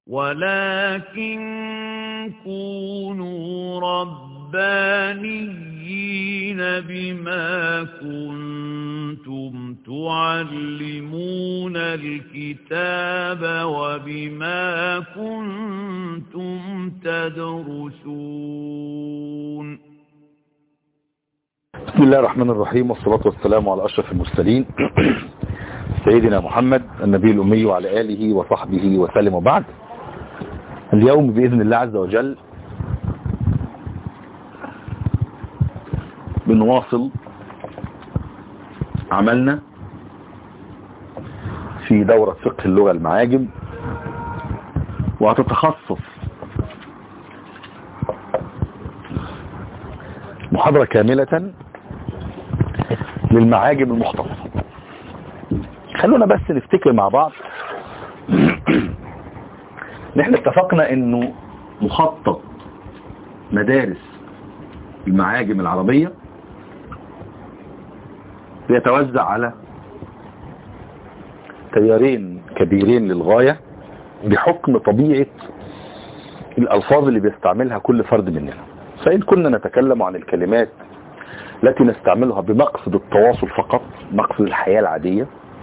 ولكن كونوا ربانيين بما كنتم تعلمون الكتاب وبما كنتم تدرسون بسم الله الرحمن الرحيم والصلاة والسلام على أشرف المرسلين سيدنا محمد النبي الأمي وعلى آله وصحبه وسلم وبعد اليوم بإذن الله عز وجل بنواصل عملنا في دورة فقه اللغة المعاجم وهتتخصص محاضرة كاملة للمعاجم المختصة خلونا بس نفتكر مع بعض نحن اتفقنا انه مخطط مدارس المعاجم العربية بيتوزع على تيارين كبيرين للغاية بحكم طبيعة الألفاظ اللي بيستعملها كل فرد مننا فإن كنا نتكلم عن الكلمات التي نستعملها بمقصد التواصل فقط مقصد الحياة العادية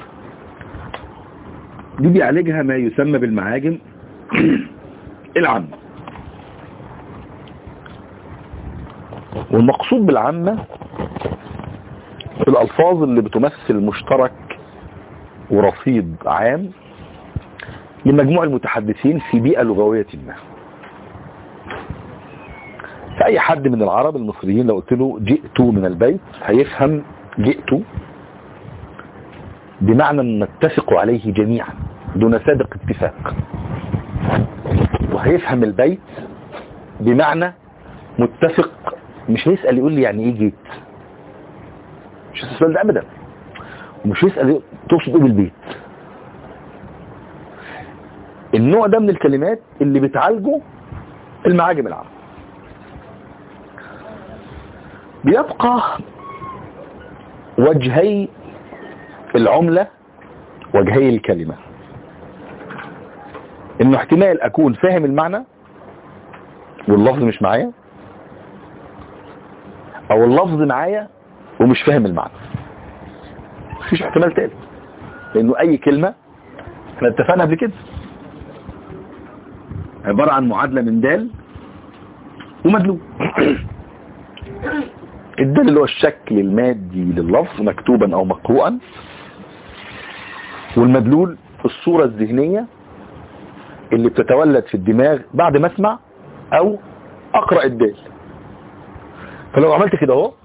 دي بيعالجها ما يسمى بالمعاجم العامة والمقصود بالعامة الألفاظ اللي بتمثل مشترك ورصيد عام لمجموع المتحدثين في بيئة لغوية ما فأي حد من العرب المصريين لو قلت له جئت من البيت هيفهم جئت بمعنى نتفق عليه جميعا دون سابق اتفاق وهيفهم البيت بمعنى متفق مش هيسأل يقول لي يعني ايه جيت مش السؤال ده ابدا ومش هيسأل تقصد ايه بالبيت النوع ده من الكلمات اللي بتعالجه المعاجم العامة بيبقى وجهي العملة وجهي الكلمة انه احتمال اكون فاهم المعنى واللفظ مش معايا او اللفظ معايا ومش فاهم المعنى مفيش احتمال تالت لانه اي كلمة احنا اتفقنا قبل كده عبارة عن معادلة من دال ومدلول الدال اللي هو الشكل المادي لللفظ مكتوبا او مقروءا والمدلول الصورة الذهنية اللي بتتولد في الدماغ بعد ما اسمع او اقرأ الدال فلو عملت كده اهو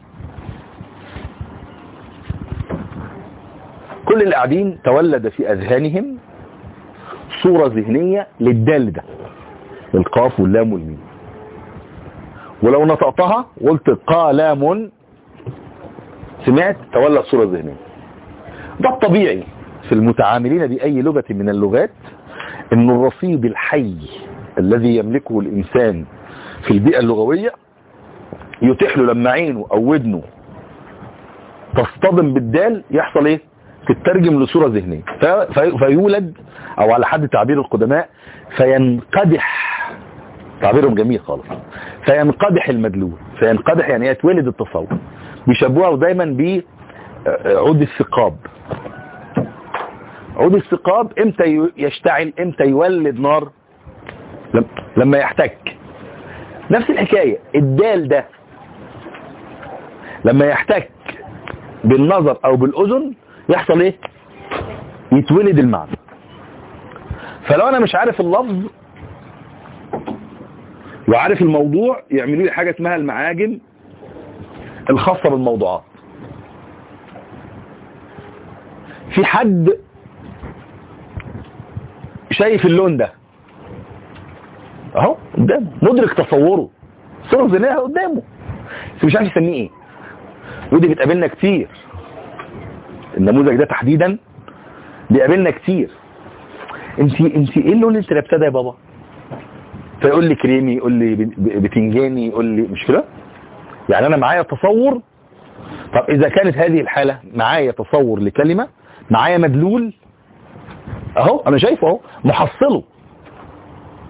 كل اللي قاعدين تولد في اذهانهم صورة ذهنية للدال ده القاف واللام والميم ولو نطقتها قلت قلم سمعت تولد صورة ذهنية ده الطبيعي في المتعاملين بأي لغة من اللغات ان الرصيد الحي الذي يملكه الإنسان في البيئة اللغوية يتيح له لما عينه أو ودنه تصطدم بالدال يحصل ايه تترجم لصورة ذهنية في فيولد او على حد تعبير القدماء فينقدح تعبيرهم جميل خالص فينقدح المدلول فينقدح يعني يتولد التصور بيشبهه دايما بعود الثقاب عود الثقاب امتى يشتعل امتى يولد نار لما يحتك نفس الحكاية الدال ده لما يحتك بالنظر او بالاذن يحصل ايه يتولد المعنى فلو انا مش عارف اللفظ وعارف الموضوع يعملوا لي حاجة اسمها المعاجم الخاصة بالموضوعات في حد شايف اللون ده اهو قدامه مدرك تصوره صورة ذهنية قدامه بس مش عارف يسميه ايه ودي بتقابلنا كتير النموذج ده تحديدا بيقابلنا كتير انت انت ايه اللون اللي انت لابساه ده يا بابا فيقول لي كريمي يقول لي بتنجاني يقول لي مش كده يعني انا معايا تصور طب اذا كانت هذه الحالة معايا تصور لكلمة معايا مدلول اهو انا شايفه اهو محصله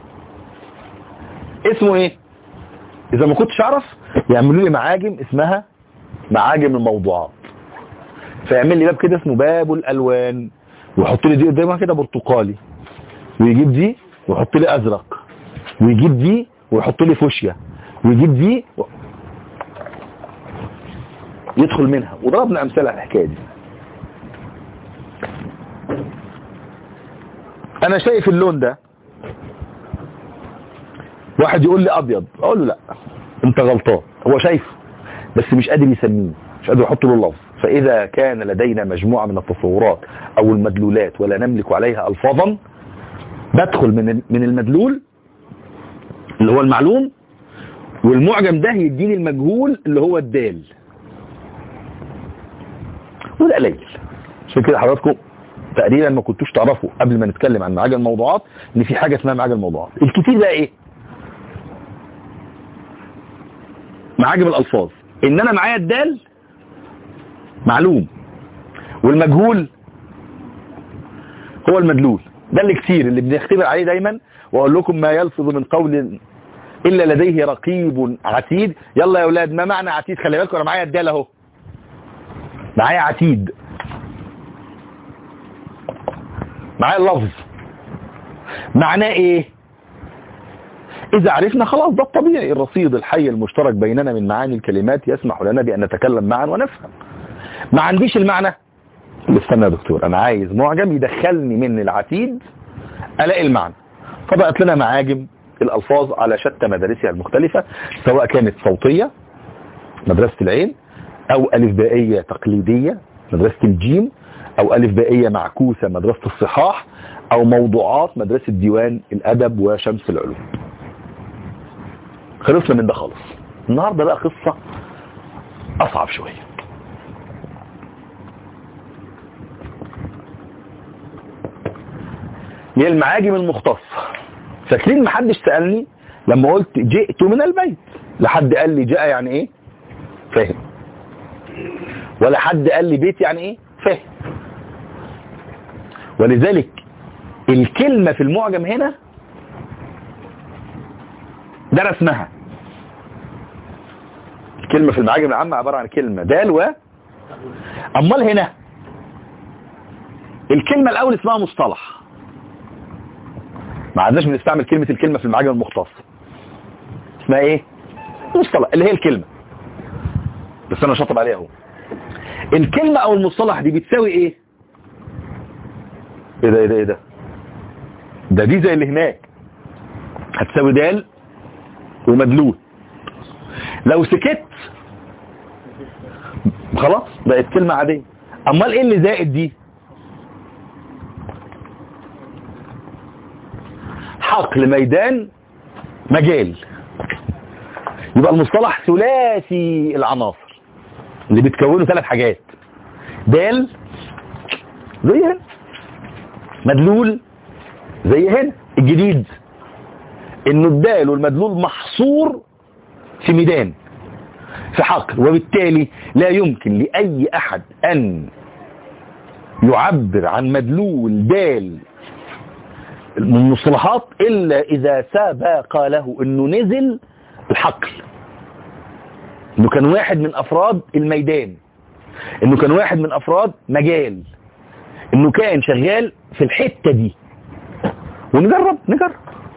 اسمه ايه اذا ما كنتش اعرف يعملوا لي معاجم اسمها معاجم الموضوعات فيعمل لي باب كده اسمه باب الالوان ويحط لي دي قدامها كده برتقالي ويجيب دي ويحط لي ازرق ويجيب دي ويحط لي فوشيا ويجيب دي و... يدخل منها وضربنا امثله على الحكايه دي انا شايف اللون ده واحد يقول لي ابيض اقول له لا انت غلطان هو شايفه بس مش قادر يسميه مش قادر يحط له اللفظ فاذا كان لدينا مجموعه من التصورات او المدلولات ولا نملك عليها الفاظا بدخل من من المدلول اللي هو المعلوم والمعجم ده يديني المجهول اللي هو الدال وده قليل عشان كده حضراتكم تقريبا ما كنتوش تعرفوا قبل ما نتكلم عن معاجم الموضوعات ان في حاجه اسمها معاجم الموضوعات الكتير بقى ايه معاجم الالفاظ ان انا معايا الدال معلوم والمجهول هو المدلول ده اللي كتير اللي بنختبر عليه دايما واقول لكم ما يلفظ من قول الا لديه رقيب عتيد يلا يا اولاد ما معنى عتيد خلي بالكم انا معايا الدال اهو معايا عتيد معايا اللفظ معناه ايه اذا عرفنا خلاص ده الطبيعي الرصيد الحي المشترك بيننا من معاني الكلمات يسمح لنا بان نتكلم معا ونفهم ما عنديش المعنى استنى يا دكتور انا عايز معجم يدخلني من العتيد الاقي المعنى فبقت لنا معاجم الالفاظ على شتى مدارسها المختلفة سواء كانت صوتية مدرسة العين او الف بائية تقليدية مدرسة الجيم او الف بائية معكوسة مدرسة الصحاح او موضوعات مدرسة ديوان الادب وشمس العلوم خلصنا من ده خالص النهاردة بقى قصة اصعب شوية هي المعاجم المختصة فاكرين محدش سألني لما قلت جئت من البيت لحد قال لي جاء يعني ايه فاهم ولا حد قال لي بيت يعني ايه فاهم ولذلك الكلمة في المعجم هنا ده رسمها الكلمة في المعاجم العامة عبارة عن كلمة دال و امال هنا الكلمة الاول اسمها مصطلح ما عدناش بنستعمل كلمة الكلمة في المعاجم المختصة اسمها ايه مصطلح اللي هي الكلمة بس انا شاطب عليها اهو الكلمة او المصطلح دي بتساوي ايه ايه ده ايه ده ايه ده ده دي زي اللي هناك هتساوي دال ومدلول لو سكت خلاص بقت كلمة عادية امال ايه اللي زائد دي حقل ميدان مجال يبقى المصطلح ثلاثي العناصر اللي بتكونه ثلاث حاجات دال زي هنا مدلول زي هنا الجديد انه الدال والمدلول محصور في ميدان في حقل وبالتالي لا يمكن لأي أحد أن يعبر عن مدلول دال من المصطلحات إلا إذا سبق له أنه نزل الحقل أنه كان واحد من أفراد الميدان أنه كان واحد من أفراد مجال أنه كان شغال في الحتة دي ونجرب نجرب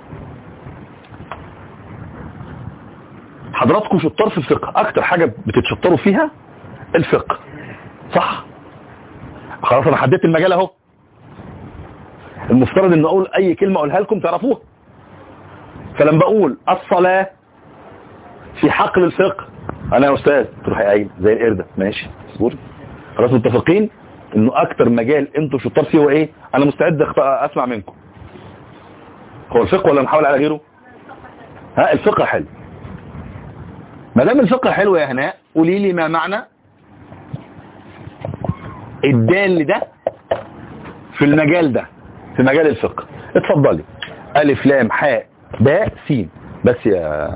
حضراتكم شطار في الفقه أكتر حاجة بتتشطروا فيها الفقه صح خلاص أنا حددت المجال أهو المفترض ان اقول اي كلمة اقولها لكم تعرفوها فلما بقول الصلاة في حقل الفقه انا يا استاذ تروح قايل زي القردة ماشي اصبر خلاص متفقين انه اكتر مجال انتوا شطار فيه هو ايه انا مستعد اسمع منكم هو الفقه ولا نحاول على غيره ها الفقه حلو ما دام الفقه حلو يا هناء قولي لي ما معنى الدال ده في المجال ده في مجال الفقه اتفضلي الف لام حاء باء سين بس يا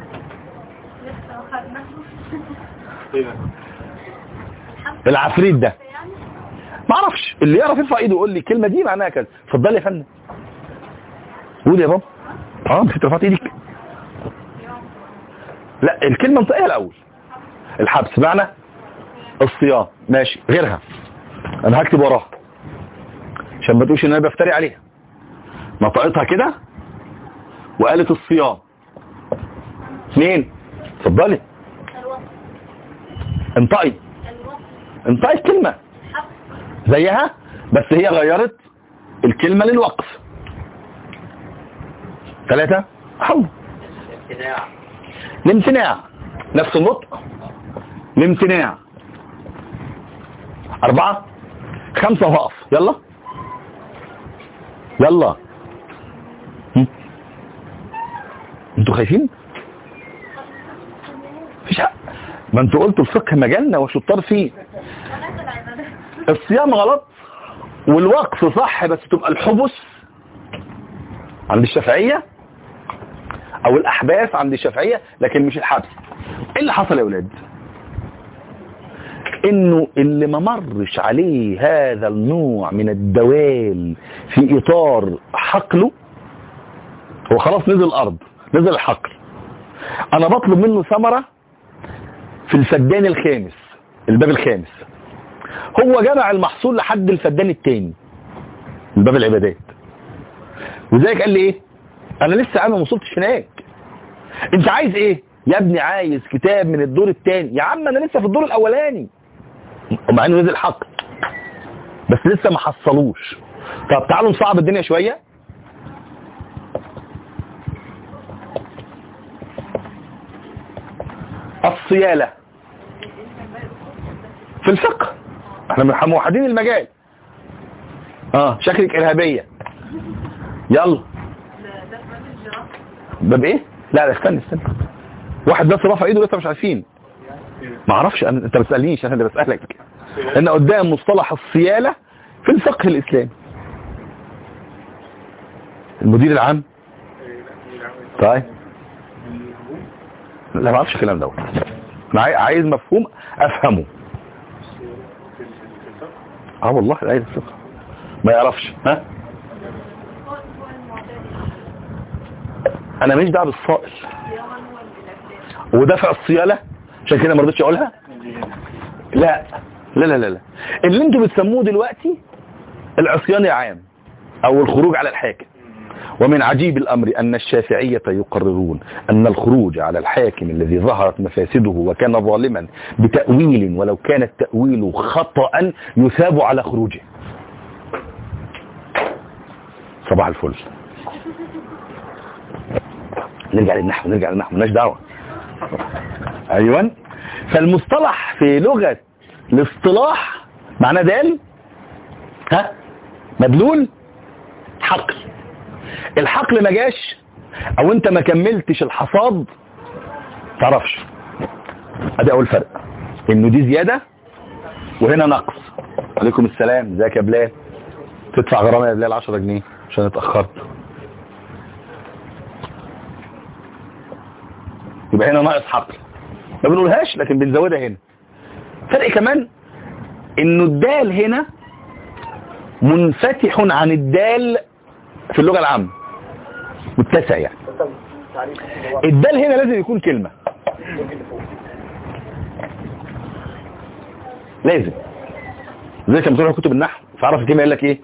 العفريت ده ما اعرفش اللي يعرف يرفع ايده يقول لي الكلمه دي معناها كذا اتفضلي يا فندم قول يا بابا اه مش رفعت ايدك لا الكلمة انطقها الاول الحبس معنى الصيام ماشي غيرها انا هكتب وراها عشان ما تقولش ان انا بفتري عليها نطقتها كده وقالت الصيام اثنين اتفضلي انطقي انطقي الكلمة زيها بس هي غيرت الكلمة للوقف ثلاثة حمد امتناع الامتناع نفس النطق الامتناع أربعة خمسة وهقف يلا يلا هم؟ انتوا خايفين مفيش حق ما انتوا قلتوا الفقه مجالنا وشطار فيه الصيام غلط والوقف صح بس تبقى الحبس عند الشافعية او الاحباس عند الشافعية لكن مش الحبس ايه اللي حصل يا اولاد انه اللي ما مرش عليه هذا النوع من الدوال في اطار حقله هو خلاص نزل الارض نزل الحقل انا بطلب منه ثمرة في الفدان الخامس الباب الخامس هو جمع المحصول لحد الفدان التاني الباب العبادات وذلك قال لي ايه انا لسه انا ما وصلتش هناك انت عايز ايه يا ابني عايز كتاب من الدور التاني يا عم انا لسه في الدور الاولاني ومع انه نزل حق بس لسه ما حصلوش طب تعالوا نصعب الدنيا شوية الصيالة في الفقه احنا من موحدين المجال اه شكلك ارهابية يلا باب ايه لا لا استنى استنى واحد بس رفع ايده لسه مش عارفين ما اعرفش أنا انت بتسالنيش انا اللي بسالك ان قدام مصطلح الصياله في الفقه الاسلامي المدير العام طيب لا ما اعرفش الكلام دوت انا عاي- عايز مفهوم افهمه اه والله عايز الفقه ما يعرفش ها انا ماليش دعوه بالصائل ودافع الصياله عشان كده ما رضيتش اقولها لا لا لا لا لا اللي انتوا بتسموه دلوقتي العصيان العام او الخروج على الحاكم ومن عجيب الامر ان الشافعية يقررون ان الخروج على الحاكم الذي ظهرت مفاسده وكان ظالما بتأويل ولو كان التأويل خطأ يثاب على خروجه صباح الفل نرجع للنحو نرجع للنحو مالناش دعوه ايوه فالمصطلح في لغة الاصطلاح معناه دال ها مدلول حقل الحقل ما جاش او انت ما كملتش الحصاد تعرفش ادي اول فرق انه دي زيادة وهنا نقص عليكم السلام ازيك يا بلال تدفع غرامة يا بلال 10 جنيه عشان اتأخرت يبقى هنا ناقص حقل ما بنقولهاش لكن بنزودها هنا فرق كمان انه الدال هنا منفتح عن الدال في اللغة العامة متسع يعني الدال هنا لازم يكون كلمة لازم زي كما بتقول كتب النحو فعرف الكلمة يقول لك ايه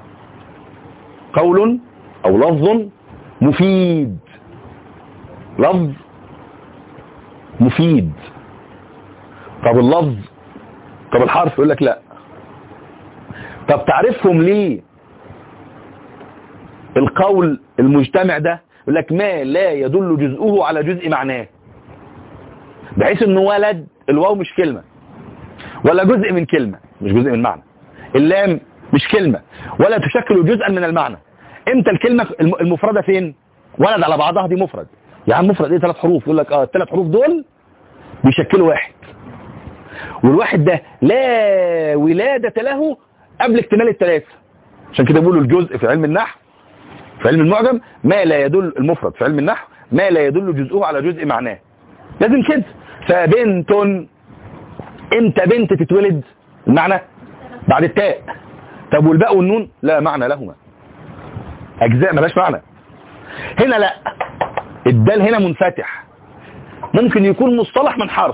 قول او لفظ مفيد لفظ مفيد طب اللفظ طب الحرف يقول لك لا طب تعرفهم ليه القول المجتمع ده يقول لك ما لا يدل جزءه على جزء معناه بحيث انه ولد الواو مش كلمة ولا جزء من كلمة مش جزء من معنى اللام مش كلمة ولا تشكل جزءا من المعنى امتى الكلمة الم- المفردة فين ولد على بعضها دي مفرد يا عم مفرد ايه ثلاث حروف يقول لك اه الثلاث حروف دول بيشكلوا واحد والواحد ده لا ولادة له قبل اكتمال الثلاثة عشان كده بيقولوا الجزء في علم النحو في علم المعجم ما لا يدل المفرد في علم النحو ما لا يدل جزءه على جزء معناه لازم كده فبنت امتى بنت تتولد المعنى بعد التاء طب والباء والنون لا معنى لهما اجزاء ملاش معنى هنا لا الدال هنا منفتح ممكن يكون مصطلح من حرف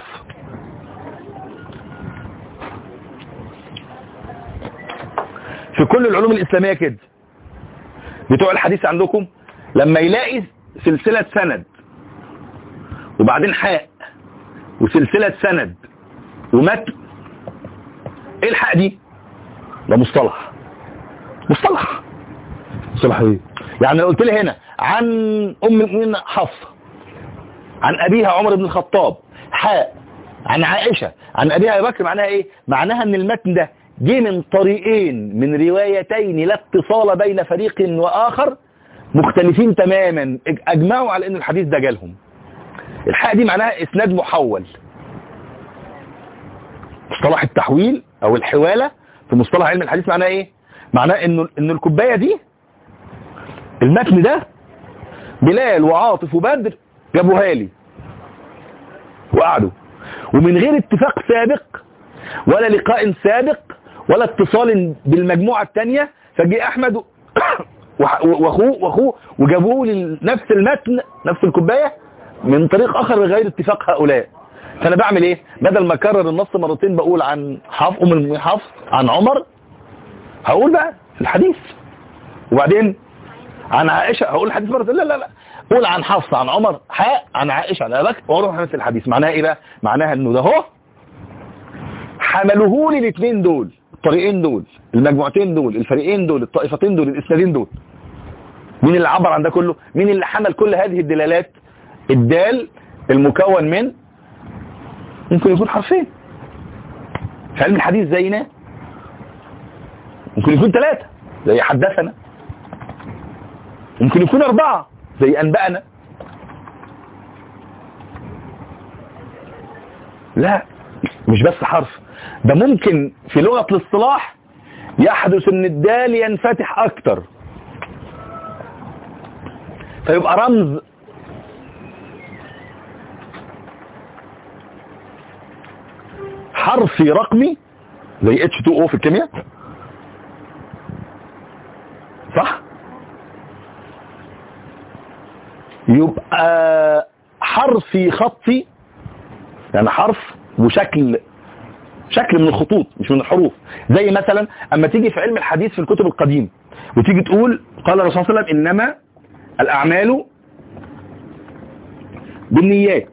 في كل العلوم الإسلامية كده بتوع الحديث عندكم لما يلاقي سلسلة سند وبعدين حاء وسلسلة سند ومتن ايه الحاء دي ده مصطلح مصطلح مصطلح ايه يعني لو قلت لي هنا عن ام المؤمنين حفصه عن ابيها عمر بن الخطاب حاء عن عائشة عن ابيها ابي بكر معناها ايه معناها ان المتن ده جه من طريقين من روايتين لا اتصال بين فريق واخر مختلفين تماما اجمعوا على ان الحديث ده جالهم الحاء دي معناها اسناد محول مصطلح التحويل او الحوالة في مصطلح علم الحديث معناه ايه معناه انه ان الكوبايه دي المتن ده بلال وعاطف وبدر جابوها لي وقعدوا ومن غير اتفاق سابق ولا لقاء سابق ولا اتصال بالمجموعة الثانية فجي احمد واخوه واخوه وجابوه لنفس المتن نفس الكوبايه من طريق اخر غير اتفاق هؤلاء فانا بعمل ايه بدل ما اكرر النص مرتين بقول عن حفص ام المؤمنين حفص عن عمر هقول بقى الحديث وبعدين عن عائشة هقول الحديث مرة لا لا لا قول عن حفص عن عمر حاء عن عائشة عن ابي بكر واروح نفس الحديث معناها ايه بقى معناها انه ده هو حملوه لي الاثنين دول الطريقين دول المجموعتين دول الفريقين دول الطائفتين دول الاسنادين دول مين اللي عبر عن ده كله مين اللي حمل كل هذه الدلالات الدال المكون من ممكن يكون حرفين في علم الحديث زينا ممكن يكون ثلاثة زي حدثنا ممكن يكون أربعة زي أنبأنا لا مش بس حرف ده ممكن في لغة الاصطلاح يحدث ان الدال ينفتح اكتر فيبقى رمز حرفي رقمي زي H2O في الكيمياء صح يبقى حرفي خطي يعني حرف وشكل شكل من الخطوط مش من الحروف زي مثلا اما تيجي في علم الحديث في الكتب القديمة وتيجي تقول قال الرسول صلى الله عليه وسلم انما الاعمال بالنيات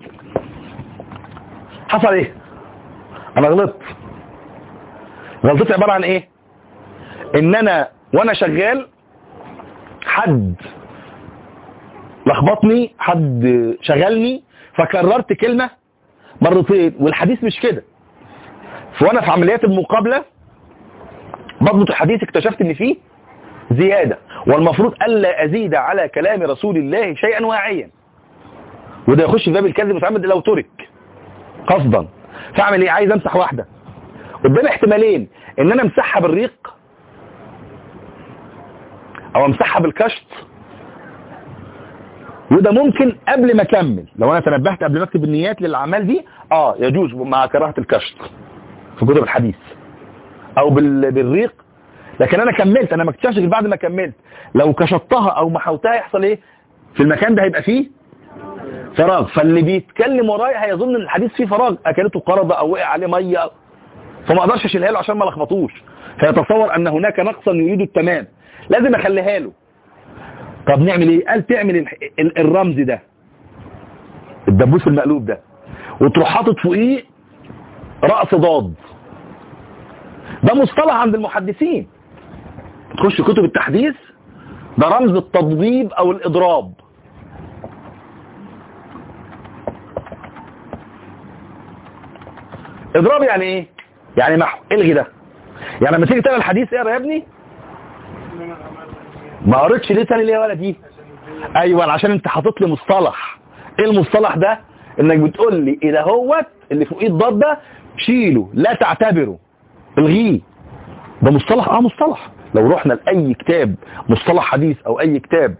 حصل ايه انا غلطت غلطتي عبارة عن ايه ان انا وانا شغال حد لخبطني حد شغلني فكررت كلمة مرتين والحديث مش كده فوانا في عمليات المقابلة بضبط الحديث اكتشفت ان فيه زيادة والمفروض الا ازيد على كلام رسول الله شيئا واعيا وده يخش في باب الكذب متعمد لو ترك قصدا فاعمل ايه عايز امسح واحدة قدامي احتمالين ان انا امسحها بالريق او امسحها بالكشط وده ممكن قبل ما اكمل لو انا تنبهت قبل ما اكتب النيات للاعمال دي اه يجوز مع كراهه الكشط في كتب الحديث او بال... بالريق لكن انا كملت انا ما اكتشفش غير بعد ما كملت لو كشطتها او محوتها يحصل ايه في المكان ده هيبقى فيه فراغ فاللي بيتكلم ورايا هيظن ان الحديث فيه فراغ اكلته قرضه او وقع عليه ميه فما اقدرش اشيلها له عشان ما لخبطوش فيتصور ان هناك نقصا يريد التمام لازم اخليها له طب نعمل ايه قال تعمل ال... ال... الرمز ده الدبوس المقلوب ده وتروح حاطط فوقيه رأس ضاد ده مصطلح عند المحدثين تخش كتب التحديث ده رمز التضبيب او الاضراب اضراب يعني ايه يعني محو الغي ده يعني لما تيجي تقرا الحديث اقرا يا ابني ما قريتش ليه تاني ليه ولا دي ايوه عشان انت حاطط لي مصطلح ايه المصطلح ده انك بتقول لي اذا هوت اللي فوقيه الضاد ده شيله لا تعتبره الغيه ده مصطلح اه مصطلح لو رحنا لاي كتاب مصطلح حديث او اي كتاب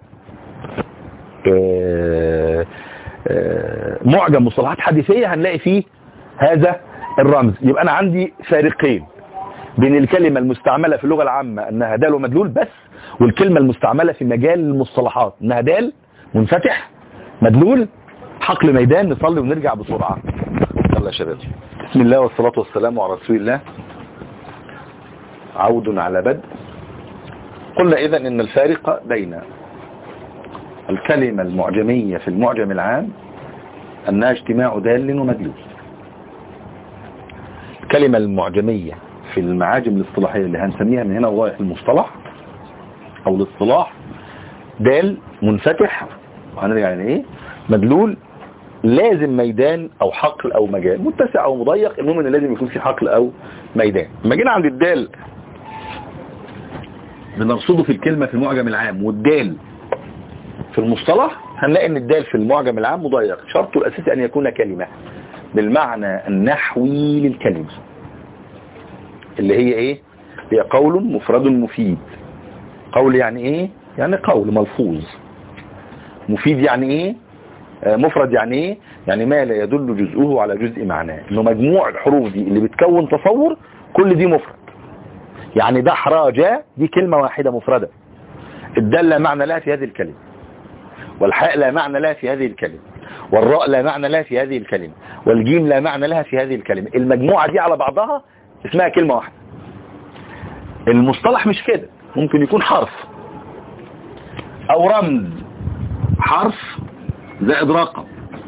آه آه معجم مصطلحات حديثية هنلاقي فيه هذا الرمز يبقى انا عندي فارقين بين الكلمة المستعملة في اللغة العامة انها دال ومدلول بس والكلمة المستعملة في مجال المصطلحات انها دال منفتح مدلول حقل ميدان نصلي ونرجع بسرعة يلا يا شباب بسم الله والصلاة والسلام على رسول الله عود على بدء قلنا إذا إن الفارق بين الكلمة المعجمية في المعجم العام أنها اجتماع دال ومدلول الكلمة المعجمية في المعاجم الاصطلاحية اللي هنسميها من هنا ورايح المصطلح أو الاصطلاح دال منفتح وهنرجع يعني ايه مدلول لازم ميدان او حقل او مجال متسع او مضيق المهم ان لازم يكون في حقل او ميدان لما جينا عند الدال بنرصده في الكلمة في المعجم العام والدال في المصطلح هنلاقي ان الدال في المعجم العام مضيق شرطه الاساسي ان يكون كلمة بالمعنى النحوي للكلمة اللي هي ايه هي قول مفرد مفيد قول يعني ايه يعني قول ملفوظ مفيد يعني ايه آه مفرد يعني ايه يعني ما لا يدل جزءه على جزء معناه انه مجموع الحروف دي اللي بتكون تصور كل دي مفرد يعني دحرج دي كلمة واحدة مفردة الدال لا معنى لها في هذه الكلمة والحاء لا معنى لها في هذه الكلمة والراء لا معنى لها في هذه الكلمة والجيم لا معنى لها في هذه الكلمة المجموعة دي على بعضها اسمها كلمة واحدة المصطلح مش كده ممكن يكون حرف او رمز حرف زائد رقم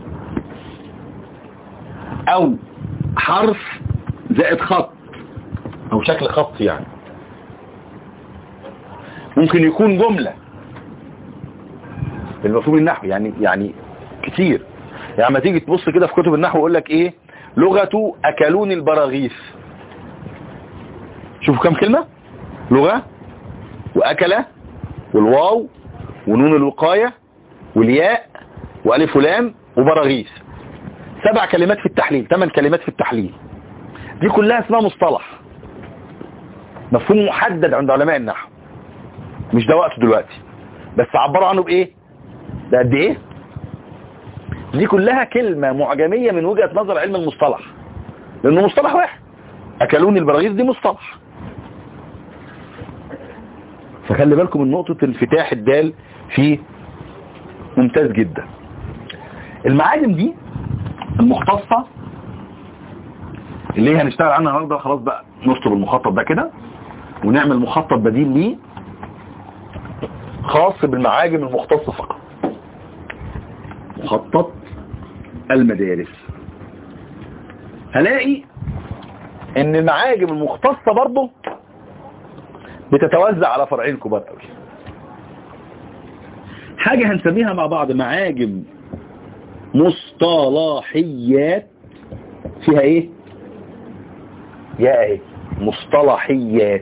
او حرف زائد خط او شكل خط يعني ممكن يكون جملة بالمفهوم النحوي يعني يعني كتير يعني ما تيجي تبص كده في كتب النحو يقول لك ايه لغة اكلون البراغيث شوفوا كم كلمة لغة واكل والواو ونون الوقاية والياء والف ولام وبراغيث سبع كلمات في التحليل ثمان كلمات في التحليل دي كلها اسمها مصطلح مفهوم محدد عند علماء النحو مش ده وقته دلوقتي بس عبروا عنه بايه ده قد ايه دي كلها كلمة معجمية من وجهة نظر علم المصطلح لانه مصطلح واحد اكلوني البراغيث دي مصطلح فخلي بالكم من نقطة انفتاح الدال في ممتاز جدا المعاجم دي المختصة اللي هي هنشتغل عنها النهارده خلاص بقى نشطب المخطط ده كده ونعمل مخطط بديل ليه خاص بالمعاجم المختصة فقط مخطط المدارس هلاقي ان المعاجم المختصة برضه بتتوزع على فرعين كبار قوي حاجة هنسميها مع بعض معاجم مصطلحيات فيها ايه يا ايه مصطلحيات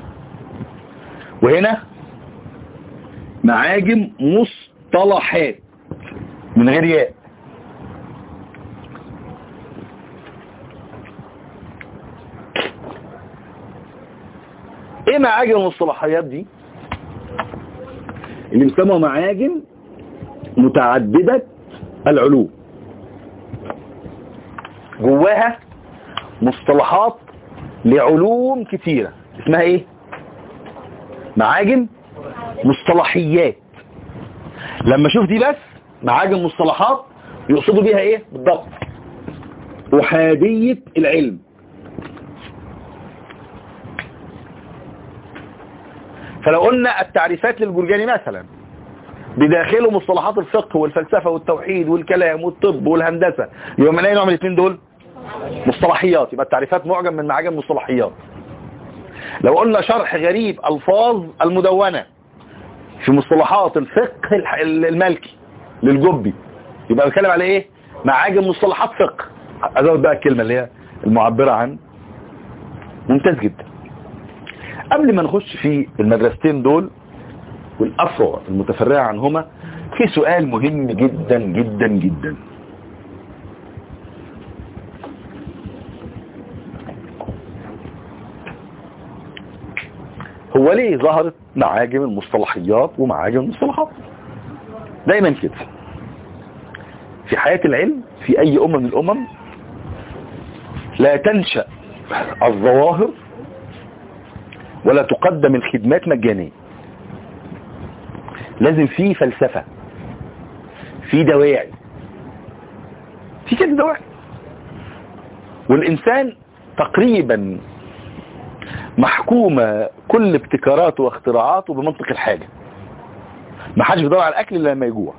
وهنا معاجم مصطلحات من غير ياء ايه معاجم المصطلحيات دي اللي بيسموها معاجم متعددة العلوم جواها مصطلحات لعلوم كتيرة اسمها ايه معاجم مصطلحيات لما اشوف دي بس معاجم مصطلحات يقصدوا بيها ايه بالضبط احادية العلم فلو قلنا التعريفات للجرجاني مثلا بداخله مصطلحات الفقه والفلسفة والتوحيد والكلام والطب والهندسة يبقى من اي نوع من الاثنين دول مصطلحيات يبقى التعريفات معجم من معاجم مصطلحيات لو قلنا شرح غريب الفاظ المدونة في مصطلحات الفقه المالكي للجبي يبقى بنتكلم على ايه معاجم مصطلحات فقه ازود بقى الكلمة اللي هي المعبرة عن ممتاز جدا قبل ما نخش في المدرستين دول والأفرع المتفرعة عنهما في سؤال مهم جدا جدا جدا هو ليه ظهرت معاجم المصطلحيات ومعاجم المصطلحات دايما كده في حياة العلم في أي أمة من الأمم لا تنشأ الظواهر ولا تقدم الخدمات مجانية لازم في فلسفة في دواعي في كده دواعي والإنسان تقريبا محكومة كل ابتكاراته واختراعاته بمنطق الحاجة ما حدش بيدور على الأكل إلا لما يجوع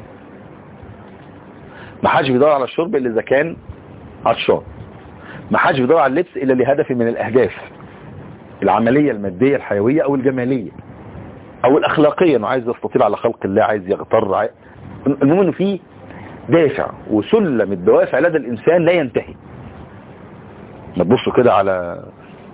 ما حدش بيدور على الشرب إلا إذا كان عطشان ما حدش بيدور على اللبس إلا لهدف من الأهداف العملية المادية الحيوية أو الجمالية أو الأخلاقية إنه عايز يستطيع على خلق الله عايز يغتر عايز... المهم إنه في دافع وسلم الدوافع لدى الإنسان لا ينتهي ما تبصوا كده على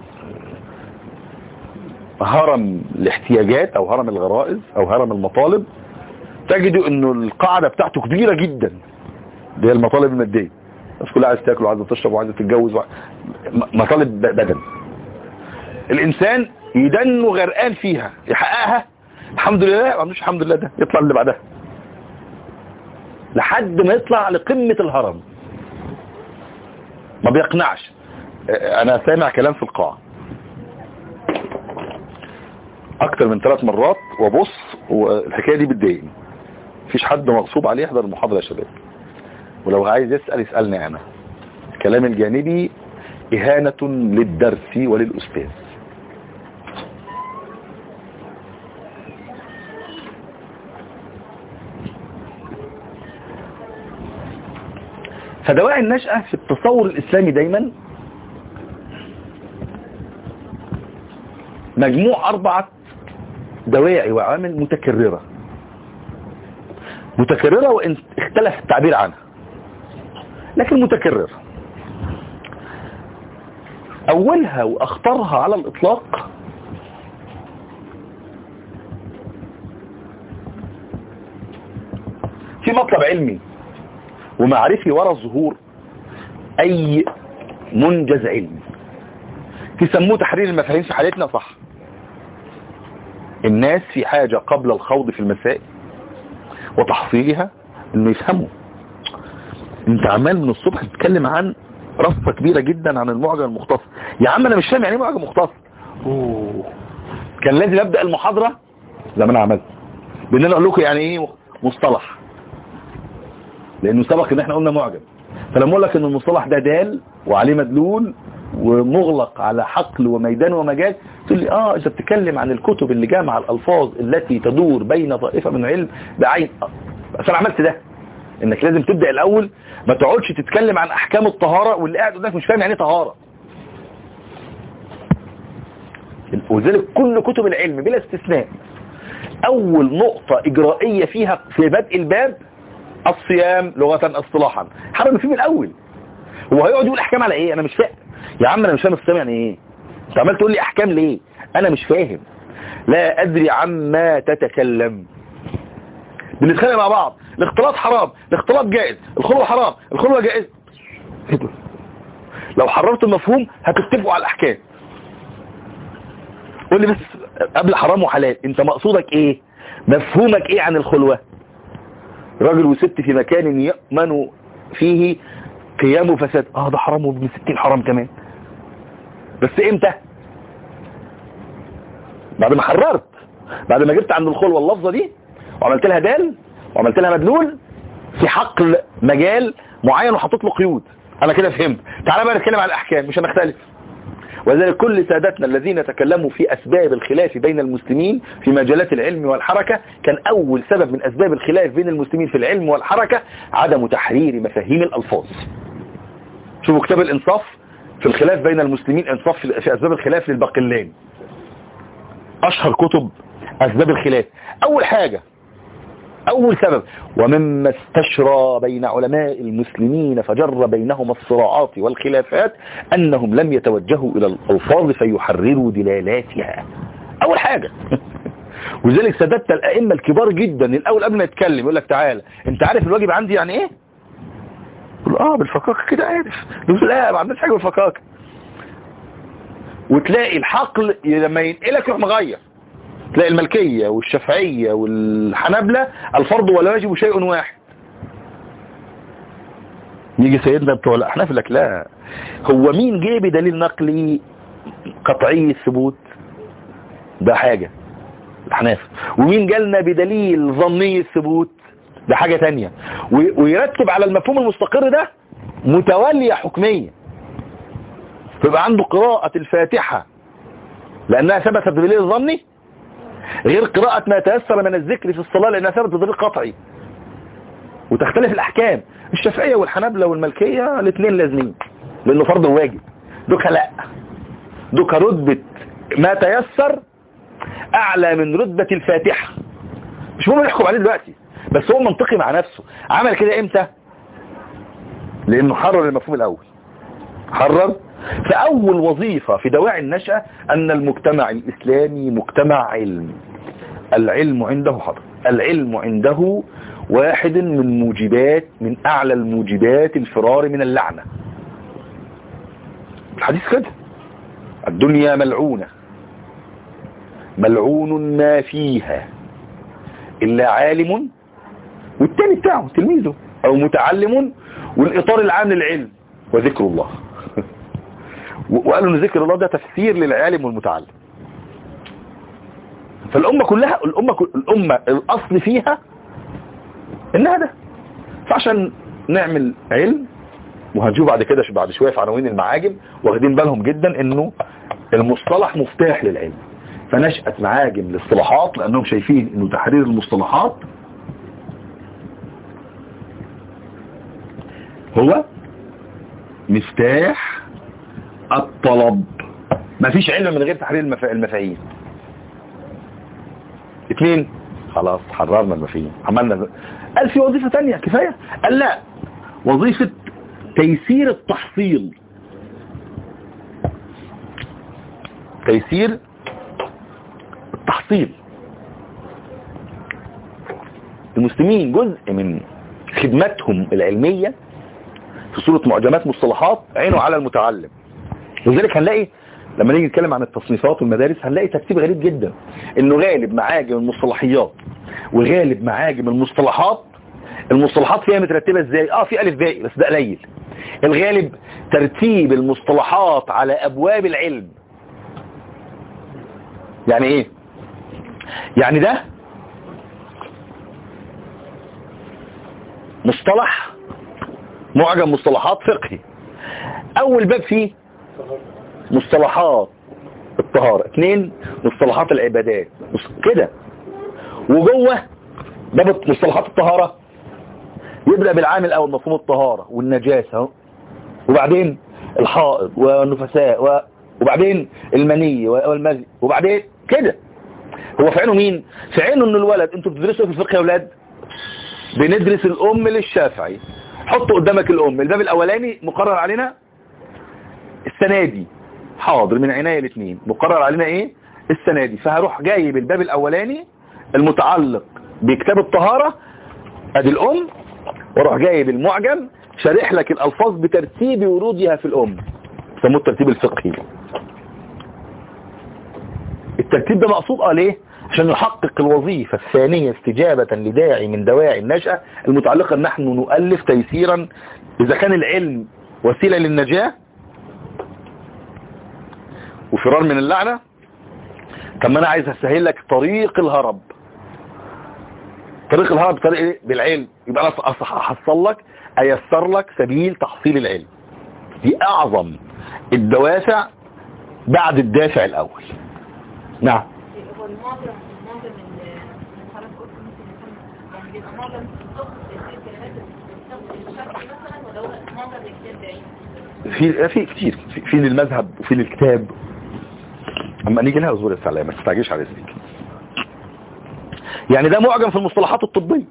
هرم الاحتياجات او هرم الغرائز او هرم المطالب تجدوا انه القاعدة بتاعته كبيرة جدا دي هي المطالب المادية الناس كلها عايزه تاكل وعايزه تشرب وعايزه تتجوز وع... مطالب بدن الانسان يدن غرقان فيها يحققها الحمد لله ما عندوش الحمد لله ده يطلع اللي بعدها لحد ما يطلع لقمة الهرم ما بيقنعش انا سامع كلام في القاعة اكتر من ثلاث مرات وبص والحكاية دي بتضايقني مفيش حد مغصوب عليه يحضر المحاضرة يا شباب ولو عايز يسأل يسألني انا الكلام الجانبي اهانة للدرس وللأستاذ فدواعي النشأة في التصور الإسلامي دايما مجموع أربعة دواعي وعوامل متكررة متكررة وإن اختلف التعبير عنها لكن متكررة أولها وأخطرها على الإطلاق في مطلب علمي ومعرفي وراء ظهور أي منجز علمي تسموه تحرير المفاهيم في حالتنا صح الناس في حاجة قبل الخوض في المسائل وتحصيلها انه يفهموا انت عمال من الصبح تتكلم عن رصة كبيرة جدا عن المعجم المختصر يا عم انا مش فاهم يعني ايه معجم مختصر أوه. كان لازم ابدأ المحاضرة زي ما انا عملت بان انا اقول لكم يعني ايه مصطلح لانه سبق ان احنا قلنا معجم فلما اقول لك ان المصطلح ده دال وعليه مدلول ومغلق على حقل وميدان ومجال تقول لي اه انت بتتكلم عن الكتب اللي جامعه الالفاظ التي تدور بين طائفه من العلم بعين بس انا عملت ده انك لازم تبدا الاول ما تقعدش تتكلم عن احكام الطهاره واللي قاعد قدامك مش فاهم يعني ايه طهاره وذلك كل كتب العلم بلا استثناء اول نقطه اجرائيه فيها في بدء الباب الصيام لغه اصطلاحا حرم فيه من الاول هو هيقعد يقول احكام على ايه انا مش فاهم يا عم انا مش فاهم الصيام يعني ايه انت عمال تقول لي احكام ليه انا مش فاهم لا ادري عما تتكلم بنتخانق مع بعض الاختلاط حرام الاختلاط جائز الخلوه حرام الخلوه جائز لو حررت المفهوم هتتفقوا على الاحكام قول لي بس قبل حرام وحلال انت مقصودك ايه مفهومك ايه عن الخلوه راجل وست في مكان يأمن فيه قيام فساد اه ده حرام وابن ستين حرام كمان بس امتى بعد ما حررت بعد ما جبت عند الخلوة اللفظة دي وعملت لها دال وعملت لها مدلول في حقل مجال معين وحطيت له قيود انا كده فهمت تعالى بقى نتكلم على الاحكام مش هنختلف ولذلك كل سادتنا الذين تكلموا في أسباب الخلاف بين المسلمين في مجالات العلم والحركة كان أول سبب من أسباب الخلاف بين المسلمين في العلم والحركة عدم تحرير مفاهيم الألفاظ شوفوا كتاب الإنصاف في الخلاف بين المسلمين إنصاف في أسباب الخلاف للباقلاني أشهر كتب أسباب الخلاف أول حاجة أول سبب ومما استشرى بين علماء المسلمين فجر بينهم الصراعات والخلافات أنهم لم يتوجهوا إلى الألفاظ فيحرروا دلالاتها أول حاجة وذلك سادت الأئمة الكبار جدا الأول قبل ما يتكلم يقول لك تعالى أنت عارف الواجب عندي يعني إيه؟ يقول آه بالفقاقة كده عارف يقول لا ما عندناش حاجة بالفقاقة وتلاقي الحقل لما ينقلك يروح مغير تلاقي الملكية والشافعية والحنابلة الفرض والواجب شيء واحد يجي سيدنا بتوع الأحناف لك لا هو مين جه بدليل نقلي قطعي الثبوت ده حاجة الأحناف ومين جالنا بدليل ظني الثبوت ده حاجة تانية ويرتب على المفهوم المستقر ده متولية حكمية فيبقى عنده قراءة الفاتحة لأنها ثبتت بدليل ظني غير قراءة ما تيسر من الذكر في الصلاة لأنها ثبتت بدليل قطعي وتختلف الأحكام الشافعية والحنابلة والملكية الاثنين لازمين لأنه فرض واجب دوكا لا دوكا رتبة ما تيسر أعلى من رتبة الفاتحة مش مهم نحكم عليه دلوقتي بس هو منطقي مع نفسه عمل كده امتى لانه حرر المفهوم الاول حرر فاول وظيفة في دواعي النشأة ان المجتمع الاسلامي مجتمع علم العلم عنده حضر العلم عنده واحد من موجبات من اعلى الموجبات الفرار من اللعنة الحديث كده الدنيا ملعونة ملعون ما فيها إلا عالم والتاني بتاعه تلميذه أو متعلم والإطار العام للعلم وذكر الله وقالوا ان ذكر الله ده تفسير للعالم والمتعلم فالأمة كلها الأمة, كل الأمة الأصل فيها إنها ده فعشان نعمل علم وهنشوف بعد كده بعد شوية في عناوين المعاجم واخدين بالهم جدا انه المصطلح مفتاح للعلم فنشأت معاجم الاصطلاحات لأنهم شايفين أنه تحرير المصطلحات هو مفتاح الطلب ما فيش علم من غير تحرير المف... المفاهيم اثنين خلاص حررنا المفاهيم عملنا قال في وظيفة تانية كفاية قال لا وظيفة تيسير التحصيل تيسير التحصيل المسلمين جزء من خدمتهم العلمية في صورة معجمات مصطلحات عينه على المتعلم ولذلك هنلاقي لما نيجي نتكلم عن التصنيفات والمدارس هنلاقي ترتيب غريب جدا انه غالب معاجم المصطلحيات وغالب معاجم المصطلحات المصطلحات فيها مترتبة ازاي اه في الف باء بس ده قليل الغالب ترتيب المصطلحات على ابواب العلم يعني ايه يعني ده مصطلح معجم مصطلحات فقهي اول باب فيه مصطلحات الطهارة اثنين مصطلحات العبادات كده وجوه باب مصطلحات الطهارة يبدأ بالعامل الاول مفهوم الطهارة والنجاسة وبعدين الحائض والنفساء و... وبعدين المني والمزي وبعدين كده هو في عينه مين في عينه ان الولد انتوا بتدرسوا في الفقه يا اولاد بندرس الام للشافعي حط قدامك الام الباب الاولاني مقرر علينا السنه دي حاضر من عناية الاثنين مقرر علينا ايه السنه دي فهروح جايب الباب الاولاني المتعلق بكتاب الطهارة ادي الام واروح جايب المعجم شارح لك الالفاظ بترتيب ورودها في الام يسموه الترتيب الفقهي الترتيب ده مقصود اه ليه عشان نحقق الوظيفة الثانية استجابة لداعي من دواعي النشأة المتعلقة ان نحن نؤلف تيسيرا اذا كان العلم وسيلة للنجاة وفرار من اللعنة طب ما انا عايز اسهل لك طريق الهرب طريق الهرب طريق ايه بالعلم يبقى انا احصل لك ايسر لك سبيل تحصيل العلم دي اعظم الدوافع بعد الدافع الاول نعم هو المعظم المعظم اللي حضرتك قلت ممكن يكون يعني بيبقى معظم الصوت الكلمات الشرقي مثلا ولا هو معظم الكتاب بعيد؟ في في كتير في, في للمذهب وفي للكتاب اما نيجي لها زور السلام ما تستعجلش على رزقك يعني ده معجم في المصطلحات الطبية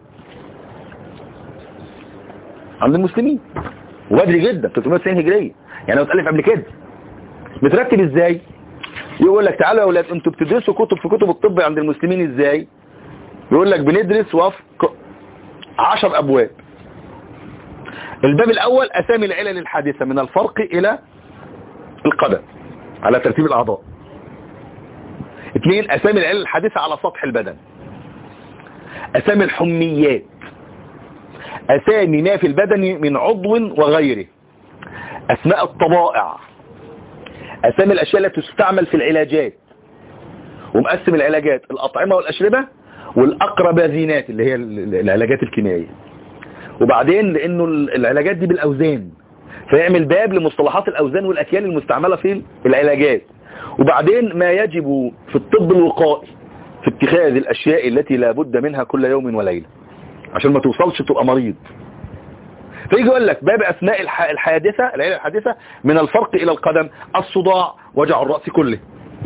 عند المسلمين وبدري جدا 390 هجرية يعني لو اتألف قبل كده مترتب ازاي يقول لك تعالوا يا اولاد انتوا بتدرسوا كتب في كتب الطب عند المسلمين ازاي يقول لك بندرس وفق 10 ابواب الباب الاول اسامي العلل الحادثة من الفرق الى القدم على ترتيب الاعضاء اثنين اسامي العلل الحادثة على سطح البدن اسامي الحميات اسامي ما في البدن من عضو وغيره اسماء الطبائع اسامي الاشياء التي تستعمل في العلاجات ومقسم العلاجات الاطعمة والاشربة والاقربازينات اللي هي العلاجات الكيميائية وبعدين لانه العلاجات دي بالاوزان فيعمل باب لمصطلحات الأوزان والأكيال المستعملة في العلاجات وبعدين ما يجب في الطب الوقائي في اتخاذ الأشياء التي لا بد منها كل يوم وليلة عشان ما توصلش تبقى مريض فيجي يقول لك باب أثناء الح... الحادثة العيلة الحادثة من الفرق إلى القدم الصداع وجع الرأس كله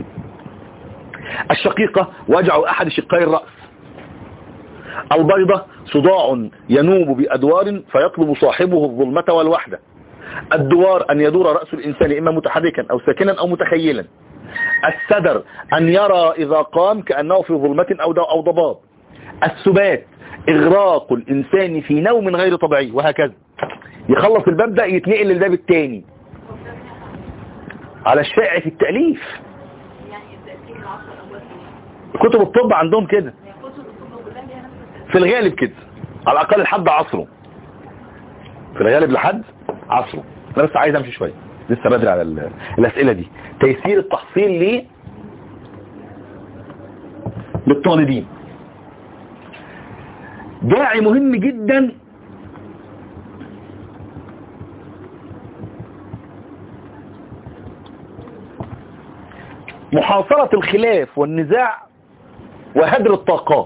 الشقيقة وجع أحد شقي الرأس البيضة صداع ينوب بأدوار فيطلب صاحبه الظلمة والوحدة الدوار أن يدور رأس الإنسان إما متحركا أو ساكنا أو متخيلا السدر أن يرى إذا قام كأنه في ظلمة أو أو ضباب السبات إغراق الإنسان في نوم غير طبيعي وهكذا يخلص الباب ده يتنقل للباب الثاني على الشائع في التأليف يعني التأثير العشر الأول في كتب الطب عندهم كده يعني كتب الطب كلها ليها نفس التأثير في الغالب كده على الأقل لحد عصره في الغالب لحد عصره أنا بس عايز أمشي شوية لسه بدري على ال- الأسئلة دي تيسير التحصيل ليه للطالبين داعي مهم جدا محاصرة الخلاف والنزاع وهدر الطاقات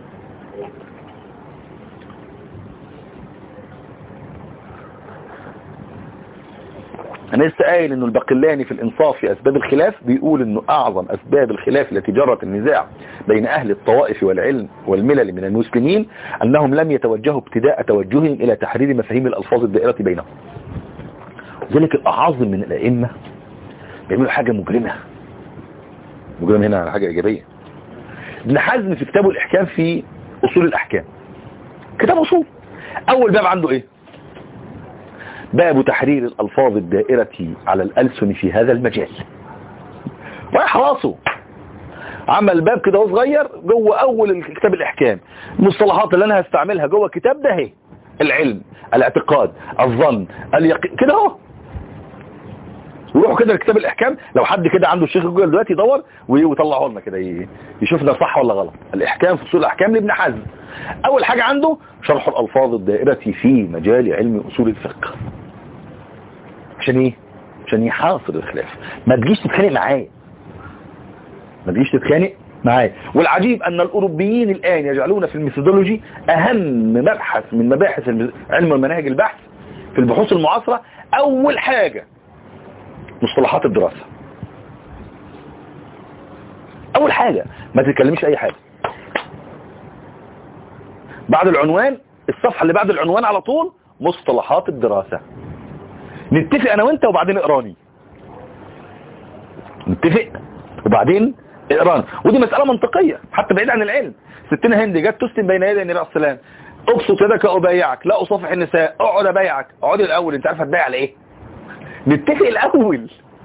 انا لسه قايل انه البقلاني في الانصاف في اسباب الخلاف بيقول انه اعظم اسباب الخلاف التي جرت النزاع بين اهل الطوائف والعلم والملل من المسلمين انهم لم يتوجهوا ابتداء توجههم الى تحرير مفاهيم الالفاظ الدائرة بينهم ذلك الاعظم من الائمة بيعملوا حاجة مجرمة مجرم هنا على حاجة ايجابية ابن حزم في كتابه الاحكام في اصول الاحكام كتاب اصول اول باب عنده ايه باب تحرير الألفاظ الدائرة على الألسن في هذا المجال رايح راسه عمل باب كده وهو صغير جوه أول كتاب الإحكام المصطلحات اللي أنا هستعملها جوه الكتاب ده هي العلم الاعتقاد الظن اليقين كده اهو وروحوا كده لكتاب الإحكام لو حد كده عنده الشيخ جوجل دلوقتي يدور ويطلعه لنا كده ي- يشوف ده صح ولا غلط الإحكام في أصول الأحكام لابن حزم أول حاجة عنده شرح الألفاظ الدائرة في مجال علم أصول الفقه عشان ايه عشان يحاصر الخلاف ما تجيش تتخانق معايا ما تجيش تتخانق معايا والعجيب ان الاوروبيين الان يجعلون في الميثودولوجي اهم مبحث من مباحث الم- علم ومناهج البحث في البحوث المعاصرة اول حاجة مصطلحات الدراسة اول حاجة ما تتكلمش اي حاجة بعد العنوان الصفحة اللي بعد العنوان على طول مصطلحات الدراسة نتفق انا وانت وبعدين اقراني نتفق وبعدين اقراني ودي مسألة منطقية حتى بعيد عن العلم ستنا هند جت تسلم بين يدي النبي عليه السلام ابسط يدك ابايعك لا اصافح النساء اقعد ابايعك اقعد الاول انت عارف هتبايع على ايه نتفق الاول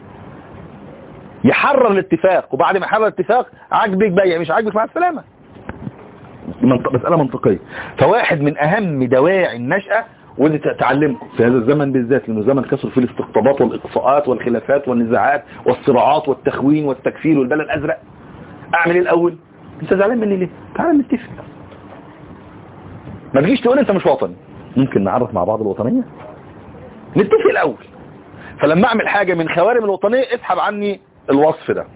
يحرر الاتفاق وبعد ما يحرر الاتفاق عاجبك بيع مش عاجبك مع السلامة دي منطق- مسألة منطقية فواحد من أهم دواعي النشأة واللي تعلمه في هذا الزمن بالذات لأنه زمن كسر فيه الاستقطابات والإقصاءات والخلافات والنزاعات والصراعات والتخوين والتكفير والبلد الأزرق أعمل إيه الأول أنت زعلان مني ليه تعال نتفق ما تجيش تقول أنت مش وطني ممكن نعرف مع بعض الوطنية نتفق الأول فلما أعمل حاجة من خوارم الوطنية اسحب عني الوصف ده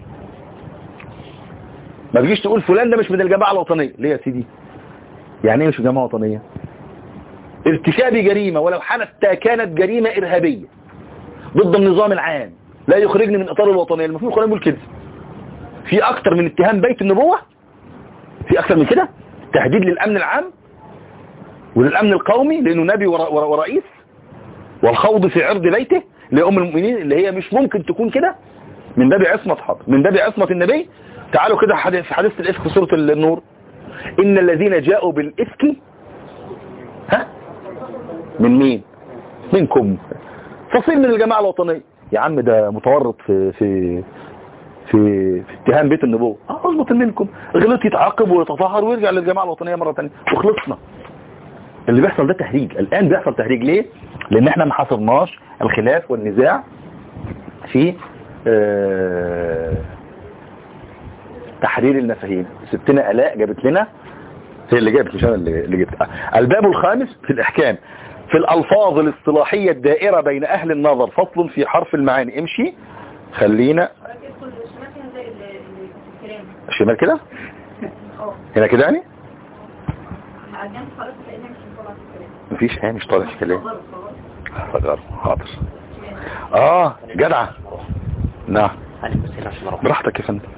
ما تجيش تقول فلان ده مش من الجماعة الوطنية ليه يا سيدي يعني ايه مش جماعة وطنية ارتكاب جريمة ولو حتى كانت جريمة إرهابية ضد النظام العام لا يخرجني من إطار الوطنية المفروض القرآن يقول كده في أكتر من اتهام بيت النبوة في أكتر من كده تهديد للأمن العام وللأمن القومي لأنه نبي ور- ور- ورئيس والخوض في عرض بيته لأم المؤمنين اللي هي مش ممكن تكون كده من باب عصمة حاضر من باب عصمة النبي تعالوا كده حديث في حديث الإفك في سورة النور إن الذين جاءوا بالإفك ها من مين منكم فصيل من الجماعة الوطنية يا عم ده متورط في في في, في اتهام بيت النبوة اه اظبط منكم غلط يتعاقب ويتطهر ويرجع للجماعة الوطنية مرة ثانيه وخلصنا اللي بيحصل ده تهريج الآن بيحصل تهريج ليه لأن احنا ما حصرناش الخلاف والنزاع في آه، تحرير المفاهيم ستنا آلاء جابت لنا هي اللي جابت مش انا اللي اللي جبت الباب الخامس في الإحكام في الألفاظ الاصطلاحية الدائرة بين أهل النظر فصل في حرف المعاني امشي خلينا ادخل الشمال كده زي ال- ال- الكلام الشمال كده اه هنا كده يعني على الجنب خلاص لانك مش مطلع في الكلام مفيش هامش طالع في كلام غلط خلاص فجر حاضر اه جدعة نعم أنا بس هنا عشان أروح براحتك يا فندم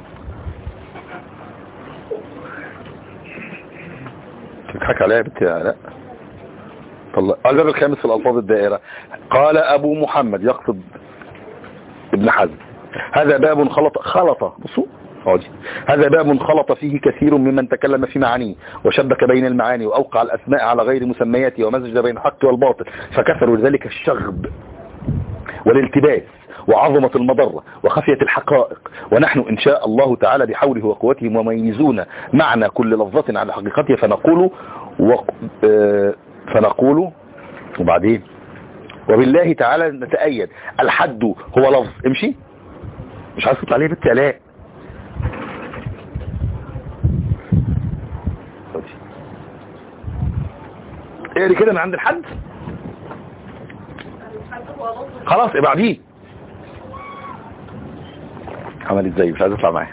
تضحك عليا يا بنتي يا لا طلع الباب الخامس في الألفاظ الدائرة قال أبو محمد يقصد ابن حزم هذا باب خلط خلط بصوا اقعدي. هذا باب خلط فيه كثير ممن تكلم في معانيه وشبك بين المعاني وأوقع الأسماء على غير مسمياتها ومزج بين الحق والباطل فكثروا ذلك الشغب والالتباس وعظمة المضرة وخفية الحقائق ونحن إن شاء الله تعالى بحوله وقوته مميزون معنى كل لفظة على حقيقتها فنقول وق... آه، فنقول وبعدين وبالله تعالى نتأيد الحد هو لفظ امشي مش عايز تطلع عليه بنت علاء اقري كده من عند الحد الحد هو لفظ خلاص ابعديه عمل ازاي مش عايز اطلع معاه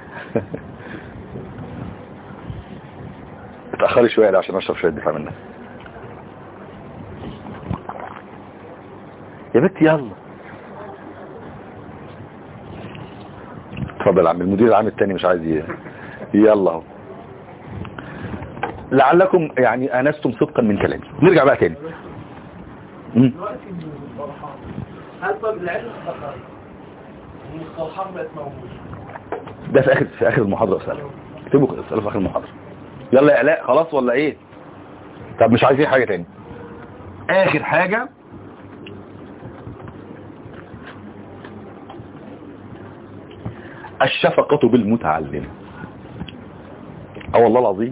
اتأخري شوية عشان اشرب شوية دفاع منك يا بنت يلا اتفضل يا عم المدير العام التاني مش عايز ي... يلا اهو لعلكم يعني انستم صدقا من كلامي نرجع بقى تاني مم. دلوقتي من المصطلحات هل طب العلم ذكر المصطلحات بقت موجودة ده في اخر في اخر المحاضره اساله اكتبوا اساله في اخر المحاضره يلا يا الاء خلاص ولا ايه طب مش عايزين حاجه تاني اخر حاجه الشفقة بالمتعلم اه والله العظيم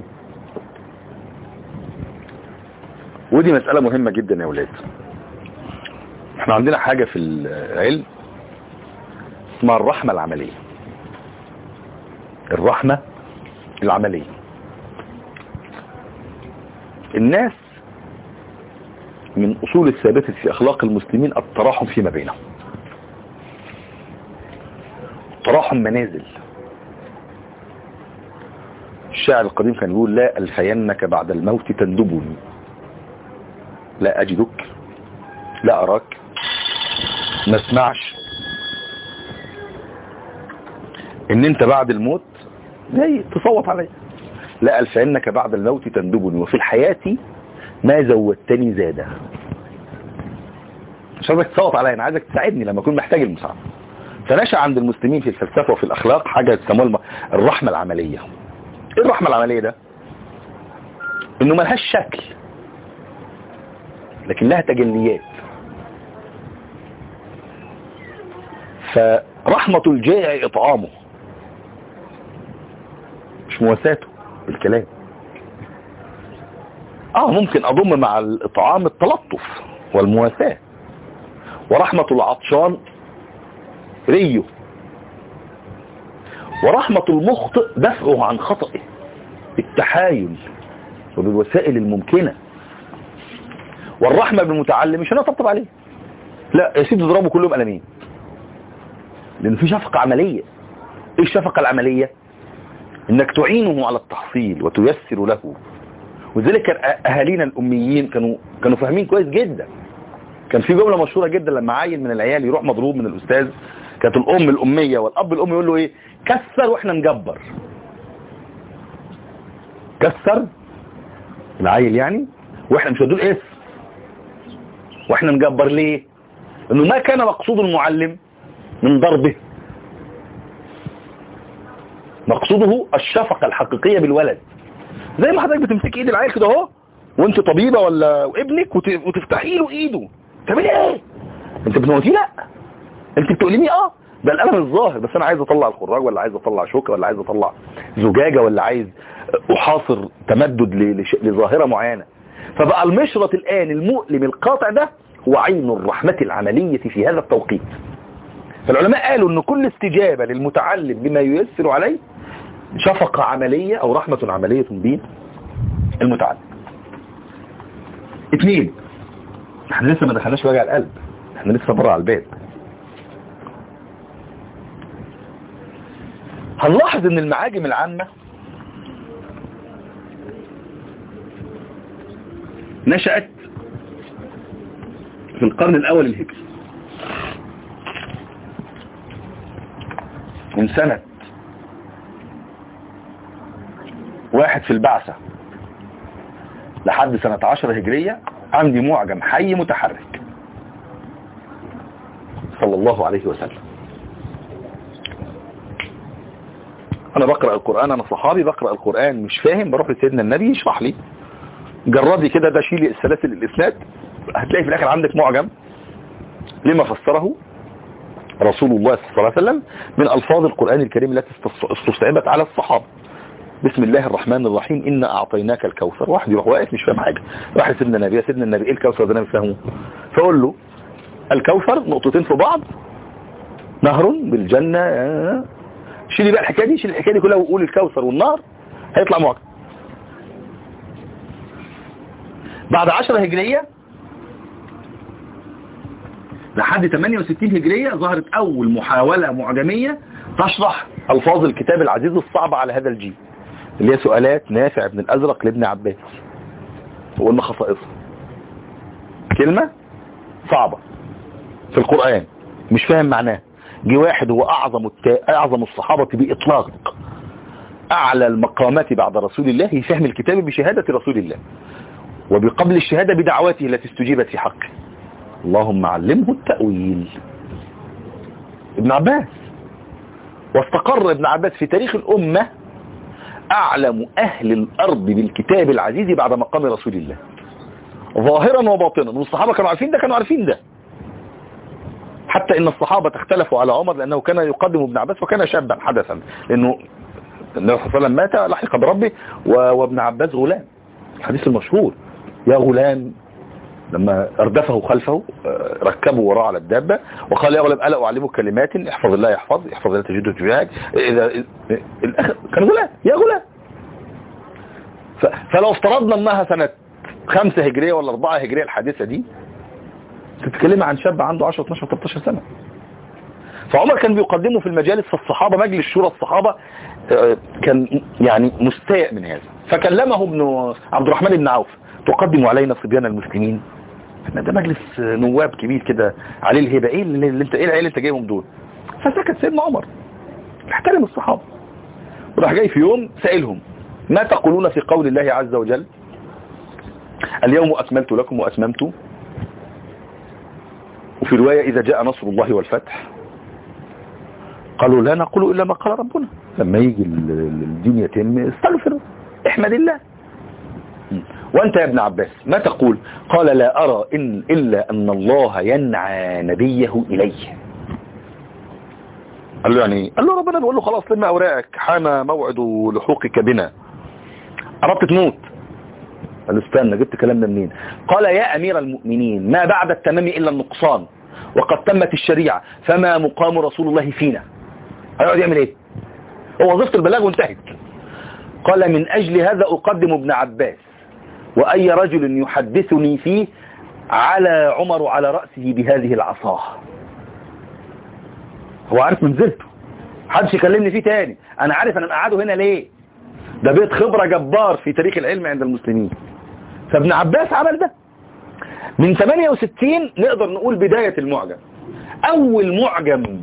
ودي مسألة مهمة جدا يا ولاد احنا عندنا حاجة في العلم اسمها الرحمة العملية الرحمة العملية الناس من أصول الثابتة في أخلاق المسلمين التراحم فيما بينهم تراحم منازل الشاعر القديم كان يقول لا ألفينك بعد الموت تندبني لا أجدك لا أراك ما اسمعش ان انت بعد الموت جاي تصوت علي لا ألفينك بعد الموت تندبني وفي الحياة ما زودتني زادا مش عايزك تصوت عليا انا عايزك تساعدني لما اكون محتاج المساعدة فنشأ عند المسلمين في الفلسفة وفي الأخلاق حاجة يسموها الم- الرحمة العملية ايه الرحمة العملية ده انه ملهاش شكل لكن لها تجليات فرحمة الجائع إطعامه مش مواساته بالكلام اه ممكن اضم مع الاطعام التلطف والمواساة ورحمة العطشان ريه ورحمة المخطئ دفعه عن خطئه بالتحايل وبالوسائل الممكنة والرحمة بالمتعلم مش انا اطبطب عليه لا يا سيدي اضربه كلهم قلمين لان في شفقة عملية ايه الشفقة العملية انك تعينه على التحصيل وتيسر له وذلك كان اهالينا الاميين كانوا كانوا فاهمين كويس جدا كان في جمله مشهوره جدا لما عيل من العيال يروح مضروب من الاستاذ كانت الام الاميه والاب الامي يقول له ايه كسر واحنا نجبر كسر العيل يعني واحنا مش هدول اسم واحنا نجبر ليه انه ما كان مقصود المعلم من ضربه مقصوده الشفقة الحقيقية بالولد زي ما حضرتك بتمسكي ايد العيل كده اهو وانت طبيبة ولا ابنك وت- وتفتحي له ايده تعملي ايه انت بتموتيه لا انت بتؤلميه اه ده الالم الظاهر بس انا عايز اطلع الخراج ولا عايز اطلع شوكة ولا عايز اطلع زجاجة ولا عايز احاصر تمدد ل- لش- لظاهرة معينة فبقى المشرط الان المؤلم القاطع ده هو عين الرحمة العملية في هذا التوقيت فالعلماء قالوا ان كل استجابة للمتعلم بما ييسر عليه شفقة عملية او رحمة عملية به المتعلم اثنين احنا لسه ما دخلناش وجع القلب احنا لسه بره على الباب هنلاحظ ان المعاجم العامة نشأت في القرن الاول الهجري من سنة واحد في البعثة لحد سنة عشر هجرية عندي معجم حي متحرك صلى الله عليه وسلم انا بقرأ القرآن انا صحابي بقرأ القرآن مش فاهم بروح لسيدنا النبي يشرح لي جربي كده ده شيلي السلاسل الاسناد هتلاقي في الاخر عندك معجم لما فسره رسول الله صلى الله عليه وسلم من الفاظ القرآن الكريم التي استصعبت على الصحابة بسم الله الرحمن الرحيم إنا أعطيناك الكوثر واحد يروح واقف مش فاهم حاجة راح سيدنا النبي يا سيدنا النبي إيه الكوثر ده أنا مش فاهمه فأقول له الكوثر نقطتين في بعض نهر بالجنة آه. شيلي بقى الحكاية دي شيل الحكاية دي كلها وقول الكوثر والنار هيطلع معجم بعد 10 هجرية لحد 68 هجرية ظهرت أول محاولة معجمية تشرح ألفاظ الكتاب العزيز الصعبة على هذا الجيل اللي هي سؤالات نافع بن الأزرق لابن عباس وقلنا خصائصها كلمة صعبة في القرآن مش فاهم معناه جه واحد هو أعظم, التا... أعظم الصحابة بإطلاق أعلى المقامات بعد رسول الله في فهم الكتاب بشهادة رسول الله وبقبل الشهادة بدعواته التي استجيبت في حقه اللهم علمه التأويل ابن عباس واستقر ابن عباس في تاريخ الأمة أعلم أهل الأرض بالكتاب العزيز بعد مقام رسول الله ظاهرا وباطنا والصحابة كانوا عارفين ده كانوا عارفين ده حتى ان الصحابة اختلفوا على عمر لانه كان يقدم ابن عباس وكان شابا حدثا لانه النبي صلى الله عليه وسلم مات لحق بربه وابن عباس غلام الحديث المشهور يا غلام لما اردفه خلفه ركبه وراء على الدابة وقال يا غلام ألا أعلمك كلمات احفظ الله يحفظ احفظ الله تجده تجاهك إذا كان غلام يا غلام فلو افترضنا انها سنة خمسة هجرية ولا أربعة هجرية الحادثة دي تتكلم عن شاب عنده 10 12 13 سنة فعمر كان بيقدمه في المجالس في الصحابة مجلس شورى الصحابة كان يعني مستاء من هذا فكلمه ابن عبد الرحمن بن عوف تقدم علينا صبيان المسلمين احنا ده مجلس نواب كبير كده عليه الهبه ايه اللي انت ايه العيال اللي انت جايبهم دول فسكت سيدنا عمر احترم الصحابه وراح جاي في يوم سائلهم ما تقولون في قول الله عز وجل اليوم اكملت لكم واتممت وفي رواية إذا جاء نصر الله والفتح قالوا لا نقول إلا ما قال ربنا لما يجي الدين يتم استغفر احمد الله وانت يا ابن عباس ما تقول قال لا أرى إن إلا أن الله ينعى نبيه إليه قال له يعني قال له ربنا بيقول له خلاص لما أوراقك حان موعد لحوقك بنا قربت تموت قال له استنى جبت كلام ده منين قال يا أمير المؤمنين ما بعد التمام إلا النقصان وقد تمت الشريعة فما مقام رسول الله فينا هيقعد يعمل ايه هو وظيفة البلاغ وانتهت قال من أجل هذا أقدم ابن عباس وأي رجل يحدثني فيه على عمر على رأسه بهذه العصاه هو عارف منزلته حدش يكلمني فيه تاني أنا عارف أنا مقعده هنا ليه ده بيت خبرة جبار في تاريخ العلم عند المسلمين فابن عباس عمل ده من 68 نقدر نقول بداية المعجم أول معجم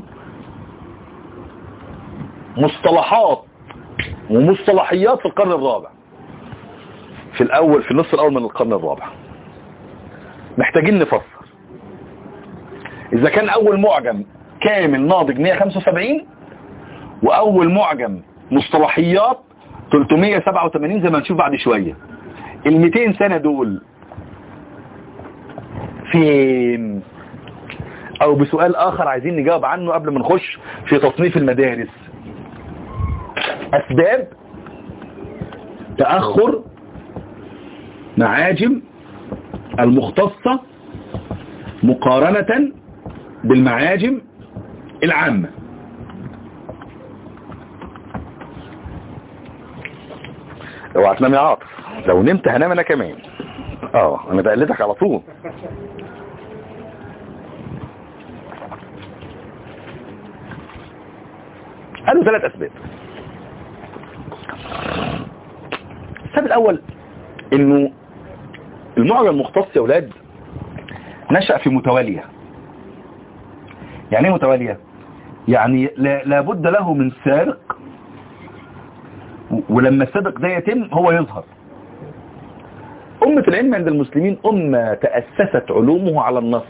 مصطلحات ومصطلحيات في القرن الرابع في الأول في النصف الأول من القرن الرابع محتاجين نفسر إذا كان أول معجم كامل ناضج 175 وأول معجم مصطلحيات 387 زي ما نشوف بعد شوية ال 200 سنة دول فين او بسؤال اخر عايزين نجاوب عنه قبل ما نخش في تصنيف المدارس اسباب تأخر معاجم المختصة مقارنة بالمعاجم العامة اوعى تنام يا عاطف لو نمت هنام انا كمان اه انا بقلدك على طول قالوا ثلاث اسباب السبب الاول انه المعجم المختص يا اولاد نشأ في متوالية يعني ايه متوالية يعني لا لابد له من سارق و- ولما السابق ده يتم هو يظهر أمة العلم عند المسلمين أمة تأسست علومه على النص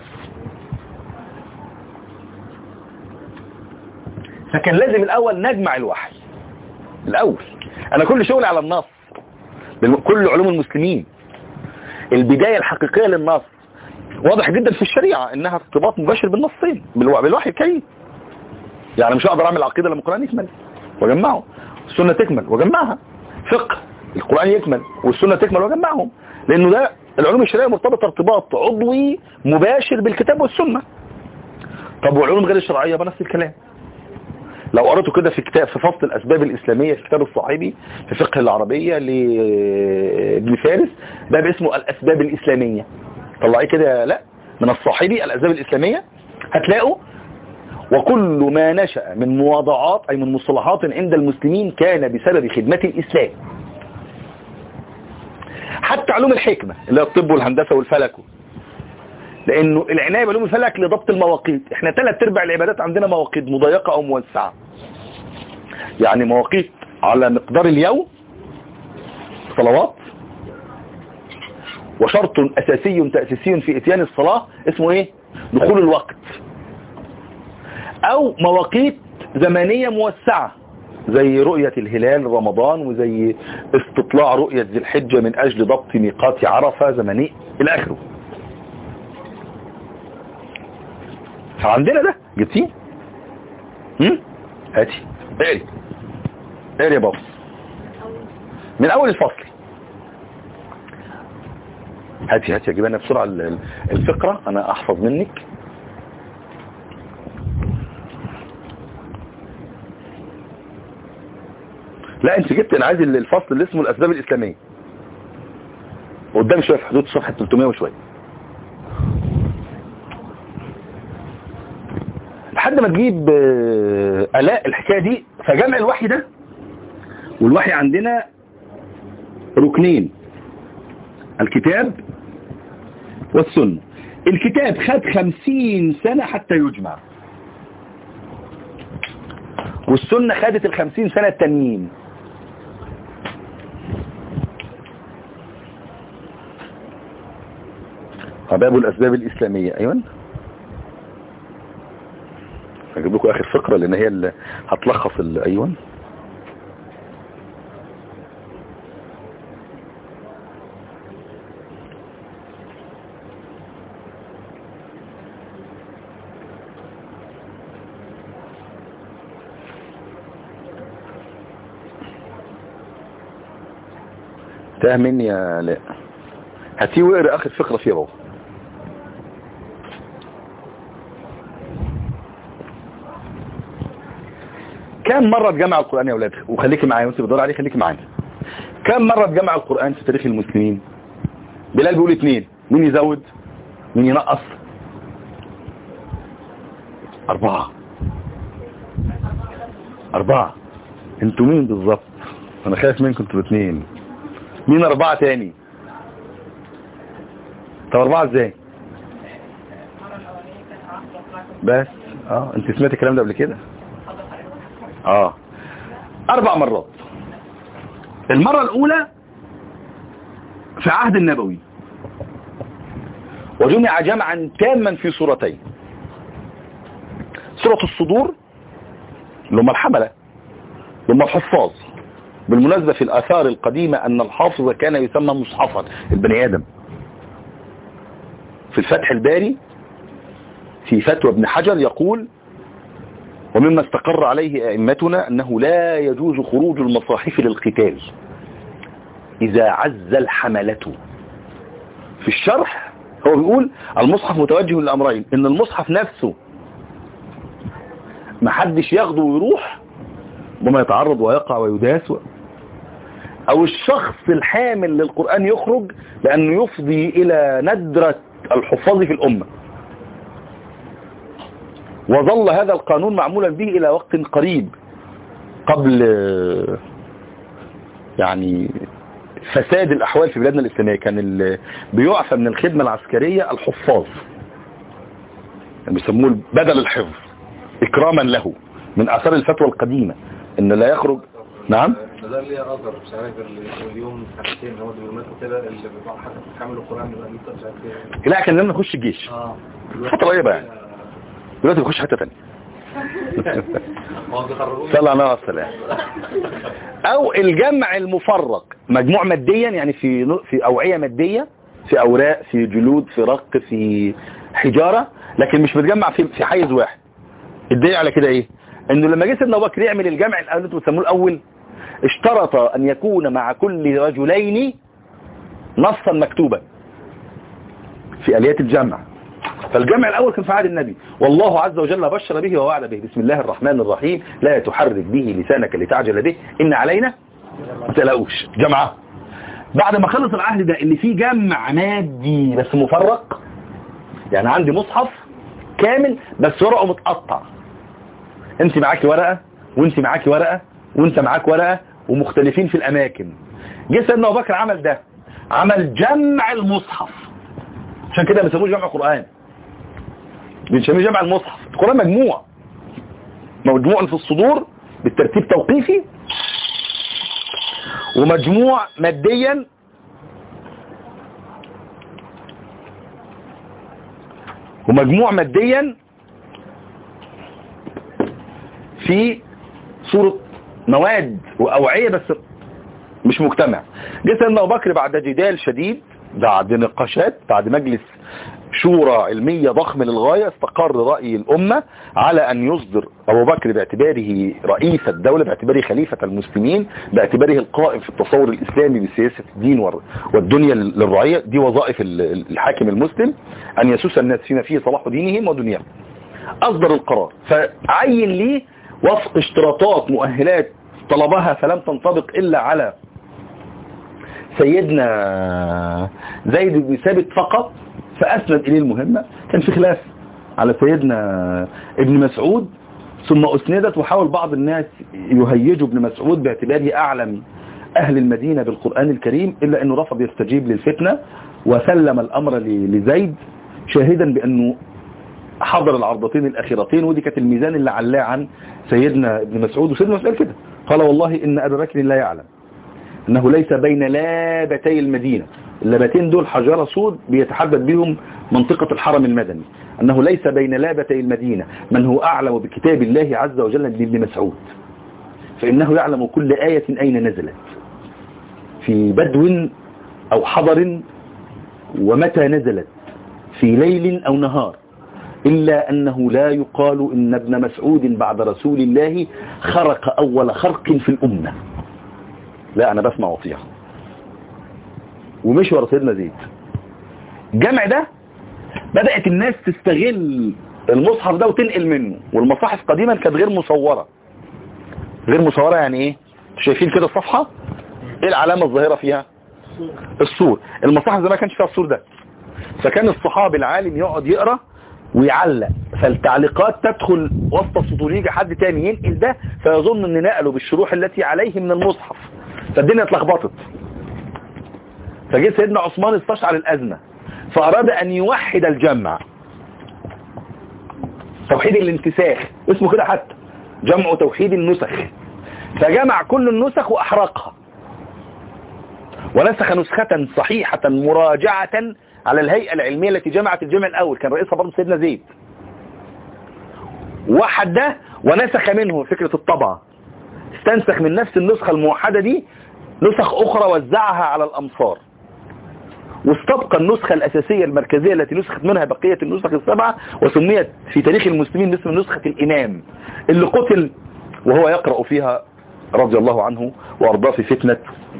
فكان لازم الأول نجمع الوحي الأول أنا كل شغلي على النص بالم- كل علوم المسلمين البداية الحقيقية للنص واضح جدا في الشريعة انها ارتباط مباشر بالنصين بالو- بالوحي الكريم يعني مش هقدر اعمل عقيدة لما القرآن يكمل واجمعه السنة تكمل واجمعها فقه القرآن يكمل والسنة تكمل واجمعهم لانه ده العلوم الشرعية مرتبطة ارتباط عضوي مباشر بالكتاب والسنة طب والعلوم غير الشرعية بنفس الكلام لو قرأته كده في كتاب في فصل الأسباب الإسلامية في كتاب الصحيبي في فقه العربية لابن فارس باب اسمه الأسباب الإسلامية طلعيه كده لا من الصحيبي الأسباب الإسلامية هتلاقوا وكل ما نشأ من مواضعات أي من مصطلحات عند المسلمين كان بسبب خدمة الإسلام حتى علوم الحكمة اللي هي الطب والهندسة والفلك لأنه العناية بعلوم الفلك لضبط المواقيت احنا ثلاث ارباع العبادات عندنا مواقيت مضيقة أو موسعة يعني مواقيت على مقدار اليوم صلوات وشرط أساسي تأسيسي في إتيان الصلاة اسمه إيه دخول الوقت أو مواقيت زمنية موسعة زي رؤية الهلال رمضان وزي استطلاع رؤية ذي الحجة من أجل ضبط ميقات عرفة زمني إلى آخره فعندنا ده جبتيه هم هاتي اقري اقري يا بابا من أول الفصل هاتي هاتي اجيب انا بسرعة ال- ال- الفقرة انا احفظ منك لا انت جبت انا عايز ال- الفصل اللي اسمه الاسباب الاسلامية قدام شوية في حدود صفحة 300 وشوية لحد ما تجيب آه، الاء الحكاية دي فجمع الوحي ده والوحي عندنا ركنين الكتاب والسنة الكتاب خد خمسين سنة حتى يجمع والسنة خدت الخمسين سنة التانيين باب الأسباب الإسلامية أيوة هجيب لكم آخر فقرة لأن هي اللي هتلخص ال- أيوة تاه مني يا لا هاتيه واقرا اخر فقره فيها بابا كم مرة اتجمع القرآن يا ولاد وخليكي معايا وانت بتدور عليه خليكي معايا كم مرة اتجمع القرآن في تاريخ المسلمين بلال بيقول اثنين مين يزود مين ينقص أربعة أربعة انتوا مين بالظبط انا خايف منكم انتوا الاثنين مين أربعة تاني طب أربعة ازاي بس اه انت سمعت الكلام ده قبل كده اه اربع مرات المرة الاولى في عهد النبوي وجمع جمعا تاما في سورتين سورة الصدور اللي هم الحملة اللي هم الحفاظ بالمناسبة في الآثار القديمة أن الحافظ كان يسمى مصحفا البني آدم في الفتح الباري في فتوى ابن حجر يقول ومما استقر عليه أئمتنا أنه لا يجوز خروج المصاحف للقتال إذا عز الحملة في الشرح هو بيقول المصحف متوجه للأمرين إن المصحف نفسه محدش ياخده ويروح وما يتعرض ويقع ويداس و... او الشخص الحامل للقرآن يخرج لانه يفضي الى ندرة الحفاظ في الامة وظل هذا القانون معمولا به الى وقت قريب قبل آه، يعني فساد الأحوال في بلادنا الإسلامية كان ال- بيعفى من الخدمة العسكرية الحفاظ يعني بيسموه بدل الحفظ إكراما له من آثار الفتوى القديمة إن لا يخرج نعم ده اللي اقدر مش عارف اللي اليوم ساعتين هو اليومات وكده اللي بيبقى حتى بتحمل القران يبقى لسه مش عارف ايه لا كان لما نخش الجيش اه فترة قريبة يعني. دلوقتي بخش حتة تانية هو بيخرجوه صلى الله عليه وسلم او الجمع المفرق مجموع ماديا يعني في نو- في اوعية مادية في اوراق في جلود في رق في حجارة لكن مش متجمع في في حيز واحد الدليل على كده ايه انه لما جه سيدنا ابو بكر يعمل الجمع الاول اللي انتوا بتسموه الاول اشترط ان يكون مع كل رجلين نصا مكتوبا في اليات الجمع فالجمع الأول كان في عهد النبي والله عز وجل بشر به ووعد به بسم الله الرحمن الرحيم لا تحرك به لسانك لتعجل به إن علينا ما تلاقوش جمعة بعد ما خلص العهد ده اللي فيه جمع مادي بس مفرق يعني عندي مصحف كامل بس ورقه متقطع انت معاكي ورقة وانت معاكي ورقة وانت معاك ورقة ومختلفين في الاماكن جه سيدنا ابو بكر عمل ده عمل جمع المصحف عشان كده ما بيسموش جمع قرآن بنسميه جمع المصحف القرآن مجموع مجموع في الصدور بالترتيب توقيفي ومجموع ماديا ومجموع ماديا في صورة مواد وأوعية بس مش مجتمع جه سيدنا أبو بكر بعد جدال شديد بعد نقاشات بعد مجلس شورى علمية ضخم للغاية استقر رأي الأمة على أن يصدر أبو بكر باعتباره رئيس الدولة باعتباره خليفة المسلمين باعتباره القائم في التصور الإسلامي بسياسة الدين وال- والدنيا للرعية دي وظائف ال- الحاكم المسلم أن يسوس الناس فيما فيه صلاح دينهم ودنياهم أصدر القرار فعين ليه وفق اشتراطات مؤهلات طلبها فلم تنطبق إلا على سيدنا زيد بن ثابت فقط فأسند إليه المهمة كان في خلاف على سيدنا ابن مسعود ثم أسندت وحاول بعض الناس يهيجوا ابن مسعود باعتباره أعلم أهل المدينة بالقرآن الكريم إلا أنه رفض يستجيب للفتنة وسلم الأمر ل- لزيد شاهدا بأنه حضر العرضتين الأخيرتين ودي كانت الميزان اللي علاه عن سيدنا ابن مسعود وسيدنا مسعود كده قال والله إن أبا بكر لا يعلم أنه ليس بين لابتي المدينة اللابتين دول حجارة سود بيتحدد بهم منطقة الحرم المدني أنه ليس بين لابتي المدينة من هو أعلم بكتاب الله عز وجل من ابن مسعود فإنه يعلم كل آية أين نزلت في بدو أو حضر ومتى نزلت في ليل أو نهار إلا أنه لا يقال إن ابن مسعود بعد رسول الله خرق أول خرق في الأمة لا أنا بسمع وطيع ومش ورا سيدنا زيد الجمع ده بدأت الناس تستغل المصحف ده وتنقل منه والمصاحف قديما كانت غير مصورة غير مصورة يعني ايه شايفين كده الصفحة ايه العلامة الظاهرة فيها السور المصاحف زمان ما كانش فيها السور ده فكان الصحابي العالم يقعد يقرأ ويعلق فالتعليقات تدخل وسط السطور يجي حد تاني ينقل ده فيظن ان نقله بالشروح التي عليه من المصحف فالدنيا اتلخبطت فجه سيدنا عثمان استشعر الأزمة فأراد أن يوحد الجمع توحيد الانتساخ اسمه كده حتى جمع توحيد النسخ فجمع كل النسخ وأحرقها ونسخ نسخة صحيحة مراجعة على الهيئة العلمية التي جمعت الجمع الأول كان رئيسها برضه سيدنا زيد وحد ده ونسخ منه فكرة الطبعة استنسخ من نفس النسخة الموحدة دي نسخ أخرى وزعها على الأمصار واستبقى النسخة الأساسية المركزية التي نسخت منها بقية النسخ السبعة وسميت في تاريخ المسلمين باسم نسخة الإمام اللي قتل وهو يقرأ فيها رضي الله عنه وأرضاه في فتنة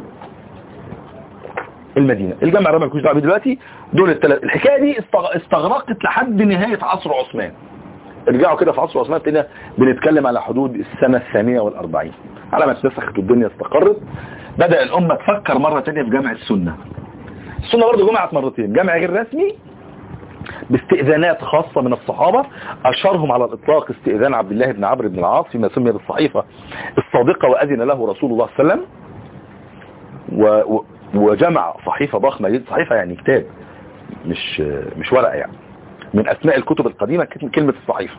المدينة الجامع رمى الكوش دعوة دلوقتي دول الثلاث الحكاية دي استغ- استغرقت لحد نهاية عصر عثمان ارجعوا كده في عصر عثمان تلاقينا بنتكلم على حدود السنة الثانية والأربعين على ما اتنسخت والدنيا استقرت بدأ الأمة تفكر مرة تانية في جامع السنة السنة برضه جمعت مرتين جامع غير رسمي باستئذانات خاصة من الصحابة أشارهم على الإطلاق استئذان عبد الله بن عمرو بن العاص فيما سمي بالصحيفة الصادقة وأذن له رسول الله صلى الله عليه وسلم و... و... وجمع صحيفة ضخمة جدا صحيفة يعني كتاب مش مش ورقة يعني من أسماء الكتب القديمة كلمة الصحيفة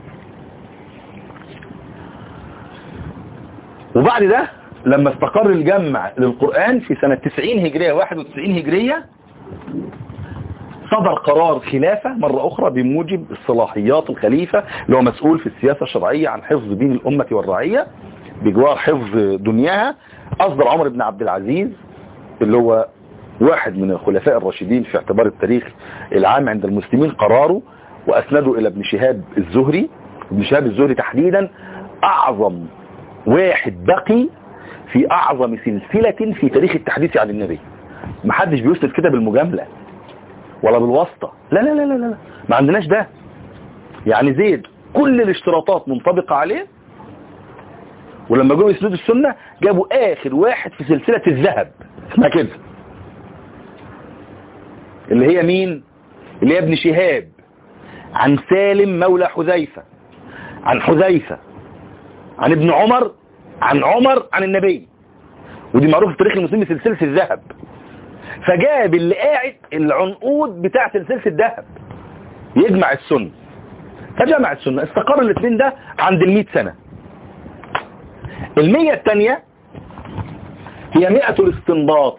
وبعد ده لما استقر الجمع للقرآن في سنة 90 هجرية 91 هجرية صدر قرار خلافة مرة أخرى بموجب الصلاحيات الخليفة اللي هو مسؤول في السياسة الشرعية عن حفظ دين الأمة والرعية بجوار حفظ دنياها أصدر عمر بن عبد العزيز اللي هو واحد من الخلفاء الراشدين في اعتبار التاريخ العام عند المسلمين قراره وأسنده إلى ابن شهاب الزهري ابن شهاب الزهري تحديدا أعظم واحد بقي في أعظم سلسلة في تاريخ التحديث عن النبي محدش بيسند كده بالمجاملة ولا بالواسطة لا لا لا لا لا ما عندناش ده يعني زيد كل الاشتراطات منطبقة عليه ولما جوا يسندوا السنة جابوا آخر واحد في سلسلة الذهب اسمها كده اللي هي مين اللي هي ابن شهاب عن سالم مولى حذيفة عن حذيفة عن ابن عمر عن عمر عن النبي ودي معروف في تاريخ المسلمين سلسلة الذهب فجاب اللي قاعد العنقود بتاع سلسلة الذهب يجمع السنة فجمع السنة استقر الاثنين ده عند المئة سنة المية الثانية هي مئة الاستنباط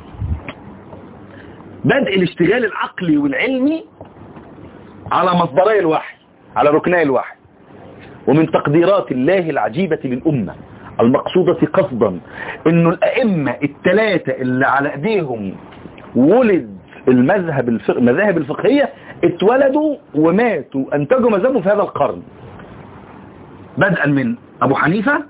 بدء الاشتغال العقلي والعلمي على مصدري الوحي على ركني الوحي ومن تقديرات الله العجيبة للأمة المقصودة قصدا انه الائمة الثلاثة اللي على ايديهم ولد المذهب الفق... المذاهب الفقهية اتولدوا وماتوا انتجوا مذهبهم في هذا القرن بدءا من ابو حنيفة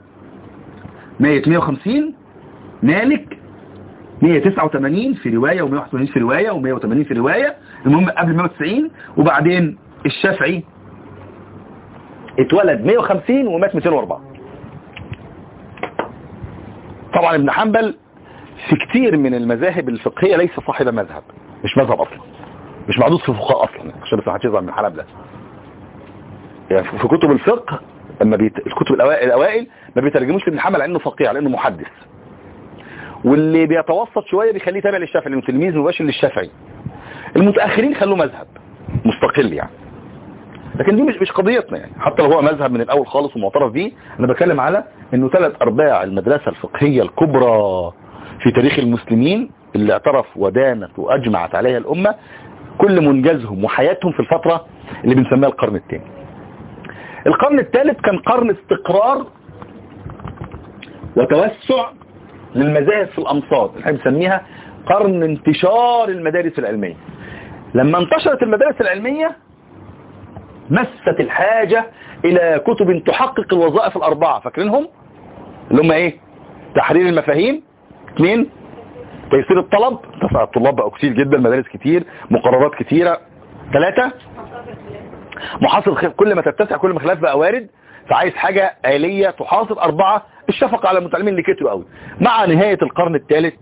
150 مالك 189 في رواية و181 في رواية و180 في رواية المهم قبل 190 وبعدين الشافعي اتولد 150 ومات 204 طبعا ابن حنبل في كتير من المذاهب الفقهية ليس صاحب مذهب مش مذهب اصلا مش معدود في الفقهاء اصلا عشان بس محدش يزعل من الحلب ده يعني في كتب الفقه لما بيت... الكتب الاوائل الاوائل ما بيترجموش لابن حنبل لانه فقيه على انه محدث واللي بيتوسط شوية بيخليه تابع للشافعي لانه تلميذ مباشر للشافعي المتاخرين خلوه مذهب مستقل يعني لكن دي مش مش قضيتنا يعني حتى لو هو مذهب من الاول خالص ومعترف بيه انا بتكلم على انه ثلاث ارباع المدرسة الفقهية الكبرى في تاريخ المسلمين اللي اعترف ودانت واجمعت عليها الامة كل منجزهم وحياتهم في الفترة اللي بنسميها القرن الثاني القرن الثالث كان قرن استقرار وتوسع للمذاهب في الامصار احنا بنسميها قرن انتشار المدارس العلمية لما انتشرت المدارس العلمية مست الحاجة الى كتب تحقق الوظائف الاربعة فاكرينهم اللي هم ايه تحرير المفاهيم اثنين تيسير الطلب تسع الطلاب بقوا كتير جدا مدارس كتير مقررات كتيرة ثلاثة محاصر خلاف كل ما تتسع كل ما خلاف بقى وارد فعايز حاجة آلية تحاصر أربعة الشفقة على المتعلمين اللي كتروا قوي مع نهاية القرن الثالث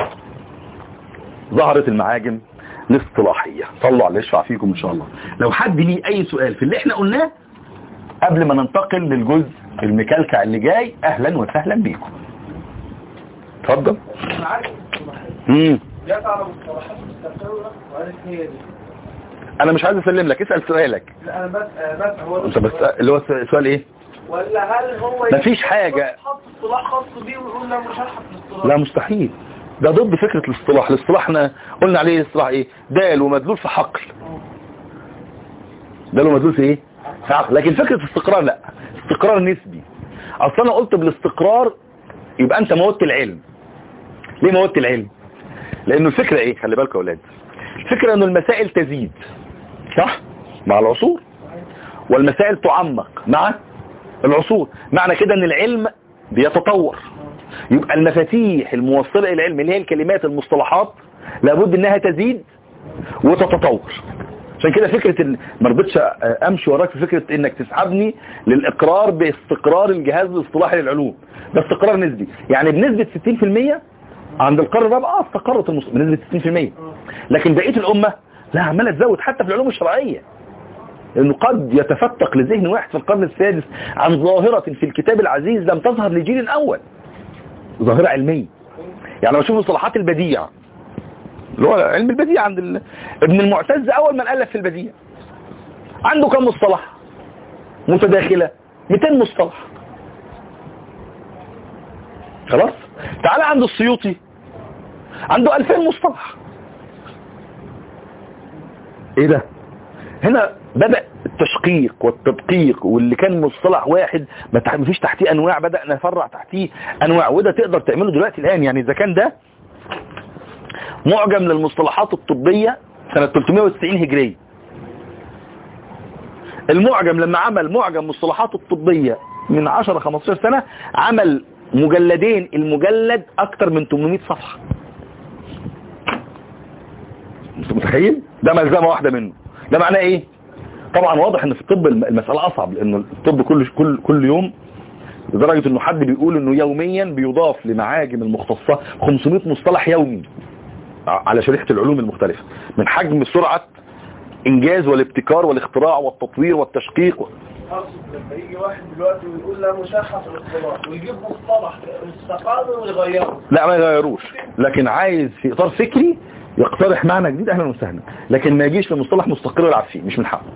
ظهرت المعاجم الاصطلاحية صلوا على يشفع فيكم ان شاء الله لو حد ليه اي سؤال في اللي احنا قلناه قبل ما ننتقل للجزء المكلكع اللي جاي اهلا وسهلا بيكم اتفضل انا عارف امم جات على مصطلحات مستقرة وقالت هي دي انا مش عايز اسلم لك اسال سؤالك لا انا بس بس هو انت بس اللي هو سؤال ايه ولا هل هو مفيش حاجة. حط اصطلاح خاص بيه ويقول لا مش هلحق في الاصطلاح لا مستحيل ده ضد فكرة الاصطلاح الاصطلاح احنا قلنا عليه الاصطلاح ايه دال ومدلول في حقل دال ومدلول في ايه في عقل لكن فكرة الاستقرار لا استقرار نسبي اصلا انا قلت بالاستقرار يبقى انت موتت العلم ليه موتت العلم لانه الفكرة ايه خلي بالكم يا اولاد الفكرة انه المسائل تزيد صح مع العصور والمسائل تعمق مع العصور معنى كده ان العلم بيتطور يبقى المفاتيح الموصلة الى العلم اللي هي الكلمات المصطلحات لابد انها تزيد وتتطور عشان كده فكرة ان ما رضيتش امشي وراك في فكرة انك تسحبني للاقرار باستقرار الجهاز الاصطلاحي للعلوم ده استقرار نسبي يعني بنسبة 60% عند القرن الرابع اه استقرت المص... بنسبة 60% لكن بقية الامة لا عمالة تزود حتى في العلوم الشرعية لأنه قد يتفتق لذهن واحد في القرن السادس عن ظاهرة في الكتاب العزيز لم تظهر لجيل الأول ظاهرة علمية يعني لو شوف مصطلحات البديع اللي هو علم البديع عند ال... ابن المعتز أول من ألف في البديع عنده كم مصطلح متداخلة 200 مصطلح خلاص تعال عند السيوطي عنده 2000 مصطلح ايه ده هنا بدأ التشقيق والتدقيق واللي كان مصطلح واحد ما تح- مفيش تحتيه انواع بدأ نفرع تحتيه انواع وده تقدر تعمله دلوقتي الان يعني اذا كان ده معجم للمصطلحات الطبية سنة 390 هجرية المعجم لما عمل معجم مصطلحات الطبية من 10 15 سنة عمل مجلدين المجلد اكتر من 800 صفحة انت متخيل ده ملزمة واحدة منه ده معناه ايه طبعا واضح ان في الطب الم- المسألة اصعب لان الطب كل كل كل يوم لدرجة انه حد بيقول انه يوميا بيضاف لمعاجم المختصة 500 مصطلح يومي ع- على شريحة العلوم المختلفة من حجم سرعة انجاز والابتكار والاختراع والتطوير والتشقيق اقصد لما يجي واحد دلوقتي ويقول لا مشرحة في الاصطلاح ويجيب مصطلح استقامه ويغيره لا ما يغيروش لكن عايز في اطار فكري يقترح معنى جديد اهلا وسهلا لكن ما يجيش لمصطلح مستقر ويلعب فيه مش من حقه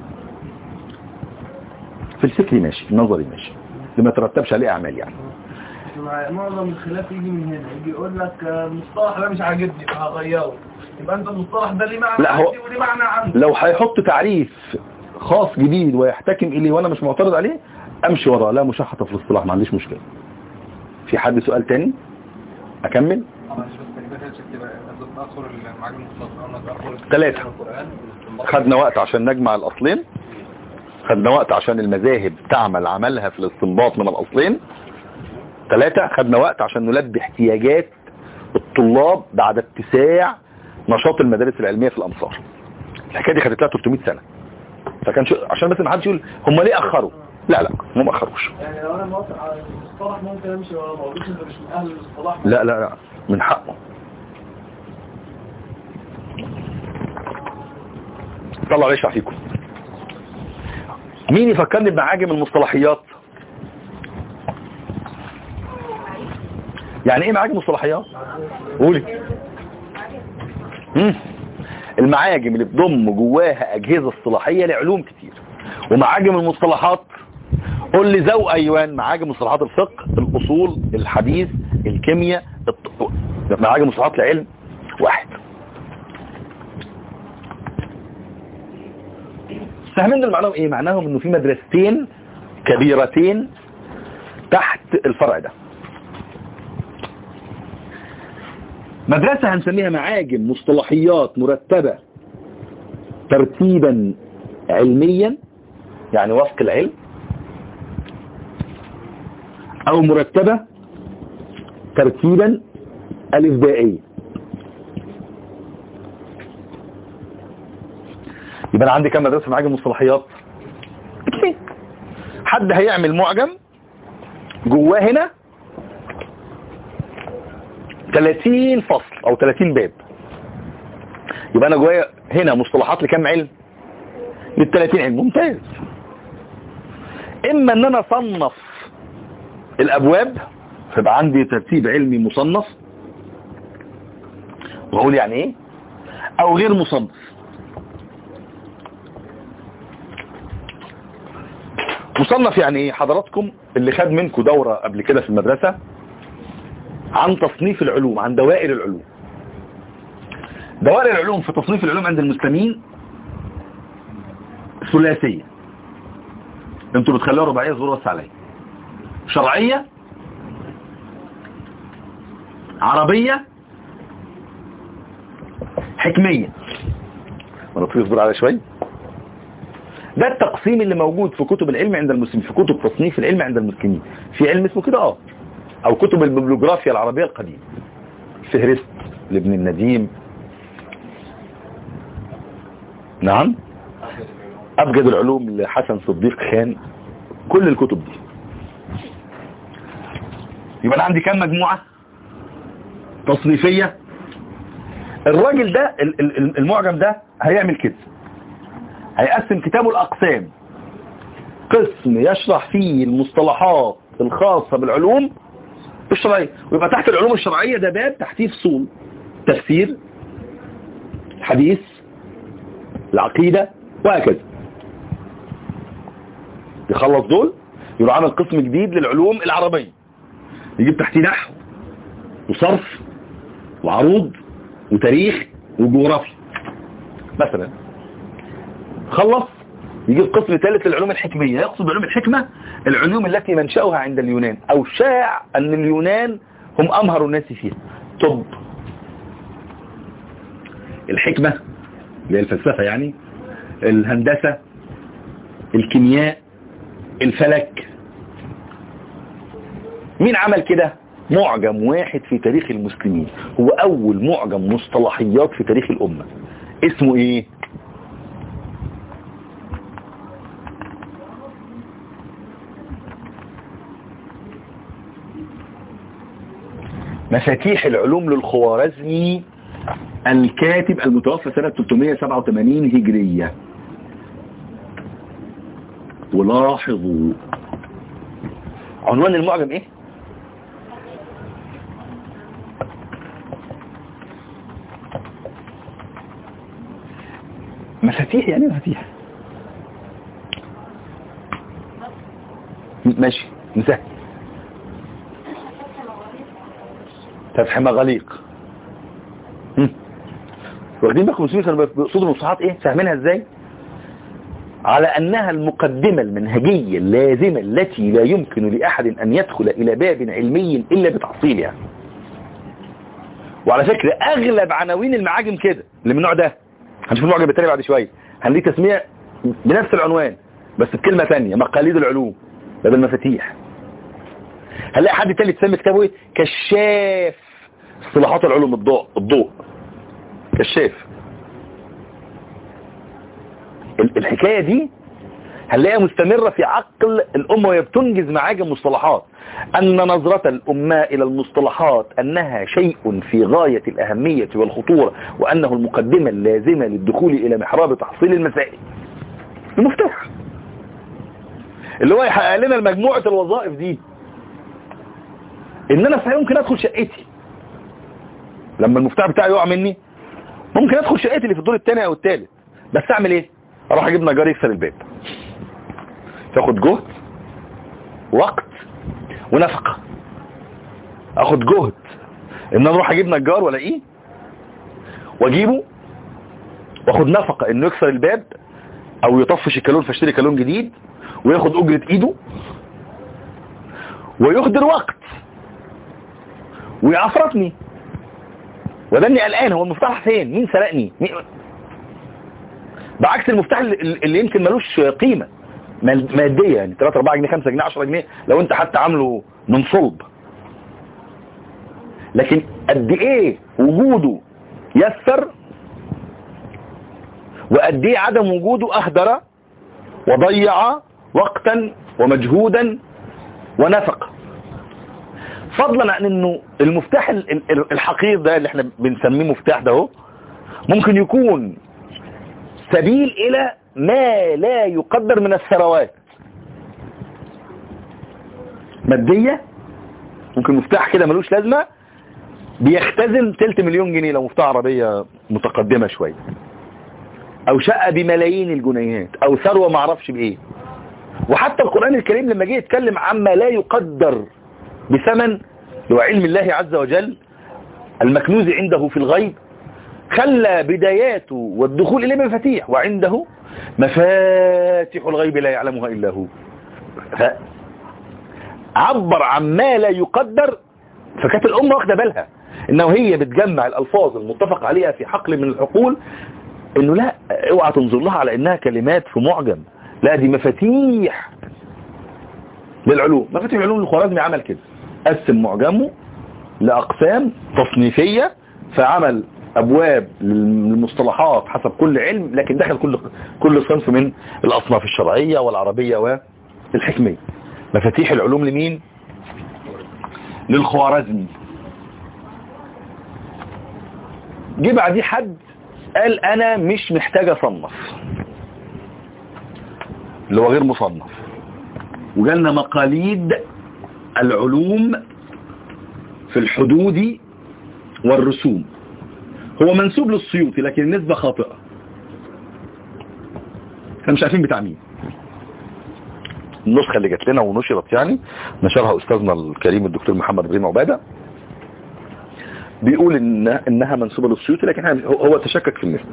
في الفكري ماشي في النظري ماشي لما ترتبش عليه اعمال يعني مع- معظم الخلاف يجي من هنا يجي يقول لك آه، المصطلح ده مش عاجبني فهغيره يبقى انت المصطلح ده ليه معنى لا، هو- عندي وليه معنى عندي لو هيحط تعريف خاص جديد ويحتكم اليه وانا مش معترض عليه امشي وراه لا مشحطه في الاصطلاح ما عنديش مشكله في حد سؤال تاني اكمل ثلاثة. خدنا وقت عشان نجمع الاصلين خدنا وقت عشان المذاهب تعمل عملها في الاستنباط من الاصلين ثلاثة خدنا وقت عشان نلبي احتياجات الطلاب بعد اتساع نشاط المدارس العلمية في الامصار الحكايه دي خدت لها 300 سنه فكان شو... عشان بس ما حدش يقول هم ليه اخروا لا لا هم ما اخروش يعني لو انا موافق على المصطلح ممكن امشي ورا ما اقولش انت مش من اهل المصطلح لا لا لا من حقه طلع يشرح فيكم مين يفكرني بمعاجم المصطلحيات يعني ايه معاجم مصطلحيات قولي مم. المعاجم اللي بتضم جواها اجهزه اصطلاحيه لعلوم كتير ومعاجم المصطلحات قول لي ذو ايوان معاجم مصطلحات الفقه الاصول الحديث الكيمياء الط... معاجم مصطلحات العلم واحد السهمين دول معناهم ايه معناهم انه في مدرستين كبيرتين تحت الفرع ده مدرسة هنسميها معاجم مصطلحيات مرتبة ترتيبا علميا يعني وفق العلم او مرتبة ترتيبا الافدائيا يبقى انا عندي كام مدرسة معاجم مصطلحيات اثنين حد هيعمل معجم جواه هنا 30 فصل او 30 باب يبقى انا جوايا هنا مصطلحات لكام علم لل 30 علم ممتاز اما ان انا اصنف الابواب فيبقى عندي ترتيب علمي مصنف واقول يعني ايه او غير مصنف مصنف يعني ايه حضراتكم اللي خد منكم دورة قبل كده في المدرسة عن تصنيف العلوم عن دوائر العلوم دوائر العلوم في تصنيف العلوم عند المسلمين ثلاثية انتوا بتخلوها رباعية زور بس عليا شرعية عربية حكمية ما نطفي اصبر على شوي ده التقسيم اللي موجود في كتب العلم عند المسلمين في كتب تصنيف العلم عند المسلمين في علم اسمه كده اه او كتب الببلوجرافيا العربية القديمة فهرست لابن النديم نعم ابجد العلوم لحسن صديق خان كل الكتب دي يبقى انا عندي كام مجموعة تصنيفية الراجل ده ال- ال- ال- المعجم ده هيعمل كده هيقسم كتابه الأقسام قسم يشرح فيه المصطلحات الخاصة بالعلوم الشرعية ويبقى تحت العلوم الشرعية ده باب تحتيه فصول تفسير حديث العقيدة وهكذا يخلص دول يروح عامل قسم جديد للعلوم العربية يجيب تحتيه نحو وصرف وعروض وتاريخ وجغرافيا مثلا خلص يجيب قسم ثالث للعلوم الحكمية يقصد بعلوم الحكمة العلوم التي منشأها عند اليونان أو شاع أن اليونان هم أمهر الناس فيها طب الحكمة اللي هي الفلسفة يعني الهندسة الكيمياء الفلك مين عمل كده معجم واحد في تاريخ المسلمين هو أول معجم مصطلحيات في تاريخ الأمة اسمه ايه مفاتيح العلوم للخوارزمي الكاتب المتوفى سنة 387 هجرية ولاحظوا عنوان المعجم ايه مفاتيح يعني مفاتيح ماشي مسهل فتح مغاليق هم. واخدين بالكم المسلمين كانوا بيقصدوا المصطلحات ايه فاهمينها ازاي على انها المقدمة المنهجية اللازمة التي لا يمكن لاحد ان يدخل الى باب علمي الا بتحصيلها وعلى فكرة اغلب عناوين المعاجم كده اللي من النوع ده هنشوف المعجم التاني بعد شوية هنليه تسمية بنفس العنوان بس بكلمة ثانيه مقاليد العلوم ده بالمفاتيح هنلاقي حد تاني تسمي كتابه ايه كشاف اصطلاحات العلوم الضوء الضوء كشاف ال- الحكاية دي هنلاقيها مستمرة في عقل الأمة وهي بتنجز معاجم مصطلحات أن نظرة الأمة إلى المصطلحات أنها شيء في غاية الأهمية والخطورة وأنه المقدمة اللازمة للدخول إلى محراب تحصيل المسائل المفتاح اللي هو يحقق لنا مجموعة الوظائف دي ان انا صحيح ممكن ادخل شقتي لما المفتاح بتاعي يقع مني ممكن ادخل شقتي اللي في الدور الثاني او الثالث بس اعمل ايه اروح اجيب نجار يكسر الباب تاخد جهد وقت ونفقة اخد جهد ان انا اروح اجيب نجار والاقيه واجيبه واخد نفقة انه يكسر الباب او يطفش الكالون فاشتري كالون جديد وياخد اجرة ايده ويهدر وقت ويعفرتني وده اني قلقان هو المفتاح فين مين سرقني مين... بعكس المفتاح اللي, اللي يمكن ملوش قيمة مال- مادية يعني 3 4 جنيه 5 جنيه 10 جنيه لو انت حتى عامله من صلب لكن قد ايه وجوده يسر وقد ايه عدم وجوده اهدر وضيع وقتا ومجهودا ونفق فضلا عن انه المفتاح ال- ال- الحقير ده اللي احنا بنسميه مفتاح ده اهو ممكن يكون سبيل الى ما لا يقدر من الثروات مادية ممكن مفتاح كده ملوش لازمة بيختزن تلت مليون جنيه لو مفتاح عربية متقدمة شوية او شقة بملايين الجنيهات او ثروة معرفش بايه وحتى القرآن الكريم لما جه يتكلم عما لا يقدر بثمن هو علم الله عز وجل المكنوز عنده في الغيب خلى بداياته والدخول إليه مفاتيح وعنده مفاتح الغيب لا يعلمها إلا هو ف- عبر عن ما لا يقدر فكانت الأمة واخدة بالها إنه هي بتجمع الألفاظ المتفق عليها في حقل من الحقول إنه لا اوعى تنظر لها على إنها كلمات في معجم لا دي مفاتيح للعلوم مفاتيح العلوم الخوارزمي عمل كده قسم معجمه لأقسام تصنيفية فعمل أبواب للمصطلحات حسب كل علم لكن دخل كل كل صنف من الأصناف الشرعية والعربية والحكمية مفاتيح العلوم لمين للخوارزمي جه بعديه حد قال انا مش محتاج اصنف اللي هو غير مصنف وجالنا مقاليد العلوم في الحدود والرسوم هو منسوب للسيوطي لكن النسبة خاطئة احنا مش عارفين بتاع مين النسخة اللي جات لنا ونشرت يعني نشرها أستاذنا الكريم الدكتور محمد ابراهيم عبادة بيقول إن إنها منسوبة للسيوطي لكن إحنا- هو هو تشكك في النسبة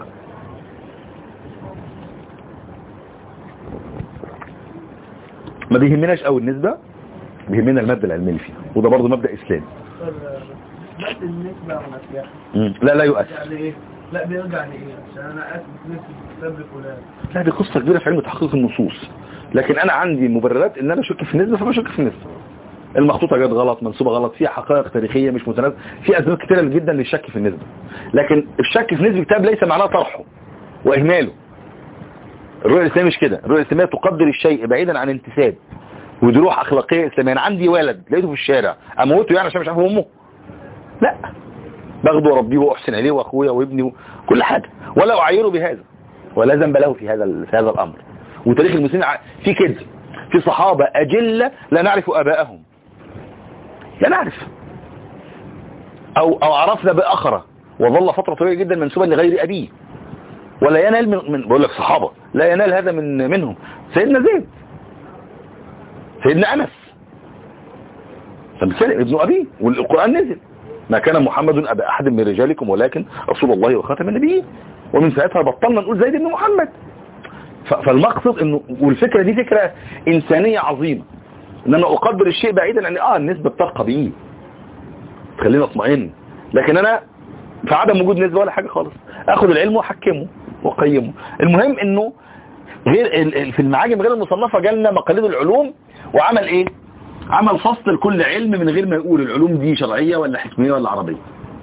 ما بيهمناش قوي النسبة بيهمنا المادة العلمية اللي فيها وده برضه مبدأ إسلامي نفس النسبة ونفسها مم. لا لا يؤثر يعني ايه لا بيرجع لايه عشان انا اثبت نفسي في كتاب فلان لا دي قصة كبيرة في علم تحقيق النصوص لكن انا عندي مبررات ان انا اشك في النسبة فبشك في النسبة المخطوطة جت غلط منسوبة غلط فيها حقائق تاريخية مش متناسبة في اسباب كتيرة جدا للشك في النسبة لكن الشك في نسبة كتاب ليس معناه طرحه واهماله الرؤية الاسلامية مش كده الرؤية الاسلامية تقدر الشيء بعيدا عن انتساب ودي روح اخلاقية اسلامية انا عندي ولد لقيته في الشارع اموته يعني عشان مش عارف هو امه لا باخده واربيه واحسن اليه واخويا وابني وكل حاجة ولا اعيره بهذا ولا ذنب له في هذا ال- في هذا الامر وتاريخ المسلمين ع- في كده في صحابة اجلة لا نعرف ابائهم لا نعرف او او عرفنا باخرة وظل فترة طويلة جدا منسوبا لغير ابيه ولا ينال من, من بقول لك صحابة لا ينال هذا من منهم سيدنا زيد سيدنا انس فبالتالي ابن ابيه والقرآن نزل ما كان محمد ابا احد من رجالكم ولكن رسول الله وخاتم النبيين ومن ساعتها بطلنا نقول زيد بن محمد ف- فالمقصد انه والفكرة دي فكرة انسانية عظيمة ان انا اقدر الشيء بعيدا عن اه النسبة بترقى بيه تخليني اطمئن لكن انا في عدم وجود نسبة ولا حاجة خالص اخد العلم واحكمه واقيمه المهم انه غير ال- ال- في المعاجم غير المصنفة جالنا مقاليد العلوم وعمل ايه عمل فصل لكل علم من غير ما يقول العلوم دي شرعية ولا حكمية ولا عربية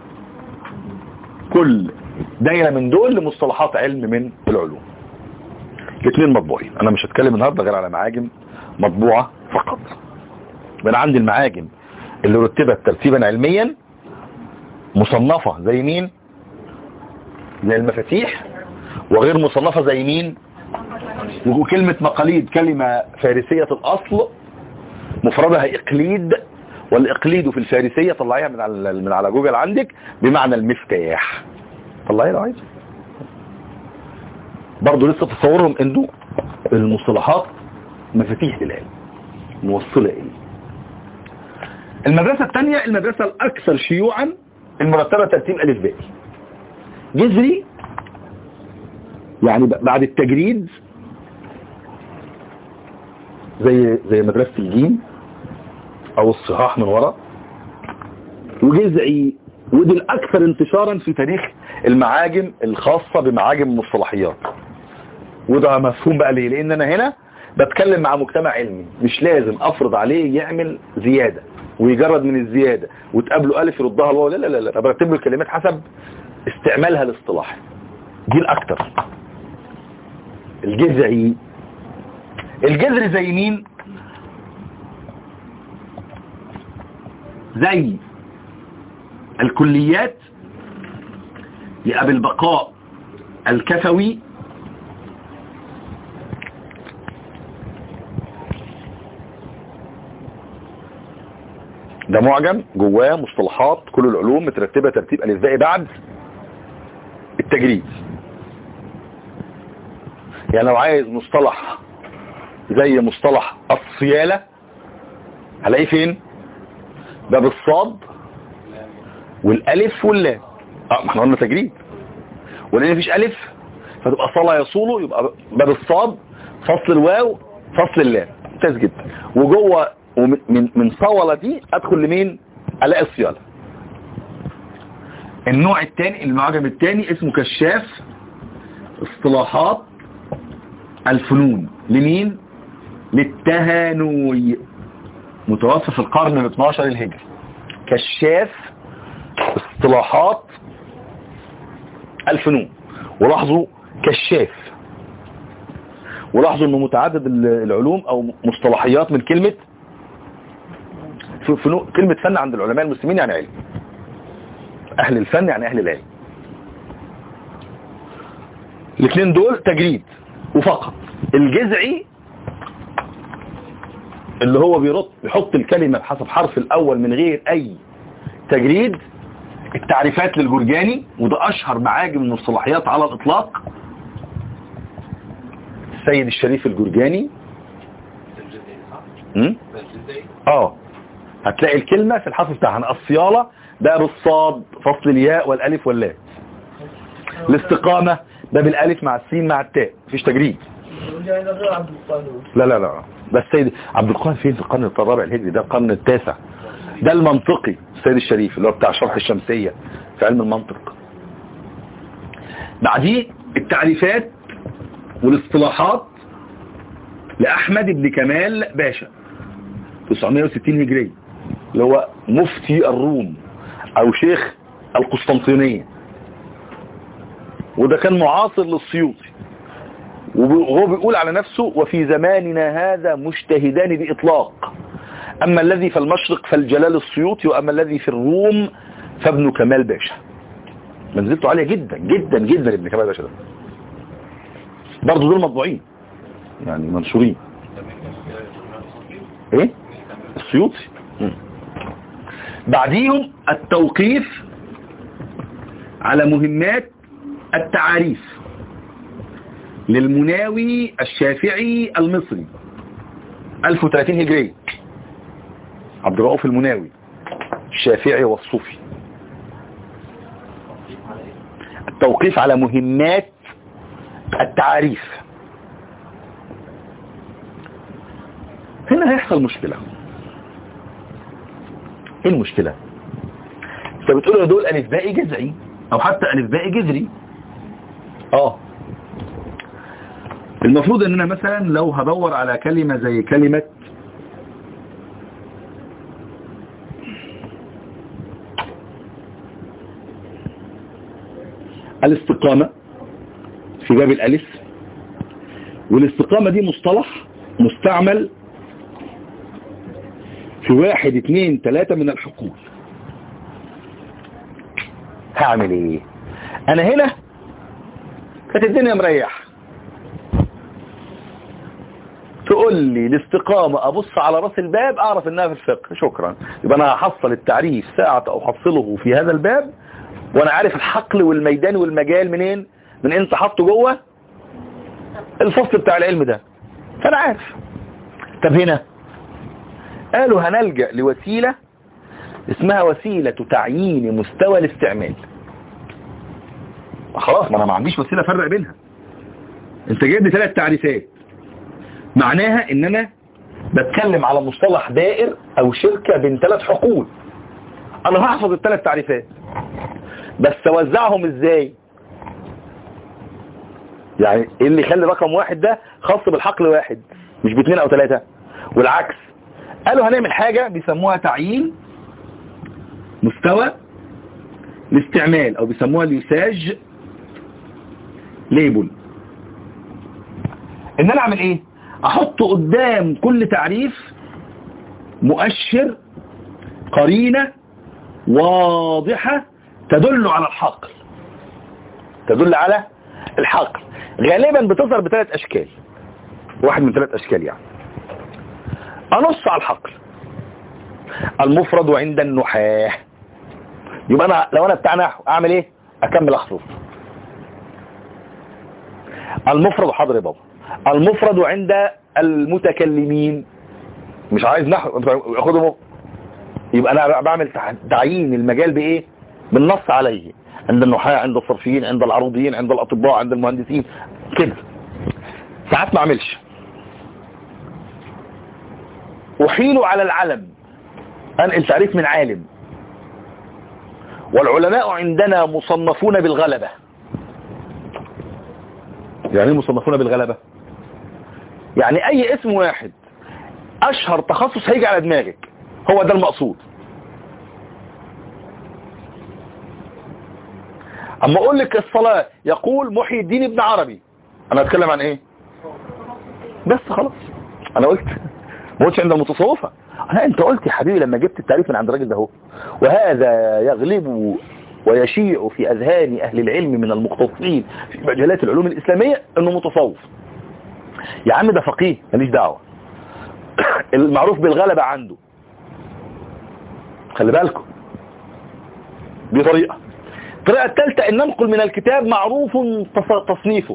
كل دايرة من دول لمصطلحات علم من العلوم الاثنين مطبوعين انا مش هتكلم النهاردة غير على معاجم مطبوعة فقط من عندي المعاجم اللي رتبت ترتيبا علميا مصنفة زي مين زي المفاتيح وغير مصنفة زي مين وكلمة مقاليد كلمة فارسية الأصل مفردها إقليد والإقليد في الفارسية طلعيها من على من على جوجل عندك بمعنى المفتاح طلعيها لو عايز برضه لسه تصورهم انه المصطلحات مفاتيح للعلم موصلة إليه المدرسة الثانية المدرسة الأكثر شيوعا المرتبة ترتيب ألف بائي جذري يعني ب- بعد التجريد زي زي مدرسة الجيم أو الصحاح من ورا وجذعي ودي الأكثر انتشارا في تاريخ المعاجم الخاصة بمعاجم المصطلحيات وده مفهوم بقى ليه لأن أنا هنا بتكلم مع مجتمع علمي مش لازم أفرض عليه يعمل زيادة ويجرد من الزيادة وتقابله ألف يردها الواو لا لا لا لا برتب له الكلمات حسب استعمالها الاصطلاحي دي الأكثر الجذعي الجذر زي مين زي الكليات يبقى بالبقاء الكفوي ده معجم جواه مصطلحات كل العلوم مترتبة ترتيب الإزاي بعد التجريد يعني لو عايز مصطلح زي مصطلح الصيالة هلاقيه فين باب الصاد والالف واللام اه ما احنا قلنا تجريد ولان مفيش الف فتبقى صلاه يصوله يبقى باب الصاد فصل الواو فصل اللام ممتاز جدا وجوه ومن من من صولة دي ادخل لمين الاقي الصيالة النوع الثاني المعجم الثاني اسمه كشاف اصطلاحات الفنون لمين للتهانوي متوفى في القرن ال 12 الهجري كشاف اصطلاحات الفنون ولاحظوا كشاف ولاحظوا انه متعدد العلوم او مصطلحيات من كلمة فنون كلمة فن عند العلماء المسلمين يعني علم اهل الفن يعني اهل العلم الاثنين دول تجريد وفقط الجذعي اللي هو بيرط بيحط الكلمة بحسب حرف الأول من غير أي تجريد التعريفات للجرجاني وده أشهر معاجم المصطلحيات على الإطلاق السيد الشريف الجرجاني م? اه هتلاقي الكلمة في الحرف بتاعها الصيالة ده بالصاد فصل الياء والالف واللام الاستقامة ده بالالف مع السين مع التاء مفيش تجريد يعني ده غير عبد القادر لا لا لا ده السيد عبد القادر فين في القرن الرابع الهجري ده القرن التاسع ده المنطقي السيد الشريف اللي هو بتاع شرح الشمسية في علم المنطق بعديه التعريفات والاصطلاحات لأحمد بن كمال باشا 960 هجري اللي هو مفتي الروم او شيخ القسطنطينية وده كان معاصر للسيوطي وهو بيقول على نفسه وفي زماننا هذا مجتهدان بإطلاق أما الذي في المشرق فالجلال السيوطي وأما الذي في الروم فابن كمال باشا منزلته عالية جدا جدا جدا ابن كمال باشا ده برضه دول مطبوعين يعني منشورين ايه السيوطي مم. بعديهم التوقيف على مهمات التعاريف للمناوي الشافعي المصري 1030 هجري عبد الرؤوف المناوي الشافعي والصوفي التوقيف على مهمات التعاريف هنا هيحصل مشكلة ايه المشكلة انت بتقول له دول الف باء جذعي او حتى الف باء جذري اه المفروض ان انا مثلا لو هدور على كلمة زي كلمة الاستقامة في باب الالف والاستقامة دي مصطلح مستعمل في واحد اتنين تلاتة من الحقول هعمل ايه انا هنا كانت الدنيا مريح تقول لي الاستقامة ابص على راس الباب اعرف انها في الفقه شكرا يبقى انا هحصل التعريف ساعة احصله في هذا الباب وانا عارف الحقل والميدان والمجال منين من انت حاطه جوه الفصل بتاع العلم ده فانا عارف طب هنا قالوا هنلجأ لوسيلة اسمها وسيلة تعيين مستوى الاستعمال خلاص ما انا ما عنديش وسيلة افرق بينها انت جايب لي ثلاث تعريفات معناها ان انا بتكلم على مصطلح دائر او شركة بين ثلاث حقول انا هحفظ الثلاث تعريفات بس اوزعهم ازاي يعني ايه اللي يخلي رقم واحد ده خاص بالحقل واحد مش باثنين او ثلاثة والعكس قالوا هنعمل حاجة بيسموها تعيين مستوى الاستعمال او بيسموها اليساج ليبل ان انا اعمل ايه احط قدام كل تعريف مؤشر قرينة واضحة تدل على الحقل تدل على الحقل غالبا بتظهر بثلاث اشكال واحد من ثلاث اشكال يعني انص على الحقل المفرد عند النحاة يبقى انا لو انا بتاع نحو اعمل ايه اكمل احفظ المفرد حاضر يا بابا المفرد عند المتكلمين مش عايز نحو اخده يبقى انا بعمل تعيين المجال بايه بالنص عليه عند النحاة عند الصرفيين عند العروضيين عند الاطباء عند المهندسين كده ساعات ما اعملش احيل على العلم انقل تعريف من عالم والعلماء عندنا مصنفون بالغلبة يعني ايه مصنفون بالغلبة يعني اي اسم واحد اشهر تخصص هيجي على دماغك هو ده المقصود اما اقول لك الصلاة يقول محي الدين ابن عربي انا اتكلم عن ايه بس خلاص انا قلت ما قلتش عند المتصوفة لا انت قلت يا حبيبي لما جبت التعريف من عند الراجل ده اهو وهذا يغلب ويشيع في أذهان أهل العلم من المختصين في مجالات العلوم الإسلامية أنه متصوف يا عم ده فقيه ماليش دعوة المعروف بالغلبة عنده خلي بالكم دي طريقة الطريقة الثالثة ان ننقل من الكتاب معروف تص- تصنيفه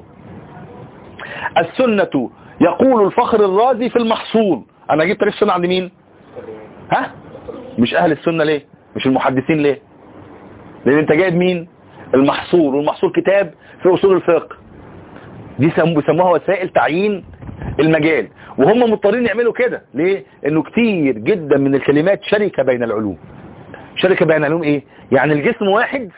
السنة يقول الفخر الرازي في المحصول انا جبت تاريخ السنة عند مين ها مش اهل السنة ليه مش المحدثين ليه لان انت جايب مين المحصول والمحصول كتاب في اصول الفقه دي سم- بيسموها وسائل تعيين المجال وهم مضطرين يعملوا كده ليه انه كتير جدا من الكلمات شركة بين العلوم شركة بين العلوم ايه يعني الجسم واحد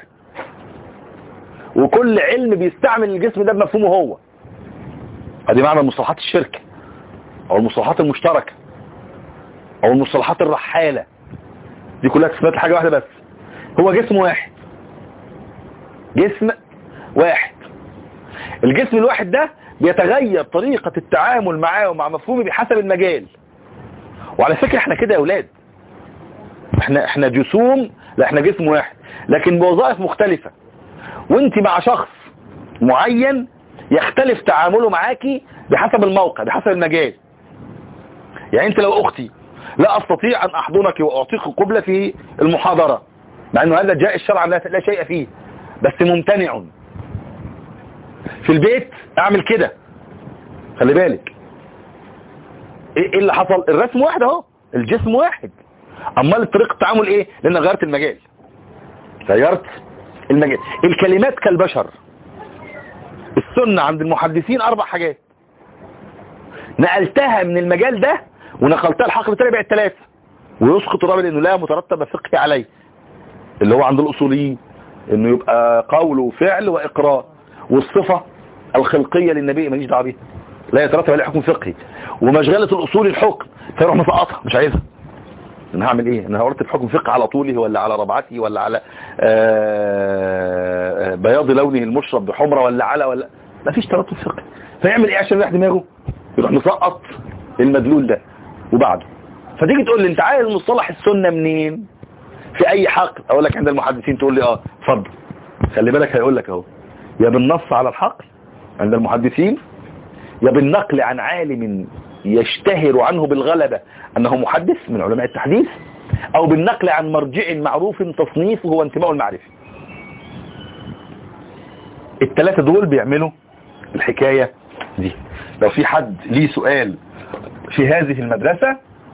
وكل علم بيستعمل الجسم ده بمفهومه هو ادي معنى مصطلحات الشركة او المصطلحات المشتركة او المصطلحات الرحالة دي كلها تسميات حاجة واحدة بس هو جسم واحد جسم واحد الجسم الواحد ده بيتغير طريقة التعامل معاه ومع مفهومه بحسب المجال وعلى فكرة احنا كده يا اولاد احنا احنا جسوم لا احنا جسم واحد لكن بوظائف مختلفة وانت مع شخص معين يختلف تعامله معاكي بحسب الموقع بحسب المجال يعني انت لو اختي لا استطيع ان احضنك واعطيك قبلة في المحاضرة مع انه هذا جاء الشرع لا لا شيء فيه بس ممتنع في البيت اعمل كده خلي بالك ايه إيه اللي حصل الرسم واحد اهو الجسم واحد امال طريقه التعامل ايه لان غيرت المجال غيرت المجال الكلمات كالبشر السنة عند المحدثين اربع حاجات نقلتها من المجال ده ونقلتها الحقل التاني بقت ثلاثة ويسقط الرابع لانه لا مترتب فقهي عليه اللي هو عند الاصوليين انه يبقى قول وفعل واقرار والصفة الخلقية للنبي ماليش دعوه بيها لا يترتب عليه حكم فقهي ومشغلة الاصول الحكم فيروح مسقطها مش عايزها انا هعمل ايه انا هرتب حكم فقه على طوله ولا على ربعته ولا على آه، بياض لونه المشرب بحمرة ولا على ولا مفيش ترتب فقهي فيعمل ايه عشان يريح دماغه يروح مسقط المدلول ده وبعده فتيجي تقول لي انت عايز مصطلح السنة منين في اي حق اقول لك عند المحدثين تقول لي اه اتفضل خلي بالك هيقول لك اهو يا بالنص على الحق عند المحدثين يا بالنقل عن عالم يشتهر عنه بالغلبة أنه محدث من علماء التحديث أو بالنقل عن مرجع معروف تصنيفه وانتماء المعرفي الثلاثة دول بيعملوا الحكاية دي لو في حد ليه سؤال في هذه المدرسة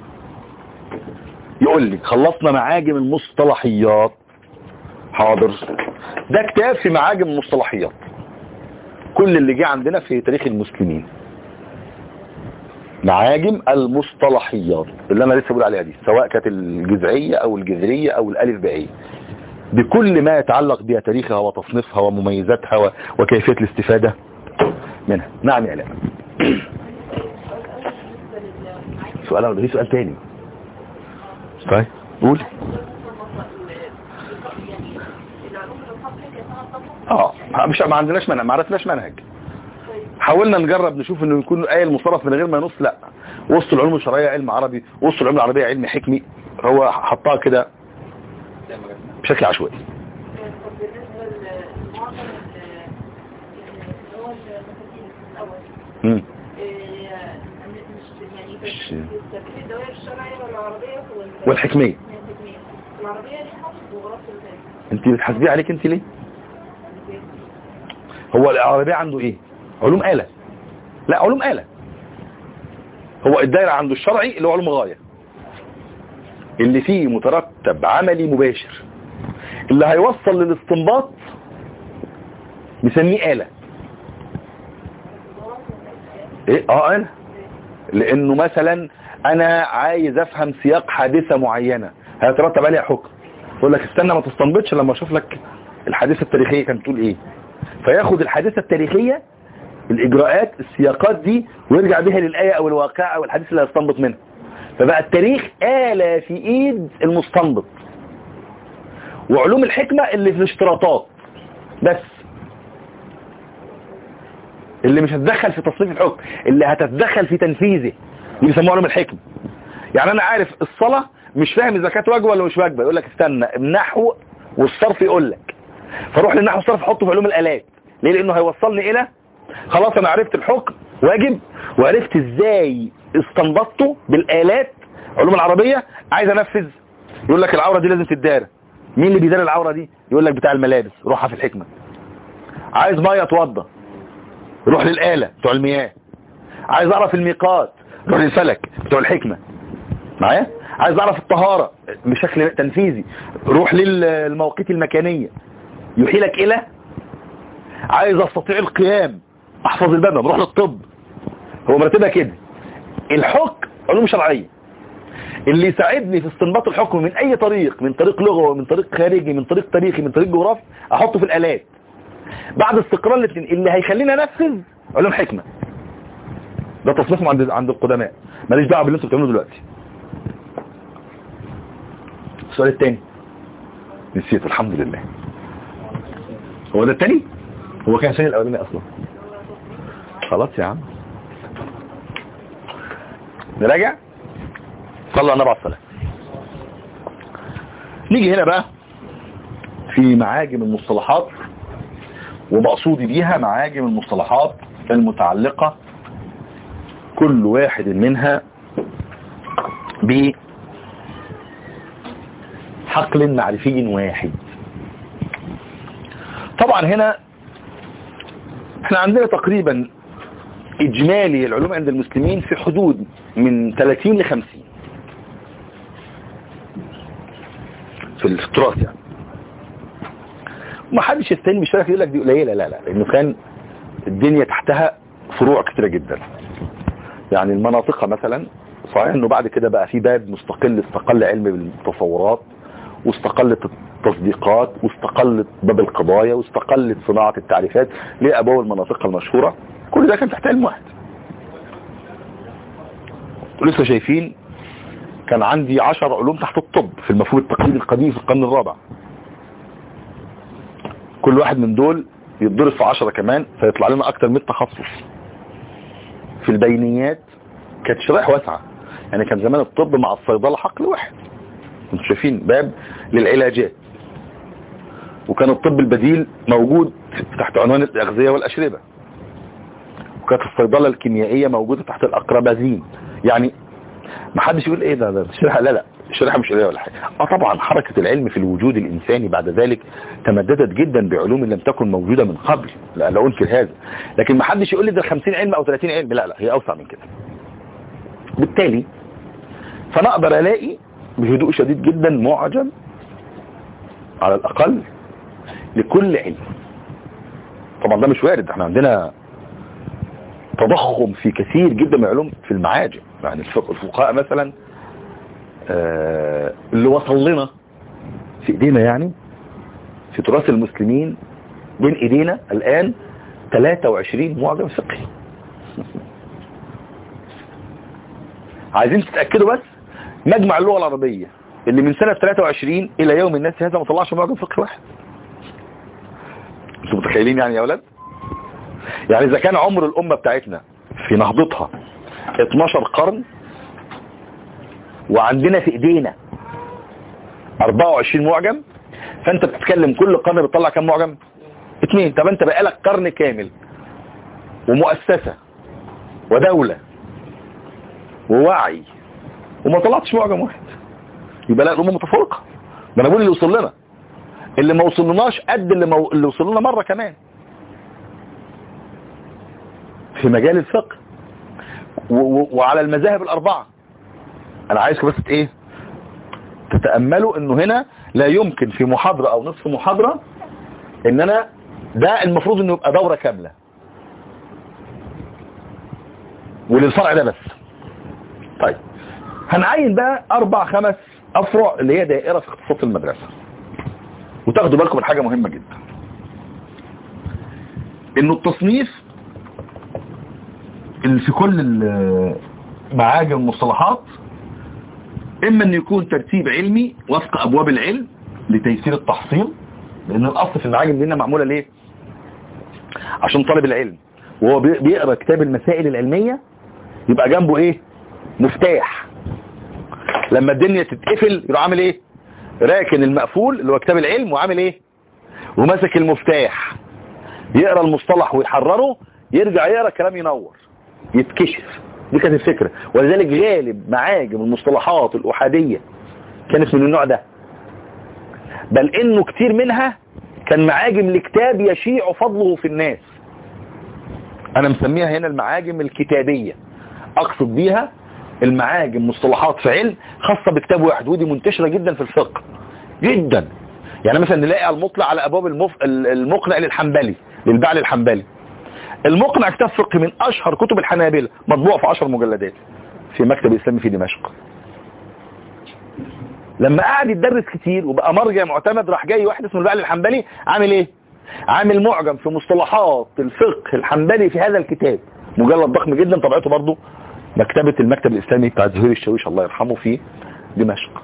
يقول لي خلصنا معاجم المصطلحيات حاضر ده كتاب في معاجم المصطلحيات كل اللي جه عندنا في تاريخ المسلمين معاجم المصطلحيات اللي انا لسه بقول عليها دي سواء كانت الجذعية او الجذرية او الالف بائية بكل ما يتعلق بها تاريخها وتصنيفها ومميزاتها و- وكيفية الاستفادة منها نعم يا علاء سؤال أول، في سؤال تاني طيب قول العلوم الخاصة كانت طبعا اه مش ما عندناش منهج ما عرفناش منهج حاولنا نجرب نشوف انه يكون آية المصرف من غير ما ينص لا وسط العلوم الشرعية علم عربي وسط العلوم العربية علم حكمي هو حطها كده بشكل عشوائي طب بالنسبة للمعظم ال- اللي هو المفاتيح الأول مم. إيه، مش يعني مش- تثبيت الدوائر الشرعية والعربية وال- والحكمية والحكمية. العربية دي حفظ وغرف الثاني انت بتحاسبيه عليك انت ليه هو العربية عنده ايه علوم آلة لا علوم آلة هو الدائرة عنده الشرعي اللي هو علوم غاية اللي فيه مترتب عملي مباشر اللي هيوصل للاستنباط نسميه آلة ايه اه آلة لانه مثلا انا عايز افهم سياق حادثة معينة هيترتب عليها حكم يقول لك استنى ما تستنبطش لما اشوف لك الحادثة التاريخية كانت تقول ايه فياخد الحادثة التاريخية الاجراءات السياقات دي ويرجع بها للآية او الواقع او الحديث اللي هيستنبط منه فبقى التاريخ آلة في ايد المستنبط وعلوم الحكمة اللي في الاشتراطات بس اللي مش هتدخل في تصنيف الحكم اللي هتتدخل في تنفيذه دي بيسموها علوم الحكم يعني انا عارف الصلاة مش فاهم اذا كانت واجبة ولا مش واجبة يقول لك استنى النحو والصرف يقول لك فاروح للنحو الصرف احطه في علوم الالات ليه لانه هيوصلني الى خلاص انا عرفت الحكم واجب وعرفت ازاي استنبطته بالالات علوم العربية عايز انفذ يقول لك العورة دي لازم تدار مين اللي بيدار العورة دي يقول لك بتاع الملابس روحها في الحكمة عايز ميه اتوضى روح للآلة بتوع المياه عايز اعرف الميقات روح للفلك بتوع الحكمة معايا عايز اعرف الطهارة بشكل تنفيذي روح للمواقيت المكانية يحيلك الى عايز استطيع القيام احفظ البدن روح للطب هو مرتبها كده الحكم علوم شرعية اللي يساعدني في استنباط الحكم من اي طريق من طريق لغوي من طريق خارجي من طريق تاريخي من طريق جغرافي احطه في الالات بعد استقرار الاثنين اللي هيخليني انفذ علوم حكمة ده تصنيفهم عند عند القدماء ماليش دعوه باللي انتوا بتعملوه دلوقتي السؤال الثاني نسيت الحمد لله هو ده الثاني هو كان عشان الاولاني اصلا خلاص يا عم نراجع صلى النبي عليه الصلاه نيجي هنا بقى في معاجم المصطلحات ومقصودي بيها معاجم المصطلحات المتعلقة كل واحد منها بحقل معرفي واحد طبعا هنا احنا عندنا تقريبا اجمالي العلوم عند المسلمين في حدود من 30 ل 50 في التراث يعني ما حدش يستهين بالشرف يقول لك دي قليله لا لا لانه كان الدنيا تحتها فروع كتيره جدا يعني المناطق مثلا صحيح انه بعد كده بقى في باب مستقل استقل علم بالتصورات واستقلت التصديقات واستقلت باب القضايا واستقلت صناعة التعريفات لأبواب المناطق المشهورة كل ده كان تحت علم واحد ولسه شايفين كان عندي عشر علوم تحت الطب في المفهوم التقليدي القديم في القرن الرابع كل واحد من دول يتضرب في عشرة كمان فيطلع لنا اكتر من تخصص في البينيات كانت شرائح واسعة يعني كان زمان الطب مع الصيدلة حقل واحد انتوا شايفين باب للعلاجات وكان الطب البديل موجود تحت عنوان الأغذية والأشربة وكانت الصيدلة الكيميائية موجودة تحت الأقربازين يعني ما حدش يقول ايه ده ده الشريحة لا لا الشريحة مش قليله ولا حاجة اه طبعا حركة العلم في الوجود الإنساني بعد ذلك تمددت جدا بعلوم لم تكن موجودة من قبل لا لا أنكر هذا لكن ما حدش يقول لي ده 50 علم أو 30 علم لا لا هي أوسع من كده بالتالي فانا اقدر الاقي بهدوء شديد جدا معجم على الاقل لكل علم طبعا ده مش وارد احنا عندنا تضخم في كثير جدا من العلوم في المعاجم يعني الفق- الفقهاء مثلا آه، اللي وصل لنا في ايدينا يعني في تراث المسلمين بين ايدينا الان 23 معجم فقهي عايزين تتأكدوا بس مجمع اللغة العربية اللي من سنة 23 إلى يوم الناس هذا ما طلعش معجم فقه واحد انتوا متخيلين يعني يا أولاد يعني إذا كان عمر الأمة بتاعتنا في نهضتها 12 قرن وعندنا في إيدينا 24 معجم فأنت بتتكلم كل قرن بتطلع كم معجم اتنين طب أنت بقالك قرن كامل ومؤسسة ودولة ووعي وما طلعتش معجم واحد يبقى لا الامه متفوقه ده انا بقول اللي وصل لنا اللي ما وصلناش قد اللي, مو... اللي وصل لنا مره كمان في مجال الفقه و... و... وعلى المذاهب الاربعه انا عايزكم بس ايه تتاملوا انه هنا لا يمكن في محاضره او نصف محاضره ان انا ده المفروض انه يبقى دوره كامله وللفرع ده بس طيب هنعين بقى اربع خمس افرع اللي هي دائرة في اختصاص المدرسة وتاخدوا بالكم من حاجة مهمة جدا انه التصنيف اللي في كل ال- معاجم المصطلحات اما ان يكون ترتيب علمي وفق ابواب العلم لتيسير التحصيل لان الاصل في المعاجم دي إنها معمولة ليه عشان طالب العلم وهو بي- بيقرأ كتاب المسائل العلمية يبقى جنبه ايه مفتاح لما الدنيا تتقفل يروح عامل ايه راكن المقفول اللي هو كتاب العلم وعامل ايه وماسك المفتاح يقرا المصطلح ويحرره يرجع يقرا كلام ينور يتكشف دي كانت الفكرة ولذلك غالب معاجم المصطلحات الأحادية كانت من النوع ده بل انه كتير منها كان معاجم لكتاب يشيع فضله في الناس انا مسميها هنا المعاجم الكتابية اقصد بيها المعاجم مصطلحات في علم خاصة بكتاب واحد ودي منتشرة جدا في الفقه جدا يعني مثلا نلاقي المطلع على ابواب المف... المقنع للحنبلي للبعل الحنبلي المقنع كتاب فقه من اشهر كتب الحنابلة مطبوع في 10 مجلدات في مكتب الاسلامي في دمشق لما قعد يتدرس كتير وبقى مرجع معتمد راح جاي واحد اسمه البعل الحنبلي عامل ايه عامل معجم في مصطلحات الفقه الحنبلي في هذا الكتاب مجلد ضخم جدا طبعته برضه مكتبة المكتب الاسلامي بتاع زهير الشاويش الله يرحمه في دمشق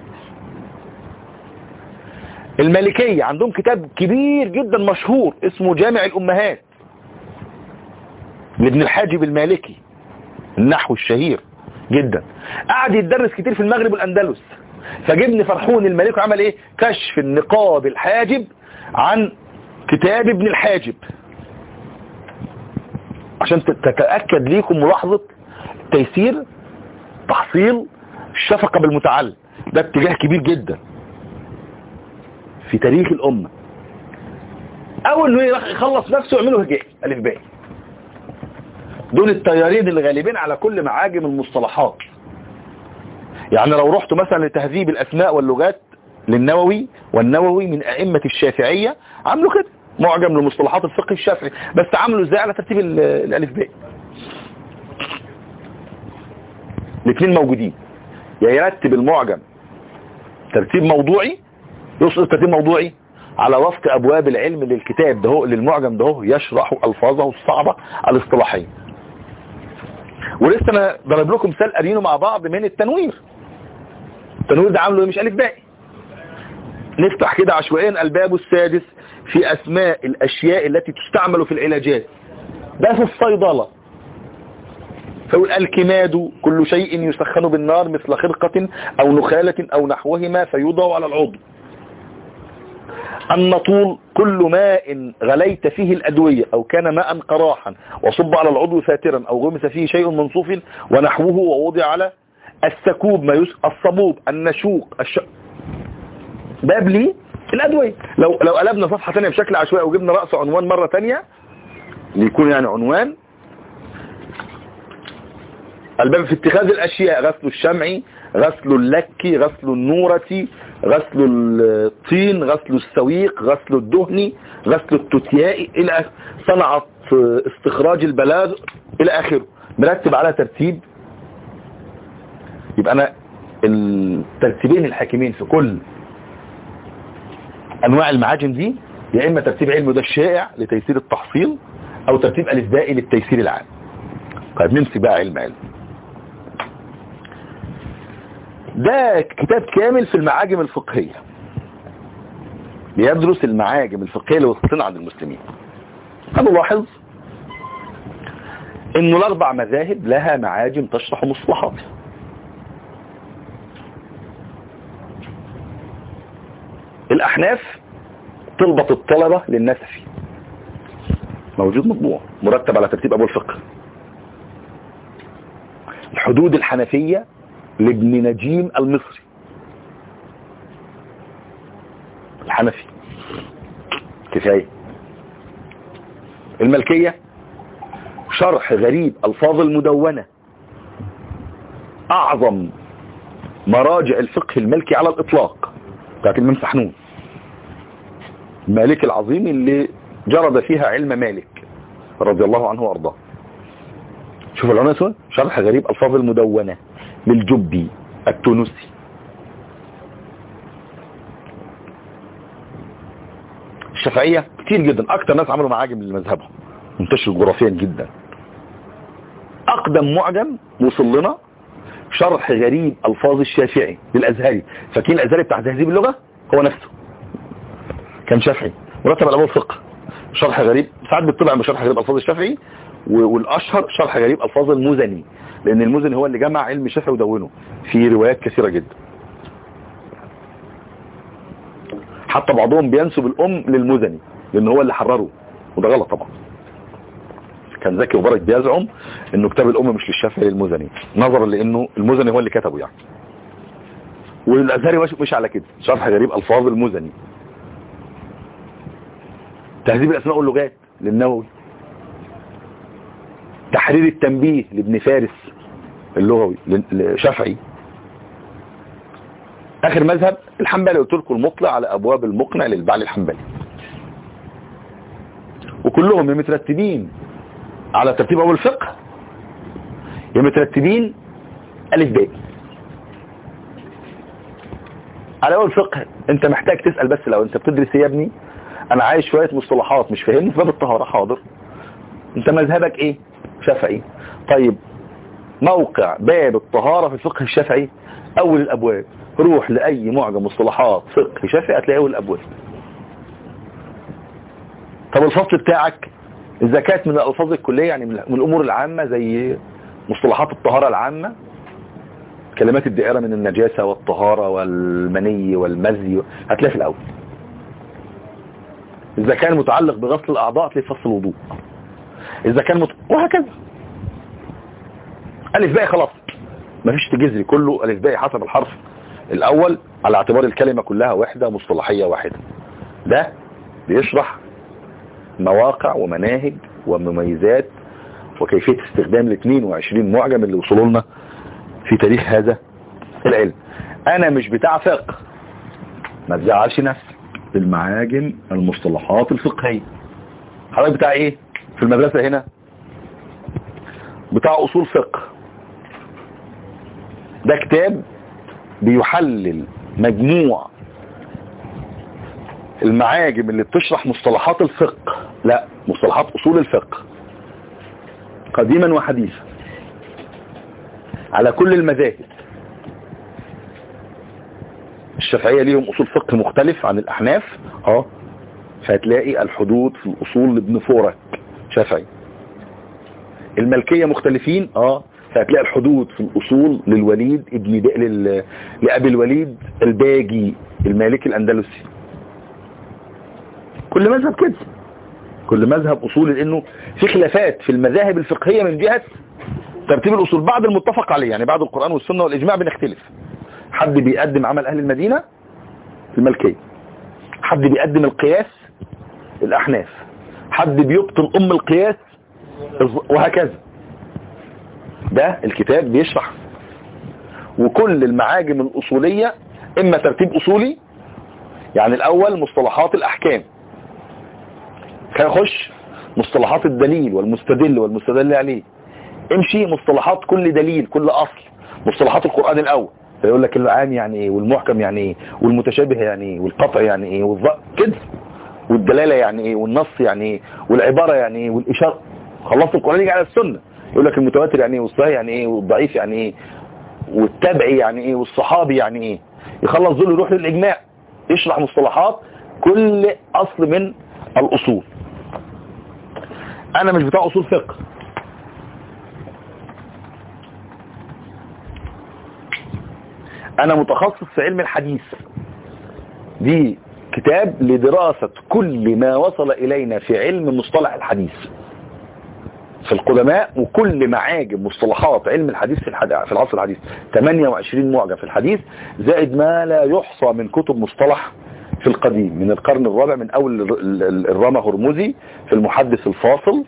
المالكية عندهم كتاب كبير جدا مشهور اسمه جامع الامهات لابن الحاجب المالكي النحو الشهير جدا قعد يتدرس كتير في المغرب والاندلس فجبن فرحون المالكي عمل ايه كشف النقاب الحاجب عن كتاب ابن الحاجب عشان تتأكد ليكم ملاحظة تيسير تحصيل الشفقة بالمتعلم ده اتجاه كبير جدا في تاريخ الأمة أول انه يخلص نفسه يعمله هجاء ألف باء دول التيارين الغالبين على كل معاجم المصطلحات يعني لو رحت مثلا لتهذيب الأسماء واللغات للنووي والنووي من أئمة الشافعية عملوا كده معجم لمصطلحات الفقه الشافعي بس عملوا ازاي على ترتيب الألف باء الاثنين موجودين يا يرتب المعجم ترتيب موضوعي يوصل ترتيب موضوعي على وفق ابواب العلم للكتاب ده هو للمعجم ده هو يشرح الفاظه الصعبه الاصطلاحيه ولسه انا ضرب لكم مثال قارينه مع بعض من التنوير التنوير ده عامله مش الف باء نفتح كده عشوائيا الباب السادس في اسماء الاشياء التي تستعمل في العلاجات ده في الصيدله فيقول الكماد كل شيء يسخن بالنار مثل خرقة أو نخالة أو نحوهما فيوضع على العضو النطول كل ماء غليت فيه الأدوية أو كان ماء قراحا وصب على العضو فاترا أو غمس فيه شيء منصوف ونحوه ووضع على السكوب ما يس... الصبوب النشوق الش... باب لي الأدوية لو لو قلبنا صفحة ثانية بشكل عشوائي وجبنا رأس عنوان مرة ثانية ليكون يعني عنوان الباب في اتخاذ الأشياء غسل الشمع غسل اللك غسل النورة غسل الطين غسل السويق غسل الدهن غسل التتياء إلى صنعة استخراج البلاغ إلى آخره مرتب على ترتيب يبقى أنا الترتيبين الحاكمين في كل أنواع المعاجم دي يا إما ترتيب علمي ده الشائع لتيسير التحصيل أو ترتيب ألفبائي للتيسير العام طيب نمسك بقى علم علم ده كتاب كامل في المعاجم الفقهية بيدرس المعاجم الفقهية اللي وصلتنا عند المسلمين هنلاحظ انه الاربع مذاهب لها معاجم تشرح مصطلحاتها الاحناف تربط الطلبة للنسفي موجود مطبوع مرتب على ترتيب ابو الفقه الحدود الحنفية لابن نجيم المصري الحنفي كفاية الملكية شرح غريب الفاظ المدونة اعظم مراجع الفقه الملكي على الاطلاق بتاعت الامام سحنون مالك العظيم اللي جرد فيها علم مالك رضي الله عنه وارضاه شوف العنوان اسمه شرح غريب الفاظ المدونة للجبي التونسي الشافعية كتير جدا اكتر ناس عملوا معاجم لمذهبهم منتشر جغرافيا جدا اقدم معجم وصل لنا شرح غريب الفاظ الشافعي للازهري فاكرين الازهري بتاع تهذيب اللغة هو نفسه كان شافعي مرتب على ابواب الفقه شرح غريب ساعات بيطلع بشرح غريب الفاظ الشافعي والاشهر شرح غريب الفاظ المزني لان المزني هو اللي جمع علم الشافعي ودونه في روايات كثيرة جدا حتى بعضهم بينسب الام للمزني لان هو اللي حرره وده غلط طبعا كان زكي مبارك بيزعم انه كتاب الام مش للشافعي للمزني نظرا لانه المزني هو اللي كتبه يعني والازهري مش, مش على كده شرح غريب الفاظ المزني تهذيب الاسماء واللغات للنووي تحرير التنبيه لابن فارس اللغوي لشافعي اخر مذهب الحنبلي قلت لكم المطلع على ابواب المقنع للبعل الحنبلي وكلهم مترتبين على ترتيب اول الفقه يا مترتبين الف باء على اول الفقه انت محتاج تسأل بس لو انت بتدرس إيه يا ابني انا عايز شوية مصطلحات مش فاهمني في باب الطهارة حاضر انت مذهبك ايه شافعي طيب موقع باب الطهارة في الفقه الشافعي اول الابواب روح لاي معجم مصطلحات فقه شافعي هتلاقي اول الابواب طب الفصل بتاعك اذا كانت من الالفاظ الكلية يعني من الامور العامة زي مصطلحات الطهارة العامة كلمات الدائرة من النجاسة والطهارة والمني والمزي هتلاقي في الاول اذا كان متعلق بغسل الاعضاء هتلاقي فصل الوضوء اذا كان مت... وهكذا الف باء خلاص مفيش تجذري كله الف باء حسب الحرف الاول على اعتبار الكلمة كلها وحدة مصطلحية واحدة ده بيشرح مواقع ومناهج ومميزات وكيفية استخدام ال 22 معجم اللي وصلوا لنا في تاريخ هذا العلم انا مش بتاع فقه ما تزعلش نفسك بالمعاجم المصطلحات الفقهية حضرتك بتاع ايه في المدرسة هنا بتاع اصول فقه ده كتاب بيحلل مجموع المعاجم اللي بتشرح مصطلحات الفقه لا مصطلحات اصول الفقه قديما وحديثا على كل المذاهب الشافعية ليهم اصول فقه مختلف عن الاحناف اه فهتلاقي الحدود في الاصول لابن فورك شافعي الملكية مختلفين اه فهتلاقي الحدود في الاصول للوليد ابن دق لل... لابي الوليد الباجي المالكي الاندلسي كل مذهب كده كل مذهب اصول لانه في خلافات في المذاهب الفقهية من جهة ترتيب الاصول بعد المتفق عليه يعني بعد القرآن والسنة والاجماع بنختلف حد بيقدم عمل اهل المدينة الملكية حد بيقدم القياس الاحناف حد بيبطل ام القياس وهكذا ده الكتاب بيشرح وكل المعاجم الاصولية اما ترتيب اصولي يعني الاول مصطلحات الاحكام هيخش مصطلحات الدليل والمستدل والمستدل عليه امشي مصطلحات كل دليل كل اصل مصطلحات القرآن الاول فيقول لك العام يعني ايه والمحكم يعني ايه والمتشابه يعني ايه والقطع يعني ايه والظ كده والدلالة يعني ايه والنص يعني ايه والعبارة يعني ايه والاشارة خلصت القرآن يجي على السنة يقول لك المتواتر يعني ايه والصحيح يعني ايه والضعيف يعني ايه والتبعي يعني ايه والصحابي يعني ايه يخلص دول يروح للاجماع يشرح مصطلحات كل اصل من الاصول انا مش بتاع اصول فقه انا متخصص في علم الحديث دي كتاب لدراسة كل ما وصل الينا في علم مصطلح الحديث في القدماء وكل معاجم مصطلحات علم الحديث في, الحد... في العصر الحديث 28 معجم في الحديث زائد ما لا يحصى من كتب مصطلح في القديم من القرن الرابع من اول الرامة هرمزي في المحدث الفاصل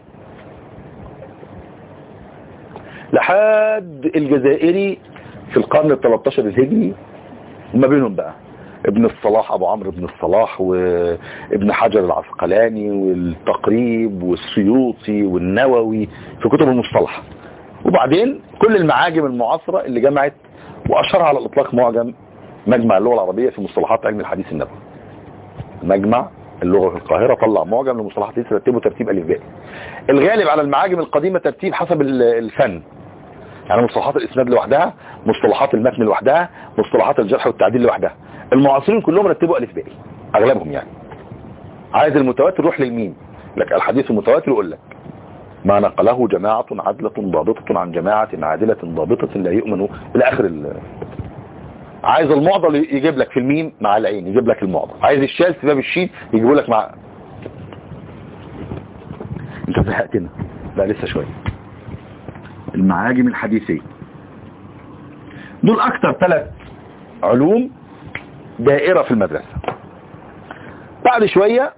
لحد الجزائري في القرن ال 13 الهجري وما بينهم بقى ابن الصلاح ابو عمرو بن الصلاح وابن حجر العسقلاني والتقريب والسيوطي والنووي في كتب المصطلح وبعدين كل المعاجم المعاصرة اللي جمعت واشهرها على الاطلاق معجم مجمع اللغة العربية في مصطلحات علم الحديث النبوي مجمع اللغة في القاهرة طلع معجم لمصطلحات الحديث رتبه ترتيب الفبائي الغالب على المعاجم القديمة ترتيب حسب الفن يعني مصطلحات الاسناد لوحدها مصطلحات المتن لوحدها مصطلحات الجرح والتعديل لوحدها المعاصرين كلهم رتبوا الف بائي اغلبهم يعني عايز المتواتر روح للمين لك الحديث المتواتر يقول لك ما نقله جماعة عدلة ضابطة عن جماعة عادلة ضابطة لا يؤمن الى اخر ال... عايز المعضل يجيب لك في الميم مع العين يجيب لك المعضل عايز الشاذ في باب الشين يجيبه لك مع انت زهقتنا لا لسه شويه المعاجم الحديثيه دول اكتر ثلاث علوم دائرة في المدرسة بعد شوية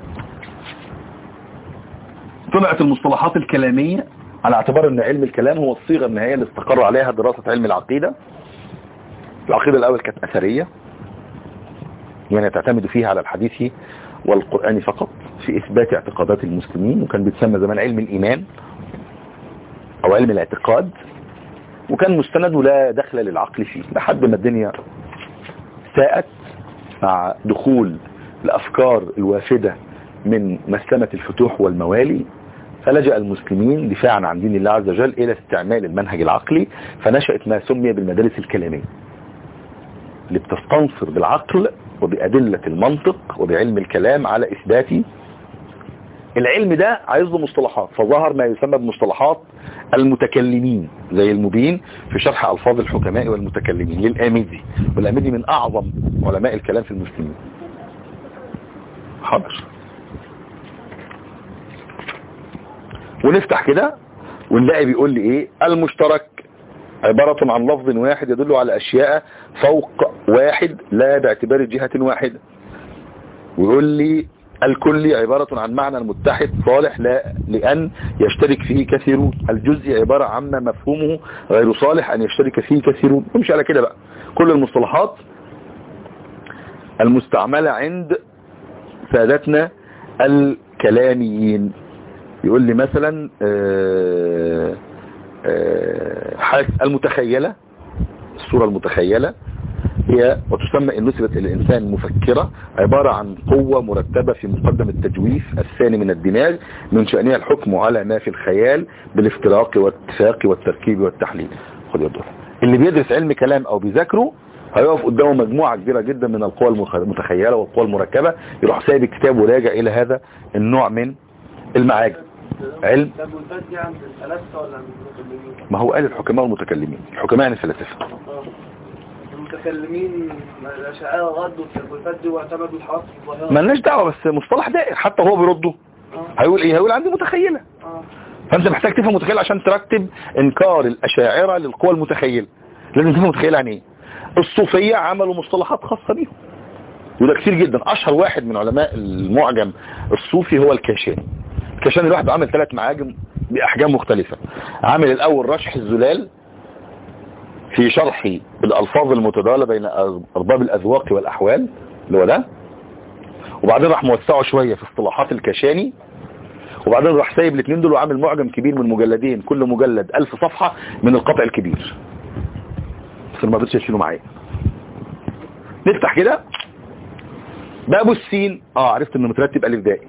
طلعت المصطلحات الكلامية على اعتبار ان علم الكلام هو الصيغة النهائية اللي استقر عليها دراسة علم العقيدة العقيدة الاول كانت اثرية يعني تعتمد فيها على الحديث والقرآن فقط في اثبات اعتقادات المسلمين وكان بيتسمى زمان علم الايمان او علم الاعتقاد وكان مستند ولا دخل للعقل فيه لحد ما الدنيا ساءت مع دخول الأفكار الوافدة من مسلمة الفتوح والموالي فلجأ المسلمين دفاعا عن دين الله عز وجل إلى استعمال المنهج العقلي فنشأت ما سمي بالمدارس الكلامية اللي بتستنصر بالعقل وبأدلة المنطق وبعلم الكلام على إثبات العلم ده عايز له مصطلحات فظهر ما يسمى بمصطلحات المتكلمين زي المبين في شرح ألفاظ الحكماء والمتكلمين للآمدي والآمدي من أعظم علماء الكلام في المسلمين حاضر ونفتح كده ونلاقي بيقول لي ايه المشترك عبارة عن لفظ واحد يدل على أشياء فوق واحد لا باعتبار جهة واحدة ويقول لي الكلي عبارة عن معنى المتحد صالح لا لأن يشترك فيه كثيرون الجزء عبارة عما مفهومه غير صالح أن يشترك فيه كثيرون نمشي على كده بقى كل المصطلحات المستعملة عند سادتنا الكلاميين يقول لي مثلا آه، آه، حاجة المتخيلة الصورة المتخيلة هي وتسمى إن نسبت إلى الإنسان مفكرة عبارة عن قوة مرتبة في مقدم التجويف الثاني من الدماغ من شأنها الحكم على ما في الخيال بالافتراق والاتفاق والتركيب والتحليل خد يدور اللي بيدرس علم كلام أو بيذاكره هيقف قدامه مجموعة كبيرة جدا من القوى المخ- المتخيلة والقوى المركبة يروح سايب الكتاب وراجع إلى هذا النوع من المعاجم علم طب والفات دي عند الفلاسفة ولا عند المتكلمين؟ ما هو قال الحكماء والمتكلمين الحكماء يعني الفلاسفة آه. المتكلمين الأشاعرة غدوا في والفات دي واعتمدوا الحواس الظاهرة مالناش دعوة بس مصطلح دائر حتى هو بيرده آه. هيقول ايه هيقول عندي متخيلة آه. فانت محتاج تفهم متخيل عشان ترتب انكار الاشاعرة للقوى المتخيلة لازم تفهم متخيلة يعني ايه الصوفية عملوا مصطلحات خاصة بيهم وده كتير جدا اشهر واحد من علماء المعجم الصوفي هو الكاشاني الكاشاني لوحده عامل ثلاث معاجم باحجام مختلفة عامل الاول رشح الزلال في شرح الالفاظ المتداولة بين ارباب الاذواق والاحوال اللي هو ده وبعدين راح موسعه شوية في اصطلاحات الكاشاني وبعدين راح سايب الاثنين دول وعامل معجم كبير من مجلدين كل مجلد ألف صفحة من القطع الكبير بس أنا ما قدرتش اشيله معايا نفتح كده باب السين اه عرفت انه مترتب الف دائي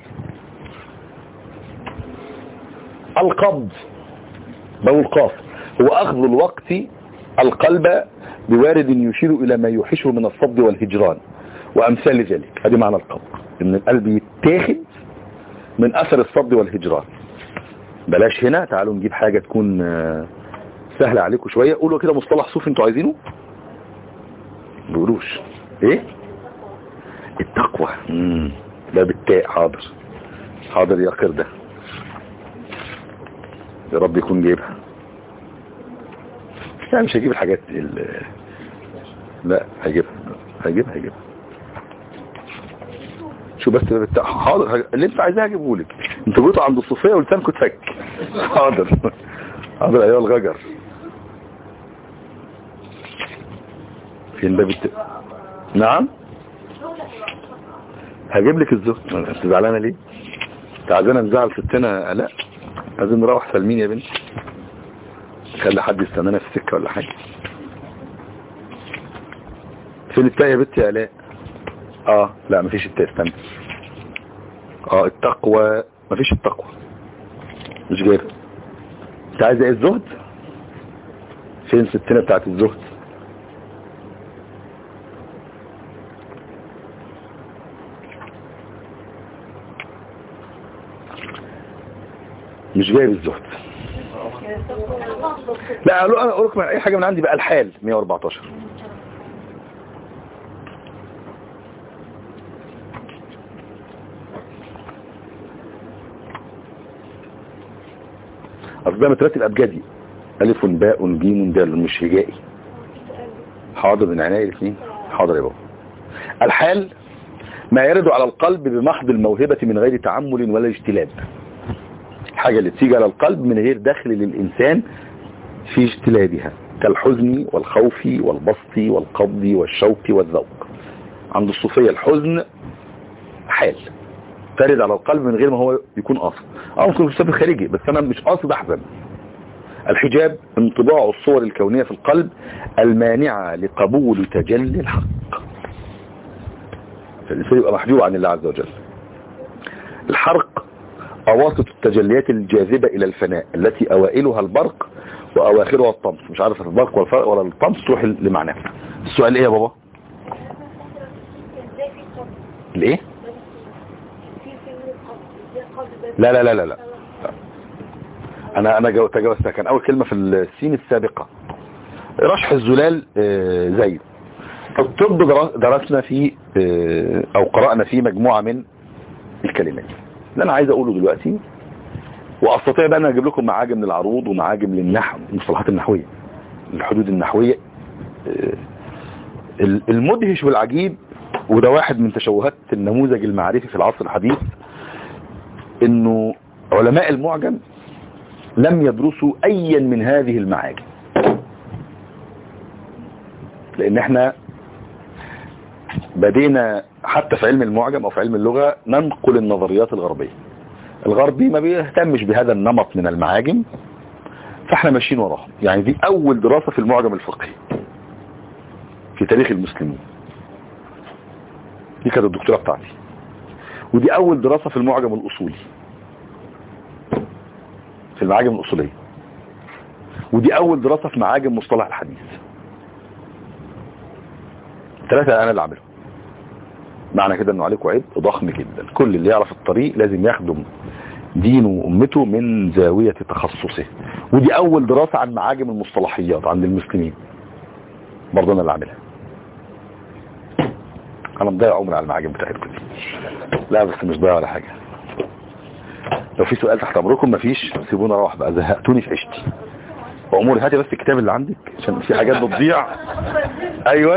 القبض باب القاف هو اخذ الوقت القلب بوارد يشير الى ما يوحشه من الصد والهجران وامثال ذلك هذه معنى القبض ان القلب يتاخد من اثر الصد والهجران بلاش هنا تعالوا نجيب حاجة تكون آه، سهلة عليكم شوية قولوا كده مصطلح صوفي انتوا عايزينه ما بيقولوش ايه التقوى مم. ده بالتاء حاضر حاضر يا قردة يا رب يكون جايبها لا مش هجيب الحاجات ال... لا هجيبها هجيبها هجيبها شو بس بتاع حاضر هج- اللي انت عايزاه هجيبه لك انت جيتوا عند الصوفيه ولسانكم تفك حاضر حاضر ايها الغجر فين باب الت... نعم هجيب لك الزهد انت زعلانه ليه انت عايزانا نزعل ستنا لا عايزين نروح سالمين يا بنتي خلي حد يستنانا في السكه ولا حاجه فين التاء يا بنتي يا الاء اه لا مفيش التاء استنى اه التقوى مفيش التقوى مش جايبها انت عايز ايه الزهد فين ستنا بتاعت الزهد مش جايب الزهد لا قالوا انا اقول لكم اي حاجه من عندي بقى الحال 114 اصل ده مترتب ابجدي الف باء جيم دال مش هجائي حاضر من عينيا الاثنين حاضر يا بابا الحال ما يرد على القلب بمحض الموهبة من غير تعمل ولا اجتلاب الحاجة اللي تيجي على القلب من غير دخل للإنسان في اجتلابها كالحزن والخوف والبسط والقبض والشوق والذوق عند الصوفية الحزن حال ترد على القلب من غير ما هو يكون قاصد اه ممكن في السبب الخارجي بس انا مش قاصد احزن الحجاب انطباع الصور الكونية في القلب المانعة لقبول تجلي الحق فالإنسان يبقى محجوب عن الله عز وجل الحرق أواسط التجليات الجاذبة إلى الفناء التي أوائلها البرق وأواخرها الطمس مش عارف البرق ولا ولا الطمس تروح لمعناه السؤال إيه يا بابا ازاي في قبض الإيه في في قبض ازاي قبض بس لا لا لا لا لا أنا أنا جو- تجاوزتها كان أول كلمة في السين السابقة رشح الزلال آه، زي الطب درا- درسنا فيه آه، أو قرأنا فيه مجموعة من الكلمات اللي أنا عايز أقوله دلوقتي وأستطيع بقى أن أجيب لكم معاجم للعروض ومعاجم للنحو المصطلحات النحوية الحدود النحوية آه، ال- المدهش والعجيب وده واحد من تشوهات النموذج المعرفي في العصر الحديث انه علماء المعجم لم يدرسوا ايا من هذه المعاجم لان احنا بدينا حتى في علم المعجم او في علم اللغة ننقل النظريات الغربية الغربي ما بيهتمش بهذا النمط من المعاجم فاحنا ماشيين وراهم يعني دي اول دراسة في المعجم الفقهي في تاريخ المسلمين دي كانت الدكتوراه بتاعتي ودي اول دراسة في المعجم الاصولي في المعاجم الاصولية ودي اول دراسة في معاجم مصطلح الحديث ثلاثة انا اللي عاملهم معنى كده انه عليكم عبء ضخم جدا كل اللي يعرف الطريق لازم يخدم دينه وامته من زاوية تخصصه ودي اول دراسة عن معاجم المصطلحيات عند المسلمين برضه انا اللي عاملها انا مضيع عمري على المعاجم بتاعتكم دي لا بس مش ضايع ولا حاجة لو في سؤال تحت امركم مفيش سيبونا اروح بقى زهقتوني في عيشتي واموري هاتي بس الكتاب اللي عندك عشان في حاجات بتضيع ايوه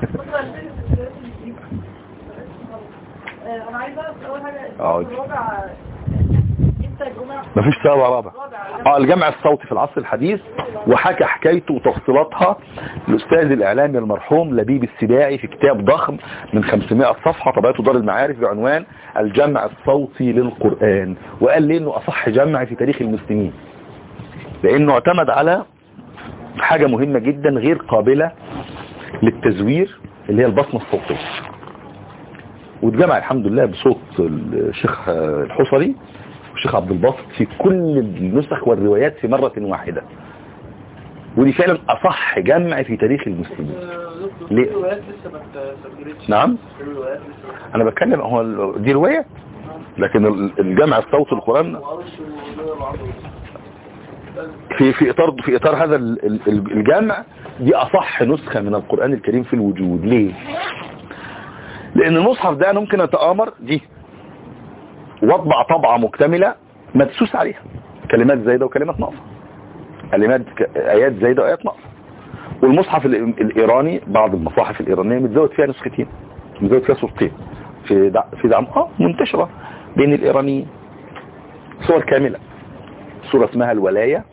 انا عايزه اعرف اول حاجه اقعد. الرابع انت الجمعه مفيش سبب رابع اه الجمع الصوتي في العصر الحديث وحكى حكايته وتفصيلاتها الاستاذ الاعلامي المرحوم لبيب السباعي في كتاب ضخم من 500 صفحة طبعته دار المعارف بعنوان الجمع الصوتي للقرآن وقال لي انه اصح جمع في تاريخ المسلمين لانه اعتمد على حاجة مهمة جدا غير قابلة للتزوير اللي هي البصمة الصوتية واتجمع الحمد لله بصوت الشيخ الحصري والشيخ عبد الباسط في كل النسخ والروايات في مرة واحدة ودي فعلا أصح جمع في تاريخ المسلمين ليه؟ الروايات لسه ما اتسجلتش نعم الروايات لسه أنا بتكلم هو ال- دي رواية لكن ال- الجمع الصوت القرآن ما قرش الرواية بعضه في في إطار في إطار هذا ال- ال- ال- الجمع دي أصح نسخة من القرآن الكريم في الوجود ليه؟ لأن المصحف ده أنا ممكن أتآمر دي واطبع طبعة مكتملة مدسوس عليها كلمات زايدة وكلمات ناقصة كلمات ك- آيات زايدة وآيات ناقصة والمصحف ال- الإيراني بعض المصاحف الإيرانية متزود فيها نسختين متزود فيها صورتين في دع... في دعم اه منتشرة بين الإيرانيين صور كاملة صورة اسمها الولاية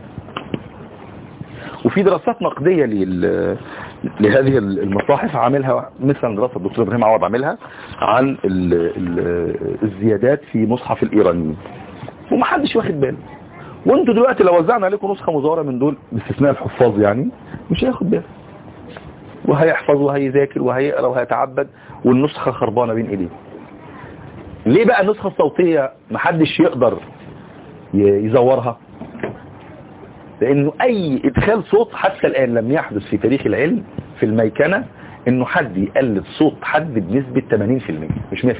وفي دراسات نقدية لل... لهذه المصاحف عاملها مثلا دراسة الدكتور ابراهيم عوض عاملها عن ال... ال... الزيادات في مصحف الإيرانيين ومحدش واخد باله وانتوا دلوقتي لو وزعنا عليكم نسخة مزورة من دول باستثناء الحفاظ يعني مش هياخد باله وهيحفظ وهيذاكر وهيقرا وهيتعبد والنسخة خربانة بين ايديه ليه بقى النسخة الصوتية محدش يقدر ي- يزورها لانه اي ادخال صوت حتى الان لم يحدث في تاريخ العلم في الميكنة انه حد يقلد صوت حد بنسبة 80% مش 100%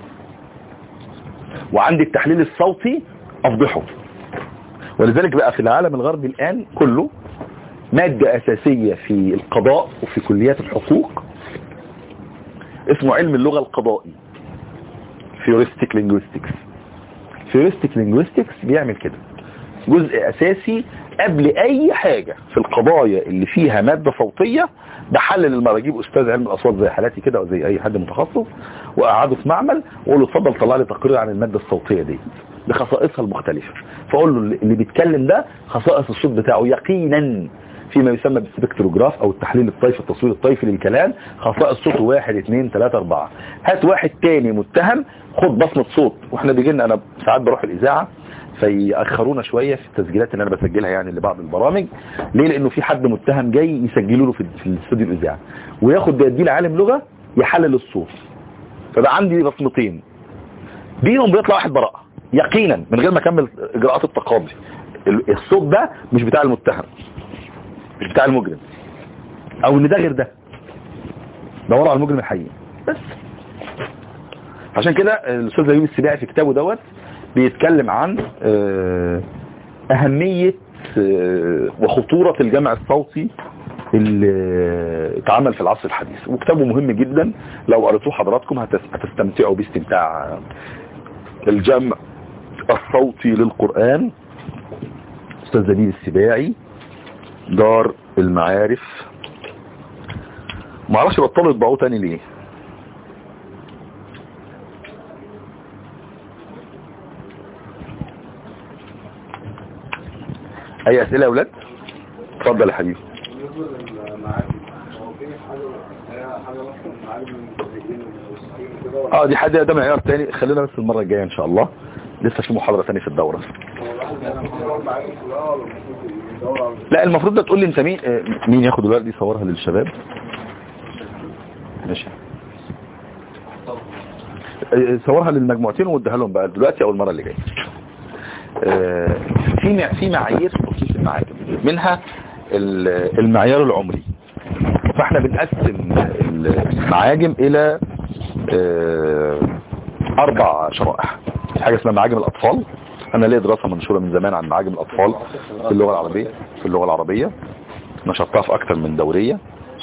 وعند التحليل الصوتي افضحه ولذلك بقى في العالم الغربي الان كله مادة اساسية في القضاء وفي كليات الحقوق اسمه علم اللغة القضائي فيورستيك لينجويستكس فيورستيك لينجويستكس بيعمل كده جزء اساسي قبل اي حاجة في القضايا اللي فيها مادة صوتية بحلل المرة اجيب استاذ علم الاصوات زي حالاتي كده او زي اي حد متخصص واقعده في معمل واقول له اتفضل طلع لي تقرير عن المادة الصوتية دي بخصائصها المختلفة فاقول له اللي بيتكلم ده خصائص الصوت بتاعه يقينا فيما يسمى بالسبكتروجراف او التحليل الطيفي التصوير الطيفي للكلام خصائص صوته واحد اثنين ثلاثة اربعة هات واحد تاني متهم خد بصمة صوت واحنا بيجي لنا انا ساعات بروح الاذاعة فيأخرونا شوية في التسجيلات اللي انا بسجلها يعني لبعض البرامج ليه لانه في حد متهم جاي يسجلوا له في في الاستوديو الاذاعي وياخد بيديه لعالم لغة يحلل الصوت فبقى عندي بصمتين بيهم بيطلع واحد براءة يقينا من غير ما اكمل اجراءات التقاضي ال- الصوت ده مش بتاع المتهم مش بتاع المجرم او ان ده غير ده دوروا على المجرم الحقيقي بس عشان كده الاستاذ ايوب السباعي في كتابه دوت بيتكلم عن آه، اهمية آه، وخطورة الجمع الصوتي اللي اتعمل في العصر الحديث وكتابه مهم جدا لو قريتوه حضراتكم هتس- هتستمتعوا باستمتاع الجمع الصوتي للقرآن استاذ زبيب السباعي دار المعارف ما اعرفش بطلوا يطبعوه تاني ليه اي اسئله يا اولاد اتفضل يا حبيبي بالنسبة للمعادن هو في حاجة هي حاجة مثلا معادن المنتجين والموسيقيين كده ولا اه دي حد ده معيار تاني خلينا بس المره الجايه ان شاء الله لسه في محاضره تانية في الدوره هو الواحد يعني المفروض معادن كلها ولا المفروض يدور على لا المفروض ده تقول لي انت مين آه، مين ياخد الورق دي يصورها للشباب ماشي آه، صورها للمجموعتين واديها لهم بقى دلوقتي او المره اللي جايه آه، في مع- في معايير في تصنيف المعاجم منها ال- المعيار العمري فاحنا بنقسم المعاجم الى آه، اربع شرائح في حاجه اسمها معاجم الاطفال انا ليا دراسه منشوره من زمان عن معاجم الاطفال في اللغه العربيه في اللغه العربيه نشرتها في اكتر من دوريه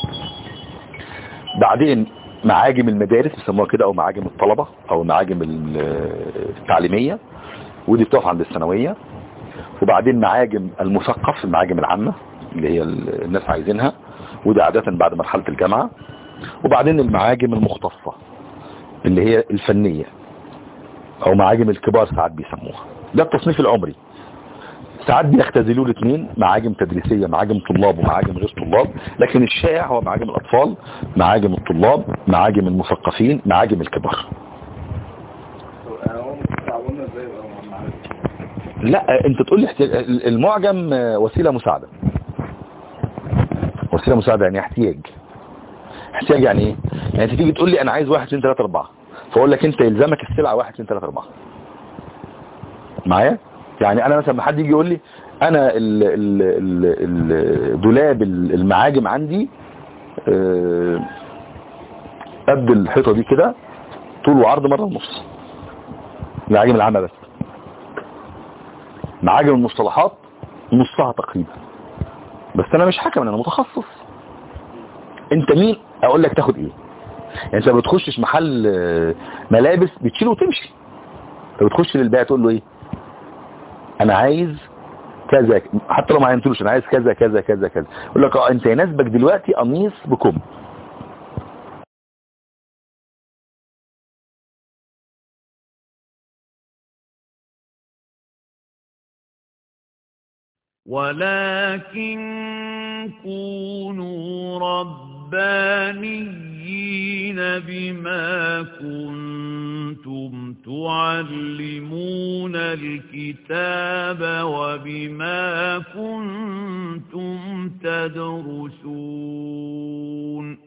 بعدين معاجم المدارس بيسموها كده او معاجم الطلبه او المعاجم ال- التعليميه ودي بتقف عند الثانويه وبعدين معاجم المثقف المعاجم العامه اللي هي ال- الناس عايزينها ودي عاده بعد مرحله الجامعه وبعدين المعاجم المختصه اللي هي الفنيه او معاجم الكبار ساعات بيسموها ده التصنيف العمري ساعات بيختزلوا الاثنين معاجم تدريسية معاجم طلاب ومعاجم غير طلاب لكن الشائع هو معاجم الأطفال معاجم الطلاب معاجم المثقفين معاجم الكبار يعني هو تعاوننا ازاي بقى مع المعادن لا انت تقول لي احتياج المعجم وسيلة مساعدة وسيلة مساعدة يعني احتياج احتياج يعني ايه يعني انت تيجي تقول لي انا عايز واحد اثنين ثلاثة اربعة فاقول لك انت يلزمك السلعة واحد اثنين ثلاثة اربعة معايا يعني انا مثلا ما حد يجي يقول لي انا ال ال ال ال دولاب المعاجم عندي آه، قد الحيطة دي كده طول وعرض مرة ونص المعاجم العامة بس معاجم المصطلحات نصها تقريبا بس انا مش حكم انا متخصص انت مين اقول لك تاخد ايه يعني انت ما بتخشش محل آه، ملابس بتشيله وتمشي انت بتخش للبائع تقول له ايه انا عايز كذا حتى لو ما عينتلوش انا عايز كذا كذا كذا كذا يقول لك اه انت يناسبك دلوقتي قميص بكم ولكن كونوا ربانيين بما كنتم تعلمون الكتاب وبما كنتم تدرسون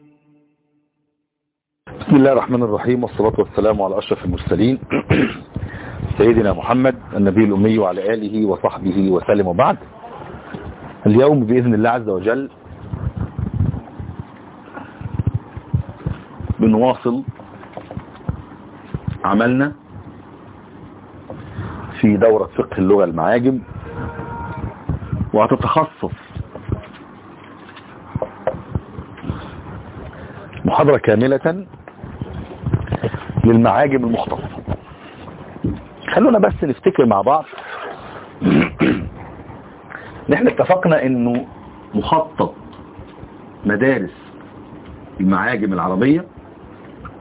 بسم الله الرحمن الرحيم والصلاة والسلام على أشرف المرسلين سيدنا محمد النبي الأمي وعلى آله وصحبه وسلم وبعد اليوم بإذن الله عز وجل بنواصل عملنا في دورة فقه اللغة المعاجم وهتتخصص محاضرة كاملة للمعاجم المختصة خلونا بس نفتكر مع بعض نحن اتفقنا انه مخطط مدارس المعاجم العربية